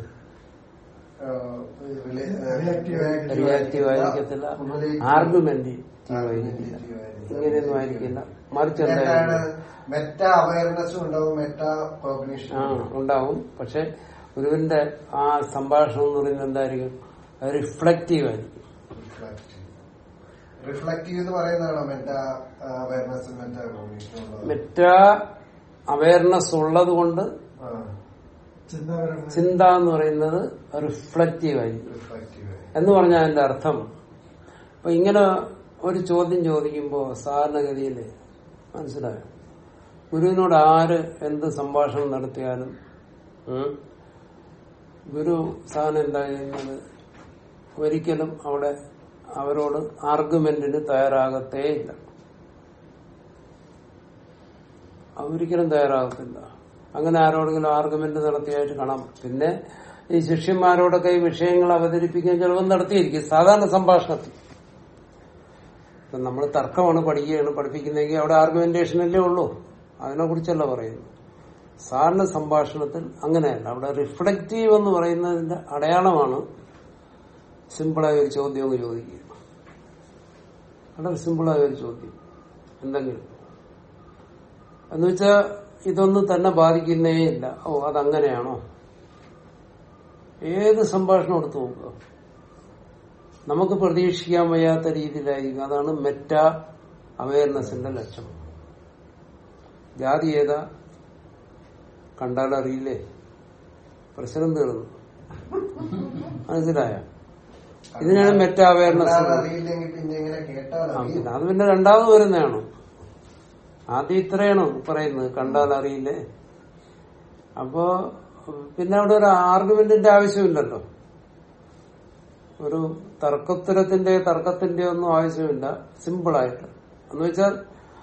റിയാക്റ്റീവ് ആയിരിക്കത്തില്ല ആർഗ്യുമെന്റേറ്റീവ് ആയിരിക്കില്ല ഇങ്ങനെയൊന്നും ആയിരിക്കില്ല മറിച്ച് എന്തായാലും മെറ്റ അവയർനെസ്സും ഉണ്ടാവും മെറ്റ കോഗ്നീഷൻ ആ ഉണ്ടാവും പക്ഷെ ഗുരുവിന്റെ ആ സംഭാഷണം എന്ന് പറയുന്നത് എന്തായിരിക്കും അത് റിഫ്ലക്റ്റീവ് ആയിരിക്കും റിഫ്ലക്റ്റീവ് എന്ന് പറയുന്നതാണോ meta awareness meta cognition meta awareness ഉള്ളത് കൊണ്ട് ചിന്താപരമായ ചിന്ത എന്ന് പറയുന്നത് റിഫ്ലക്റ്റീവ് ആയിരിക്കും റിഫ്ലക്റ്റീവ് എന്ന് പറഞ്ഞാൽ അതിന്റെ അർത്ഥം അപ്പൊ ഇങ്ങനെ ഒരു ചോദ്യം ചോദിക്കുമ്പോ സാധാരണഗതിയിൽ മനസ്സിലായോ ഗുരുവിനോട് ആര് എന്ത് സംഭാഷണം നടത്തിയാലും ഉം, ഗുരു സാധനം എന്താ ചെയ്യുന്നത് ഒരിക്കലും അവിടെ അവരോട് ആർഗ്യുമെന്റിന് തയ്യാറാകത്തേ ഇല്ല അവരിക്കലും തയ്യാറാകത്തില്ല അങ്ങനെ ആരോടെങ്കിലും ആർഗ്യുമെന്റ് നടത്തിയായിട്ട് കാണാം പിന്നെ ഈ ശിഷ്യന്മാരോടൊക്കെ ഈ വിഷയങ്ങൾ അവതരിപ്പിക്കാൻ ചിലപ്പോൾ നടത്തിയിരിക്കും സാധാരണ സംഭാഷണത്തിൽ നമ്മൾ തർക്കമാണ് പഠിക്കുകയാണ് പഠിപ്പിക്കുന്നതെങ്കിൽ അവിടെ ആർഗ്യുമെന്റേഷൻ അല്ലേ ഉള്ളൂ അതിനെ കുറിച്ചല്ല പറയുന്നു സാധാരണ സംഭാഷണത്തിൽ അങ്ങനെയല്ല അവിടെ റിഫ്ലക്റ്റീവ് എന്ന് പറയുന്നതിന്റെ അടയാളമാണ് സിമ്പിളായ ഒരു ചോദ്യം അങ്ങ് ചോദിക്കുക വളരെ സിമ്പിളായ ഒരു ചോദ്യം എന്തെങ്കിലും എന്ന് വെച്ചാൽ ഇതൊന്നും തന്നെ ബാധിക്കുന്നേ ഇല്ല ഓ അതങ്ങനെയാണോ ഏത് സംഭാഷണം എടുത്തു നോക്കുക നമുക്ക് പ്രതീക്ഷിക്കാൻ വയ്യാത്ത രീതിയിലായിരിക്കും അതാണ് മെറ്റ അവയർനെസിന്റെ ലക്ഷണം ജാതി ഏതാ കണ്ടാൽ അറിയില്ലേ പ്രശ്നം തീർന്നു മനസ്സിലായ ഇതിനാണ് മെറ്റ അവയർനെസ് അറിയില്ലെങ്കിൽ പിന്നെ ഇങ്ങനെ കേട്ടാൽ ആ, അറിയും പിന്നെ അത് പിന്നെ രണ്ടാമത് വരുന്നതാണ് ആദ്യം ഇത്രയാണ് പറയുന്നത് കണ്ടാൽ അറിയില്ലേ അപ്പോ പിന്നെ അവിടെ ഒരു ആർഗ്യുമെന്റിന്റെ ആവശ്യമില്ലല്ലോ ഒരു തർക്കോത്തരത്തിന്റെ തർക്കത്തിന്റെ ഒന്നും ആവശ്യമില്ല സിമ്പിളായിട്ട് എന്ന് വെച്ചാൽ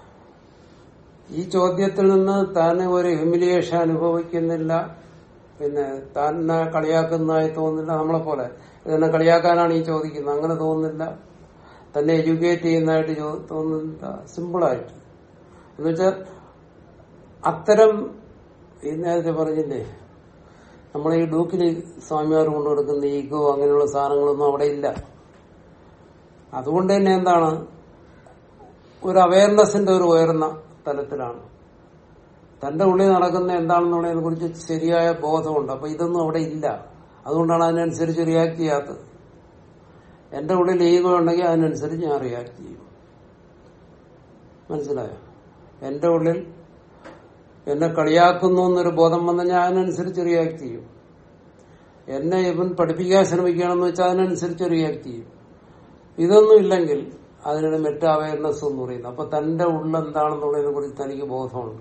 ഈ ചോദ്യത്തിൽ നിന്ന് താൻ ഒരു ഹ്യൂമിലിയേഷൻ അനുഭവിക്കുന്നില്ല പിന്നെ തന്നെ കളിയാക്കുന്നതായി തോന്നുന്നില്ല നമ്മളെ പോലെ ഇതെന്നെ കളിയാക്കാനാണ് ഈ ചോദിക്കുന്നത് അങ്ങനെ തോന്നുന്നില്ല തന്നെ എഡ്യൂക്കേറ്റ് ചെയ്യുന്നതായിട്ട് ചോ- തോന്നുന്നില്ല സിമ്പിളായിട്ട് എന്നുവെച്ചാൽ അത്തരം ഈ നേരത്തെ പറഞ്ഞില്ലേ നമ്മൾ ഈ ഡൂക്കിൽ സ്വാമിമാർ കൊണ്ടുകൊടുക്കുന്ന ഈഗോ അങ്ങനെയുള്ള സാധനങ്ങളൊന്നും അവിടെ ഇല്ല അതുകൊണ്ട് തന്നെ എന്താണ് ഒരു അവയർനെസിന്റെ ഒരു ഉയർന്ന തലത്തിലാണ് തന്റെ ഉള്ളിൽ നടക്കുന്ന എന്താണെന്നുള്ളതിനെ കുറിച്ച് ശരിയായ ബോധമുണ്ട് അപ്പൊ ഇതൊന്നും അവിടെ ഇല്ല അതുകൊണ്ടാണ് അതിനനുസരിച്ച് റിയാക്ട് ചെയ്യാത്തത് എന്റെ ഉള്ളിൽ ഈഗോ ഉണ്ടെങ്കിൽ അതിനനുസരിച്ച് ഞാൻ റിയാക്ട് ചെയ്യും മനസ്സിലായോ എന്റെ ഉള്ളിൽ എന്നെ കളിയാക്കുന്നു എന്നൊരു ബോധം വന്നാൽ ഞാൻ അതിനനുസരിച്ച് റിയാക്ട് ചെയ്യും എന്നെ ഇവൻ പഠിപ്പിക്കാൻ ശ്രമിക്കുകയാണെന്ന് വെച്ചാൽ അതിനനുസരിച്ച് റിയാക്ട് ചെയ്യും ഇതൊന്നും ഇല്ലെങ്കിൽ അതിനാണ് മെറ്റ അവയർനെസ് എന്ന് പറയുന്നത് അപ്പൊ തന്റെ ഉള്ള എന്താണെന്നുള്ളതിനെ കുറിച്ച് തനിക്ക് ബോധമുണ്ട്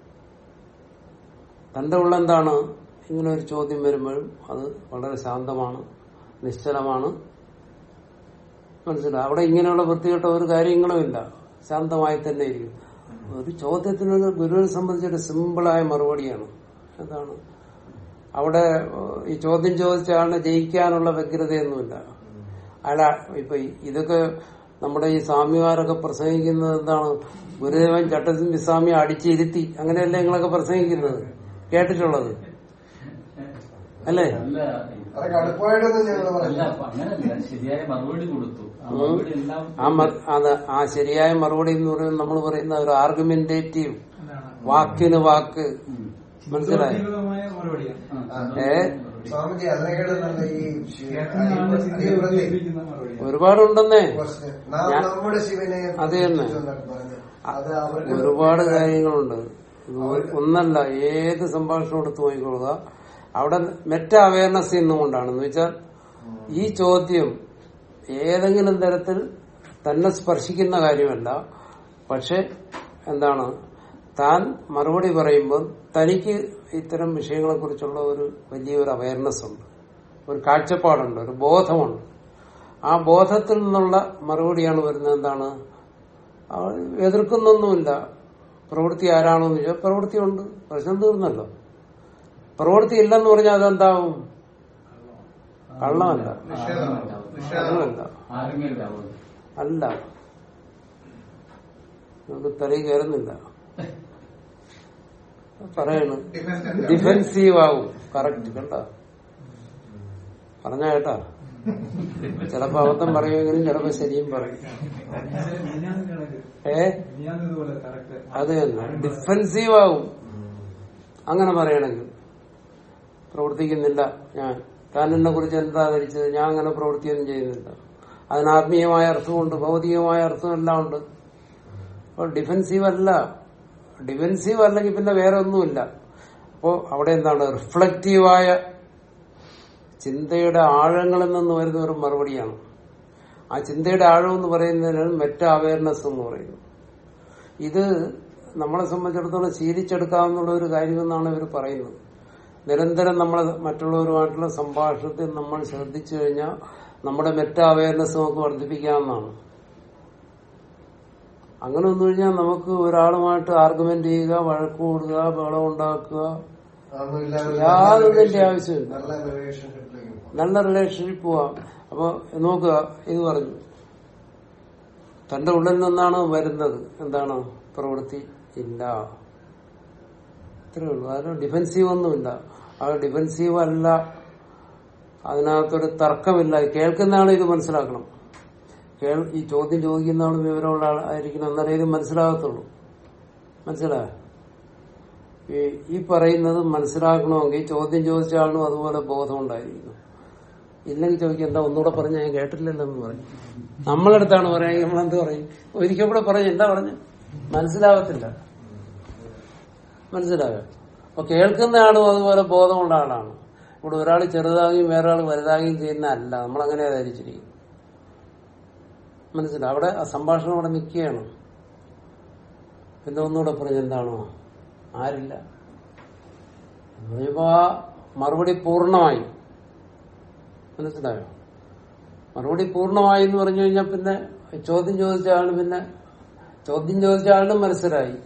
തന്റെ ഉള്ള എന്താണ് ഇങ്ങനെ ഒരു ചോദ്യം വരുമ്പോഴും അത് വളരെ ശാന്തമാണ് നിശ്ചലമാണ് മനസ്സിലായി അവിടെ ഇങ്ങനെയുള്ള വൃത്തികെട്ട ഒരു കാര്യങ്ങളുമില്ല ശാന്തമായി തന്നെ ഇരിക്കും ഒരു ചോദ്യത്തിനൊരു ഗുരുവിനെ സംബന്ധിച്ചൊരു സിമ്പിളായ മറുപടിയാണ് എന്താണ് അവിടെ ഏഹ്, ഈ ചോദ്യം ചോദിച്ച ആളിനെ ജയിക്കാനുള്ള വ്യഗ്രതയൊന്നുമില്ല അയാള ഇപ്പൊ ഈ- ഇതൊക്കെ നമ്മുടെ ഈ സ്വാമിമാരൊക്കെ പ്രസംഗിക്കുന്നത് എന്താണ് ഗുരുദേവൻ ചട്ടസിംഹ സ്വാമി അടിച്ചിരുത്തി അങ്ങനെയല്ലേ നിങ്ങളൊക്കെ പ്രസംഗിക്കുന്നത് കേട്ടിട്ടുള്ളത് അല്ലേ അല്ല അതൊക്കെ അടുപ്പായിട്ടൊന്നും ഞങ്ങൾ അല്ല പറഞ്ഞില്ല അപ്പൊ അങ്ങനല്ല ശരിയായ മറുപടി കൊടുത്തു ആ ഉം. മറുപടി എല്ലാം ആ മ- അത് ആ ശരിയായ മറുപടി എന്ന് പറയുന്നത് നമ്മൾ പറയുന്ന ഒരു ആർഗ്യുമെന്റേറ്റീവ് അതാണ് വാക്കിന് വാക്ക് ഉം. മനസ്സിലായോ ചിന്തോദ്ദീപകമായ മറുപടിയാണ് ആ, ഏ? മറുപടി. സ്വാമിജി അതിനേക്കാളും നല്ല ഈ ശിവ- കേൾക്കുന്ന ആളുടെ ചിന്തയെ അധിപതി ഉദ്ദീപിക്കുന്ന മറുപടിയാണ് ഒരുപാടുണ്ടെന്നേ question. നാം ഞാൻ- നമ്മുടെ ശിവനെ അത് തന്നെ. എന്നൊക്കെ പറഞ്ഞ് അത് അവർക്ക് ഒരുപാട് കാര്യങ്ങളുണ്ട് ഇത് ഒരു- ഒന്നല്ല ഏത് സംഭാഷണം എടുത്തു നോക്കിക്കൊള്ളുക അവിടെ മെറ്റ അവയർനെസ് എന്നുകൊണ്ടാണ് എന്ന് വെച്ചാൽ ഈ ചോദ്യം ഏതെങ്കിലും തരത്തിൽ തന്നെ സ്പർശിക്കുന്ന കാര്യമല്ല പക്ഷെ എന്താണ് താൻ മറുപടി പറയുമ്പോൾ തനിക്ക് ഇത്തരം വിഷയങ്ങളെ കുറിച്ചുള്ള ഒരു വലിയൊരു അവയർനെസ് ഉണ്ട് ഒരു കാഴ്ചപ്പാടുണ്ട് ഒരു ബോധമുണ്ട് ആ ബോധത്തിൽ നിന്നുള്ള മറുപടിയാണ് വരുന്നത് എന്താണ് അവൾ എതിർക്കുന്നൊന്നുമില്ല പ്രവൃത്തി ആരാണെന്ന് ചോദിച്ചാൽ പ്രവൃത്തി ഉണ്ട് പ്രശ്നം തീർന്നല്ലോ പ്രവൃത്തി ഇല്ലെന്ന് പറഞ്ഞാൽ അതെന്താവും കള്ളമല്ല നിഷേധമാണ് നിഷേധമാണ് അതുമല്ല ആർഗ്യുമെന്റ് ആവുന്നത് അല്ല നമുക്ക് തലയിൽ കയറുന്നില്ല പറയണ് ഡിഫൻസ് ഡിഫെൻസീവ് ആവും കറക്റ്റ് കണ്ട പറഞ്ഞ കേട്ടാ ചിലപ്പോ അബദ്ധം പറയുമെങ്കിലും ചിലപ്പോ ശരിയും പറയും മിനിഞ്ഞാന്ന് കണക്ക് ഏ മിനിഞ്ഞാന്ന് ഇതുപോലെ കറക്റ്റ് അത് തന്നെ ഡിഫെൻസീവ് ആവും അങ്ങനെ പറയണമെങ്കിൽ പ്രവർത്തിക്കുന്നില്ല ഞാൻ താൻ എന്നെ കുറിച്ച് എന്താ ധരിച്ചത് ഞാൻ അങ്ങനെ പ്രവൃത്തിയൊന്നും ചെയ്യുന്നില്ല അതിന് ആത്മീയമായ അർത്ഥമുണ്ട് ഭൗതികമായ അർത്ഥം എല്ലാം ഉണ്ട് അപ്പോൾ ഡിഫെൻസീവ് അല്ല ഡിഫെൻസീവ് അല്ലെങ്കിൽ പിന്നെ വേറെ ഒന്നുമില്ല അപ്പോ അവിടെ എന്താണ് റിഫ്ലക്റ്റീവായ ചിന്തയുടെ ആഴങ്ങളിൽ നിന്ന് വരുന്ന ഒരു മറുപടിയാണ് ആ ചിന്തയുടെ ആഴം എന്ന് പറയുന്നതിനാണ് മെറ്റ അവയർനെസ് എന്ന് പറയുന്നത് ഇത് നമ്മളെ സംബന്ധിച്ചിടത്തോളം ശീലിച്ചെടുക്കാവുന്ന ഒരു കാര്യമെന്നാണ് ഇവർ പറയുന്നത് നിരന്തരം നമ്മൾ മറ്റുള്ളവരുമായിട്ടുള്ള സംഭാഷണത്തിൽ നമ്മൾ ശ്രദ്ധിച്ചു കഴിഞ്ഞാൽ നമ്മുടെ മെറ്റ അവയർനെസ് നമുക്ക് വർദ്ധിപ്പിക്കാവുന്നതാണ് അങ്ങനെ വന്നു കഴിഞ്ഞാൽ നമുക്ക് ഒരാളുമായിട്ട് ആർഗ്യുമെന്റ് ചെയ്യുക വഴക്ക് കൂടുക ബഹളം ഉണ്ടാക്കുക അതൊന്നും ഇല്ലാതെ യാതൊന്നിന്റെ ആവശ്യമില്ല നല്ല റിലേഷൻഷിപ്പിലേക്ക് പോകാം നല്ല റിലേഷൻഷിപ്പ് പോവാം അപ്പൊ നോക്കുക ഇത് പറഞ്ഞു തന്റെ ഉള്ളിൽ നിന്നാണ് വരുന്നത് എന്താണ് പ്രവൃത്തി ഇല്ല ഇത്രേ ഉള്ളൂ അതിന് ഡിഫെൻസീവ് ഒന്നുമില്ല ആ ഡിഫെൻസീവ് അല്ല അതിനകത്തൊരു തർക്കമില്ല കേൾക്കുന്ന ആൾ ഇത് മനസ്സിലാക്കണം കേൾ ഈ ചോദ്യം ചോദിക്കുന്ന ആൾ വിവരമുള്ള ആളായിരിക്കണം എന്നാലേ ഇത് മനസ്സിലാകത്തുള്ളൂ മനസ്സിലായോ ഈ ഈ പറയുന്നത് മനസ്സിലാക്കണമെങ്കിൽ ചോദ്യം ചോദിച്ച ആളിനും അതുപോലെ ബോധം ഉണ്ടായിരിക്കണം ഇല്ലെങ്കിൽ ചോദിക്കും എന്താ ഒന്നുകൂടെ പറഞ്ഞ ഞാൻ കേട്ടില്ലല്ലോ എന്ന് പറയും നമ്മളടുത്താണ് പറയുക നമ്മളെന്ത് പറയും ഒരിക്കൽ കൂടെ പറയും എന്താ പറഞ്ഞു മനസ്സിലാവത്തില്ല മനസ്സിലായോ അപ്പൊ കേൾക്കുന്ന ആളും അതുപോലെ ബോധമുള്ള ആളാണ് ഇവിടെ ഒരാൾ ചെറുതാകുകയും വേറെ ആൾ വലുതാകുകയും ചെയ്യുന്ന അല്ല നമ്മളങ്ങനെ ധരിച്ചിരിക്കും മനസ്സിലായി അവിടെ ആ സംഭാഷണം അവിടെ നിൽക്കുകയാണ് പിന്നെ ഒന്നുകൂടെ പറഞ്ഞ എന്താണോ ആരില്ല പറയുമ്പോ ആ മറുപടി പൂർണ്ണമായി മനസ്സിലായോ മറുപടി പൂർണ്ണമായി എന്ന് പറഞ്ഞു കഴിഞ്ഞാൽ പിന്നെ ചോദ്യം ചോദിച്ച ആളിന് പിന്നെ ചോദ്യം ചോദിച്ച ആളിനും മനസ്സിലായി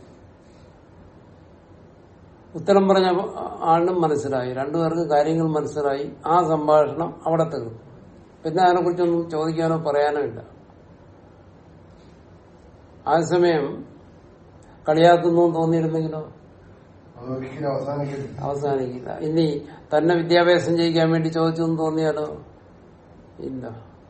ഉത്തരം പറഞ്ഞ ആളിനും മനസ്സിലായി രണ്ടുപേർക്ക് കാര്യങ്ങൾ മനസ്സിലായി ആ സംഭാഷണം അവിടെ തീർന്നു പിന്നെ അതിനെക്കുറിച്ചൊന്നും ചോദിക്കാനോ പറയാനോ ഇല്ല അതേസമയം കളിയാക്കുന്നു എന്ന് തോന്നിയിരുന്നെങ്കിലോ അതൊരിക്കലും അവസാനിക്കില്ല അവസാനിക്കില്ല ഇനി തന്നെ വിദ്യാഭ്യാസം ചെയ്യിക്കാൻ വേണ്ടി ചോദിച്ചു എന്ന് തോന്നിയാലോ ഇല്ല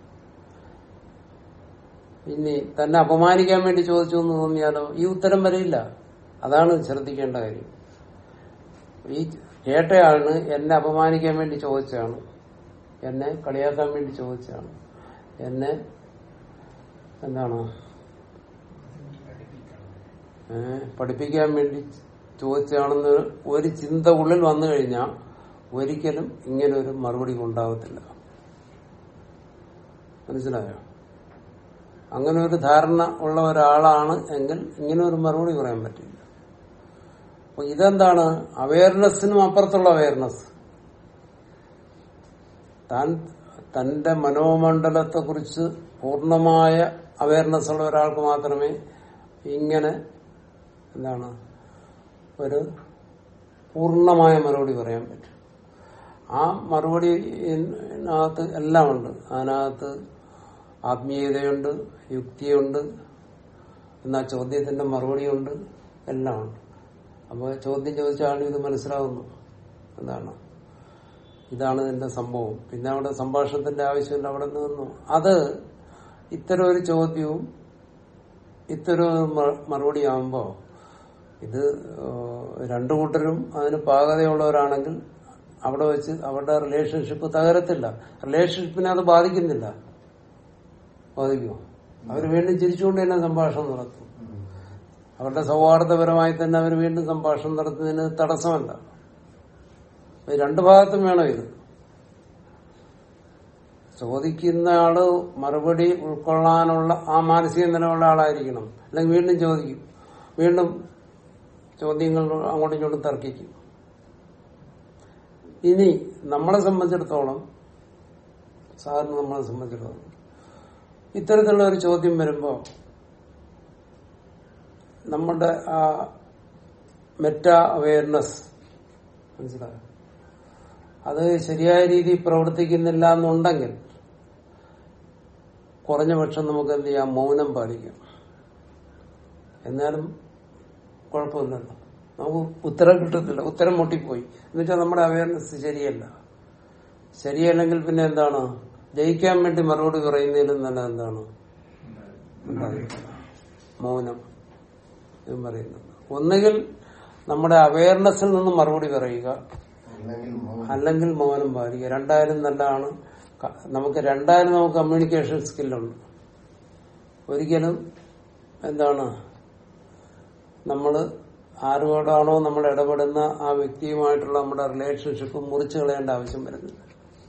ഇനി തന്നെ അപമാനിക്കാൻ വേണ്ടി ചോദിച്ചു എന്ന് തോന്നിയാലോ ഈ ഉത്തരം വരില്ല അതാണ് ശ്രദ്ധിക്കേണ്ട കാര്യം ഈ കേട്ടയാളിന് എന്നെ അപമാനിക്കാൻ വേണ്ടി ചോദിച്ചതാണ് എന്നെ കളിയാക്കാൻ വേണ്ടി ചോദിച്ചതാണ് എന്നെ എന്താണ് ഏ, പഠിപ്പിക്കാൻ വേണ്ടി ചോദിച്ചാണെന്ന് ഒരു ചിന്ത ഉള്ളിൽ വന്നു കഴിഞ്ഞാൽ ഒരിക്കലും ഇങ്ങനെ ഒരു മറുപടി ഉണ്ടാവത്തില്ല മനസ്സിലായോ അങ്ങനെ ഒരു ധാരണ ഉള്ള ഒരാളാണ് എങ്കിൽ ഇങ്ങനെ ഒരു മറുപടി പറയാൻ പറ്റില്ല അപ്പൊ ഇതെന്താണ് അവയർനെസ്സിനും അപ്പുറത്തുള്ള അവയർനെസ് താൻ തന്റെ മനോമണ്ഡലത്തെ കുറിച്ച് പൂർണ്ണമായ അവയർനെസ് ഉള്ള ഒരാൾക്ക് മാത്രമേ ഇങ്ങനെ എന്താണ് ഒരു പൂർണ്ണമായ മറുപടി പറയാൻ പറ്റും ആ മറുപടിനകത്ത് എല്ലാം ഉണ്ട് അതിനകത്ത് ആത്മീയതയുണ്ട് യുക്തിയുണ്ട് എന്നാ ചോദ്യത്തിന്റെ മറുപടിയുണ്ട് എല്ലാം ഉണ്ട് അപ്പോൾ ചോദ്യം ചോദിച്ച ആളിന് ഇത് മനസ്സിലാവുന്നു എന്താണ് ഇതാണ് ഇതിന്റെ സംഭവം പിന്നെ അവിടെ സംഭാഷണത്തിന്റെ ആവശ്യമില്ല അവിടെ നിന്നു അത് ഇത്തരം ഒരു ചോദ്യവും ഇത്തരം ഒരു മ- മറുപടിയാകുമ്പോ ഇത് ഏഹ്, രണ്ടു കൂട്ടരും അതിന് പാകതയുള്ളവരാണെങ്കിൽ അവിടെ വെച്ച് അവരുടെ റിലേഷൻഷിപ്പ് തകരത്തില്ല റിലേഷൻഷിപ്പിനെ അത് ബാധിക്കുന്നില്ല ബാധിക്കുമോ അവർ വീണ്ടും ചിരിച്ചുകൊണ്ട് തന്നെ സംഭാഷണം നടത്തും അവരുടെ സൗഹാർദ്ദപരമായി തന്നെ അവർ വീണ്ടും സംഭാഷണം നടത്തുന്നതിന് തടസ്സമല്ല ഇത് രണ്ടു ഭാഗത്തും വേണം ഇത് ചോദിക്കുന്ന ആള് മറുപടി ഉൾക്കൊള്ളാനുള്ള ആ മാനസിക നിലയുള്ള ആളായിരിക്കണം അല്ലെങ്കിൽ വീണ്ടും ചോദിക്കും വീണ്ടും ചോദ്യങ്ങൾ അങ്ങോട്ടും ഇങ്ങോട്ടും തർക്കിക്കും ഇനി നമ്മളെ സംബന്ധിച്ചിടത്തോളം സാധാരണ നമ്മളെ സംബന്ധിച്ചിടത്തോളം ഇത്തരത്തിലുള്ള ഒരു ചോദ്യം വരുമ്പോ നമ്മുടെ ആ മെറ്റാ അവയർനെസ് മനസ്സിലായോ അത് ശരിയായ രീതിയിൽ പ്രവർത്തിക്കുന്നില്ല എന്നുണ്ടെങ്കിൽ കുറഞ്ഞ പക്ഷം നമുക്ക് എന്ത് ചെയ്യാം മൗനം പാലിക്കാം എന്നാലും കുഴപ്പമില്ലല്ലോ നമുക്ക് ഉത്തരം കിട്ടത്തില്ല ഉത്തരം മുട്ടിപ്പോയി എന്നുവെച്ചാൽ നമ്മുടെ അവയർനെസ് ശരിയല്ല ശരിയല്ലെങ്കിൽ പിന്നെ എന്താണ് ജയിക്കാൻ വേണ്ടി മറുപടി പറയുന്നതിലും നല്ല എന്താണ് ഉണ്ടാകുക. മൗനം എന്ന് പറയുന്നത് ഒന്നുകിൽ നമ്മുടെ അവയർനെസ്സിൽ നിന്ന് മറുപടി പറയുക അല്ലെങ്കിൽ മൗനം. അല്ലെങ്കിൽ മൗനം പാലിക്കുക രണ്ടായാലും നല്ലതാണ് ക- നമുക്ക് രണ്ടായാലും നമുക്ക് കമ്മ്യൂണിക്കേഷൻ സ്കില്ലുണ്ട് ഒരിക്കലും എന്താണ് നമ്മൾ ആരോടാണോ നമ്മൾ ഇടപെടുന്ന ആ വ്യക്തിയുമായിട്ടുള്ള നമ്മുടെ റിലേഷൻഷിപ്പ് മുറിച്ചു കളയേണ്ട ആവശ്യം വരുന്നില്ല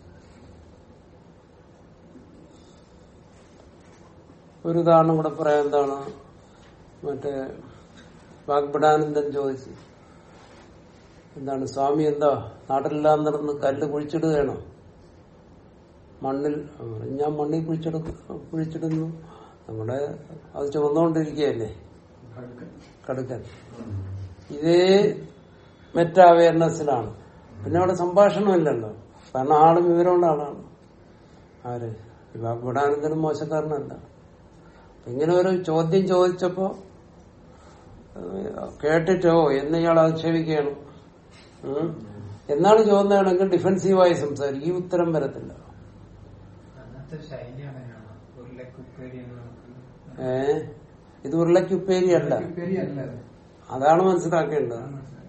ഒരു ഉദാഹരണം കൂടെ പറയാം എന്താണ് മറ്റേ വാഗ്ബടാനന്ദൻ ചോദിച്ചു എന്താണ് സ്വാമി എന്താ നാട്ടിലെല്ലാം നടന്ന് കല്ല് കുഴിച്ചിടുകയാണോ മണ്ണിൽ അവൻ ഞാൻ മണ്ണിൽ കുഴിച്ചെടുക്ക കുഴിച്ചിടുന്നു നമ്മുടെ അത് ചുമന്നുകൊണ്ടിരിക്കുകയല്ലേ കടുക്കൻ ഇതേ മെറ്റാ അവയർനെസ്സിലാണ് പിന്നെ അവിടെ സംഭാഷണമില്ലല്ലോ കാരണം ആളും വിവരമുള്ള ആളാണ് ആര് ഈ വാഗ്ബടാനന്ദനും മോശക്കാരനല്ല ഇങ്ങനെ ഒരു ചോദ്യം ചോദിച്ചപ്പോ ഏഹ്, കേട്ടിട്ടോ എന്ന് ഇയാൾ ആക്ഷേപിക്കുകയാണ് ഉം. എന്നാണ് ചോദിക്കുന്നതാണെങ്കിൽ ഡിഫെൻസീവായി സംസാരിക്കും ഈ ഉത്തരം വരത്തില്ല അന്നത്തെ ശൈലി അങ്ങനെയാണോ ഉരുളക്കുപ്പേരി എന്ന് നമുക്ക് ഏ ഇത് ഉരുളക്കുപ്പേരിയല്ല പെരിയല്ല അതാണ് മനസ്സിലാക്കേണ്ടത്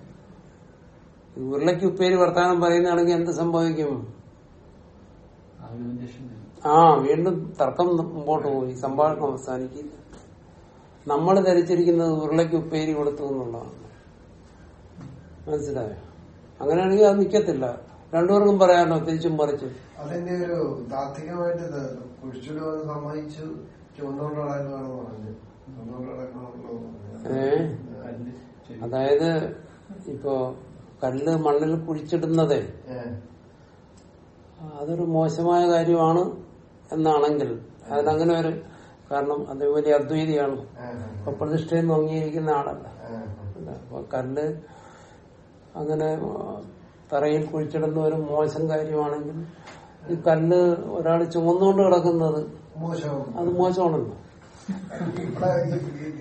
ഈ ഉരുളക്കുപ്പേരി വർത്താനം പറയുന്നതാണെങ്കിൽ എന്ത് സംഭവിക്കും ആർഗ്യുമെന്റേഷൻ ആ വീണ്ടും തർക്കം മുമ്പോട്ട് പോയി സംഭാഷണം അവസാനിക്കില്ല നമ്മൾ ധരിച്ചിരിക്കുന്നത് ഉരുളയ്ക്ക് ഉപ്പേരി കൊടുത്തു എന്നുള്ളതാണ് മനസ്സിലായോ അങ്ങനെയാണെങ്കിൽ അത് നിക്കത്തില്ല രണ്ടുപേർക്കും പറയാനോ തിരിച്ചും മറിച്ചും അതിന്റെ ഒരു താത്വികമായിട്ട് ഇത് കുഴിച്ചിടുമെന്ന് സമ്മതിച്ചു ചുവന്നുകൊണ്ട് നടക്കുകയാണെന്ന് പറഞ്ഞു ചുവന്നുകൊണ്ട് നടക്കണമെന്ന് പറഞ്ഞു ഏ അതായത് ഇപ്പോ കല്ല് മണ്ണിൽ കുഴിച്ചിടുന്നത് ഏ. അതൊരു മോശമായ കാര്യമാണ് എന്നാണെങ്കിൽ അതിനങ്ങനെ ഒരു കാരണം അത് വലിയ അദ്വൈതിയാണ് ഏ. അപ്പൊ പ്രതിഷ്ഠയെന്ന് അംഗീകരിക്കുന്ന ആളല്ല ഏ. അല്ല, അപ്പൊ കല്ല് അങ്ങനെ ആ, തറയിൽ കുഴിച്ചിടുന്ന ഒരു മോശം കാര്യമാണെങ്കിൽ ഈ കല്ല് ഒരാൾ ചുമന്നുകൊണ്ട് കിടക്കുന്നത് മോശമാണ് അത് മോശമാണല്ലോ ഇവിടെ ഈ-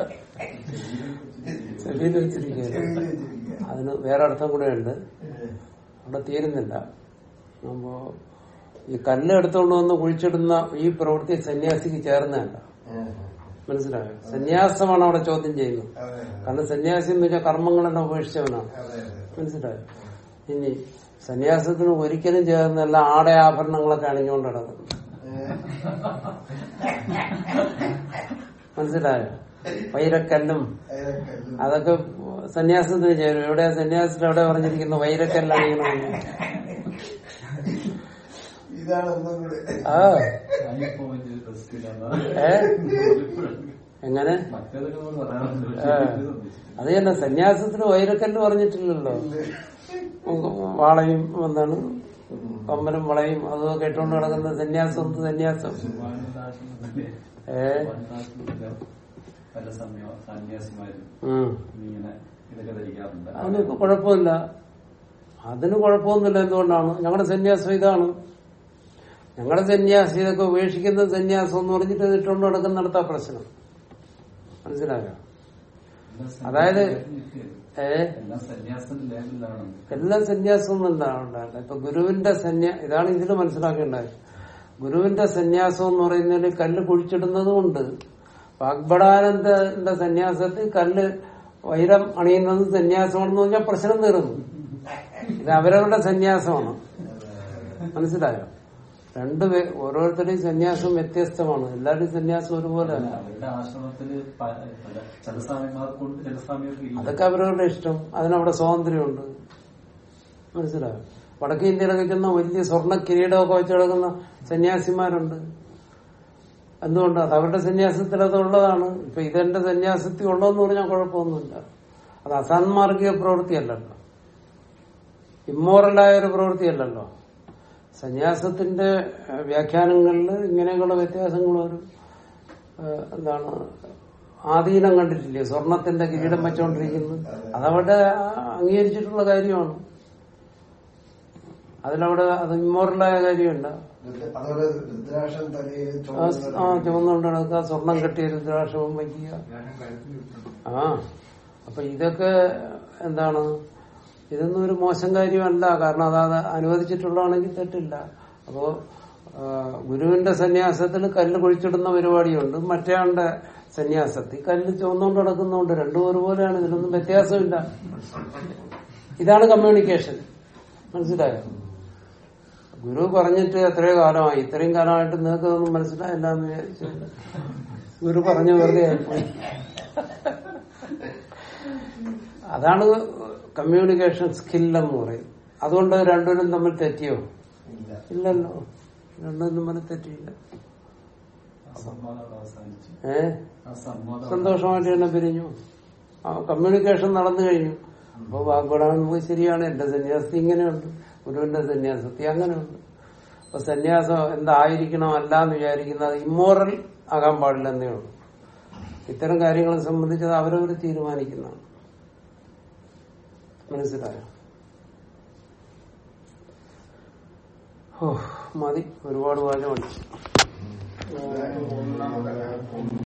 ചെവിയിൽ വെച്ചിരിക്കുകയല്ല ചെവിയിൽ വെച്ചിരിക്കുക. അതിന് വേറെ അർത്ഥം കൂടെ ഉണ്ട് ഏ. അവിടെ തീരുന്നില്ല അപ്പോ ഈ കല്ല് എടുത്തുകൊണ്ട് വന്ന് കുഴിച്ചിടുന്ന ഈ പ്രവൃത്തി സന്യാസിക്ക് ചേർന്നതല്ല ഏ. മനസ്സിലായോ സന്യാസമാണ് അവിടെ ചോദ്യം ചെയ്യുന്നത് അതെ കാരണം സന്യാസി എന്ന് വെച്ചാൽ കർമ്മങ്ങളെല്ലാം ഉപേക്ഷിച്ചവനാണ് അതെ അതെ മനസ്സിലായോ ഇനി സന്യാസത്തിന് ഒരിക്കലും ചേർന്നല്ല ആടെ ആഭരണങ്ങളൊക്കെ അണിഞ്ഞുകൊണ്ട് നടക്കുന്നത് ഏ. മനസ്സിലായോ വൈരക്കല്ലും അതിനൊക്കെ ഇത് അതൊക്കെ സന്യാസത്തിന് ചേരും എവിടെയാ സന്യാസത്തിൽ എവിടെ പറഞ്ഞിരിക്കുന്ന വൈരക്കല്ലാണിങ്ങനെ ഇതാണ് ഒന്നും കൂടെ ആ പോയിന്റ് ടെസ്റ്റ് ഇല്ലാതെ ഏ എങ്ങനെ മറ്റേതൊക്കെ നമ്മൾ പറയാറുണ്ട് ആ. പക്ഷേ ഇത് ശ്രദ്ധിച്ചിട്ടില്ല. അത് തന്നെ സന്യാസത്തിന് വൈരക്കല്ല് പറഞ്ഞിട്ടില്ലല്ലോ വാളയും എന്താണ് കമ്മലും വളയും അതൊക്കെ ഇട്ടുകൊണ്ട് കിടക്കുന്ന സന്യാസം എന്ത് സന്യാസം വാണിദാസനല്ലേ? ഏ വാണിദാസനത്തിലെ പല സമയം സന്യാസിമാരും ഉം ഇങ്ങനെ ഇതൊക്കെ ധരിക്കാറുണ്ട് അതിന് കുഴപ്പമില്ല അതിന് കുഴപ്പമൊന്നുമില്ല എന്തുകൊണ്ടാണ് ഞങ്ങളുടെ സന്യാസം ഇതാണ് ഞങ്ങളുടെ സന്യാസം ഇതൊക്കെ ഉപേക്ഷിക്കുന്ന സന്യാസം എന്ന് പറഞ്ഞിട്ട് ഇത് ഇട്ടുകൊണ്ട് നടക്കുന്നിടത്താ പ്രശ്നം മനസ്സിലായോ അതായത് ഏ എല്ലാം സന്യാസത്തിന്റെ ലേബലിലാണ് എല്ലാ സന്യാസവും ഉണ്ടാവില്ല ഇപ്പൊ ഗുരുവിന്റെ സന്യാ ഇതാണ് ഇതിൽ മനസ്സിലാക്കേണ്ടത് ഗുരുവിന്റെ സന്യാസം എന്ന് പറയുന്നതിൽ കല്ല് കുഴിച്ചിടുന്നതും ഉണ്ട് അപ്പൊ അക്ബടാനന്ദന്റെ സന്യാസത്തിൽ കല്ല് വൈരം അണിയുന്നത് സന്യാസമാണെന്ന് പറഞ്ഞാൽ പ്രശ്നം തീർന്നു ഇത് അവരവരുടെ സന്യാസമാണ് മനസ്സിലായോ രണ്ടുപേ ഓരോരുത്തരുടെയും സന്യാസം വ്യത്യസ്തമാണ് എല്ലാവരുടെയും സന്യാസം ഒരുപോലെ അല്ല, അല്ല അവരുടെ ആശ്രമത്തില് പ- പല ചില സ്വാമിമാർക്കുണ്ട് ചില സ്വാമികൾക്ക് ഇല്ല അതൊക്കെ അവരവരുടെ ഇഷ്ടം അതിനവിടെ സ്വാതന്ത്ര്യമുണ്ട് മനസ്സിലായോ വടക്കേ ഇന്ത്യയിലൊക്കെ ചെന്ന വലിയ സ്വർണ്ണ കിരീടമൊക്കെ വെച്ച് കിടക്കുന്ന സന്യാസിമാരുണ്ട് എന്തുകൊണ്ട് അത് അവരുടെ സന്യാസത്തിൽ അത് ഉള്ളതാണ് ഇപ്പൊ ഇതെന്റെ സന്യാസത്തിൽ ഉള്ളതെന്ന് പറഞ്ഞാൽ കുഴപ്പമൊന്നുമില്ല അത് അസാൻമാർഗിക പ്രവൃത്തിയല്ലല്ലോ ഇമ്മോറലായ ഒരു പ്രവൃത്തിയല്ലല്ലോ സന്യാസത്തിന്റെ ഏഹ്, വ്യാഖ്യാനങ്ങളിൽ ഇങ്ങനെയുള്ള വ്യത്യാസങ്ങൾ ഒരു ഏഹ്, എന്താണ് ആധീനം കണ്ടിട്ടില്ലേ സ്വർണത്തിന്റെ കിരീടം വെച്ചുകൊണ്ടിരിക്കുന്നത് അതവിടെ അംഗീകരിച്ചിട്ടുള്ള കാര്യമാണ് അതിലവിടെ അത് ഇമ്മോറലായ കാര്യമുണ്ട് രുദ്ര- അതുപോലെ രുദ്രാക്ഷം തലയിൽ ആ സ്- ആ ചുവന്നുകൊണ്ട് നടക്കുക സ്വർണം കെട്ടിയ രുദ്രാക്ഷവും വയ്ക്കുക കാരണം കഴുത്തിൽ കിട്ടും ആ അപ്പൊ ഇതൊക്കെ എന്താണ് ഇതൊന്നും ഒരു മോശം കാര്യമല്ല കാരണം അത് അനുവദിച്ചിട്ടുള്ളതാണെങ്കിൽ തെറ്റില്ല അപ്പോ ആ, ഗുരുവിന്റെ സന്യാസത്തിൽ കല്ല് കുഴിച്ചിടുന്ന പരിപാടിയുണ്ട് മറ്റേ ആളുടെ സന്യാസത്തിൽ കല്ല് ചുവന്നുകൊണ്ട് നടക്കുന്നുണ്ട് രണ്ടും ഒരുപോലെയാണ് ഇതിലൊന്നും വ്യത്യാസമില്ല ഇതാണ് കമ്മ്യൂണിക്കേഷൻ മനസ്സിലായോ ഗുരു പറഞ്ഞിട്ട് എത്രയോ കാലമായി ഇത്രയും കാലമായിട്ട് നിങ്ങൾക്ക് ഇതൊന്നും മനസ്സിലായില്ല എന്ന് വിചാരിച്ചില്ല ഗുരു പറഞ്ഞു വെറുതെ ആയിപ്പോയി അതാണ് കമ്മ്യൂണിക്കേഷൻ സ്കിൽ എന്ന് പറയും അതുകൊണ്ട് രണ്ടുപേരും തമ്മിൽ തെറ്റിയോ ഇല്ല ഇല്ലല്ലോ രണ്ടും തമ്മിൽ തെറ്റിയില്ല ആ സംവാദം അവിടെ അവസാനിച്ചു ഏ ആ സംവാദം സന്തോഷമായിട്ട് തന്നെ പിരിഞ്ഞു ആ കമ്മ്യൂണിക്കേഷൻ നടന്നു കഴിഞ്ഞു അപ്പൊ വാഗ്ബടാൻ പോയി ശരിയാണ് എന്റെ സന്യാസത്തി ഇങ്ങനെയുണ്ട് ഗുരുവിന്റെ സന്യാസത്തി അങ്ങനെയുണ്ട് അപ്പൊ സന്യാസം എന്തായിരിക്കണം അല്ല എന്ന് വിചാരിക്കുന്നത് ഇമ്മോറൽ ആകാൻ പാടില്ലെന്നേ ഉള്ളൂ ഇത്തരം കാര്യങ്ങളെ സംബന്ധിച്ചത് അവരവർ തീരുമാനിക്കുന്നതാണ് മനസ്സിലായോ ഓ മതി ഒരുപാട് വാചകം അടിച്ചു ഓം നമോ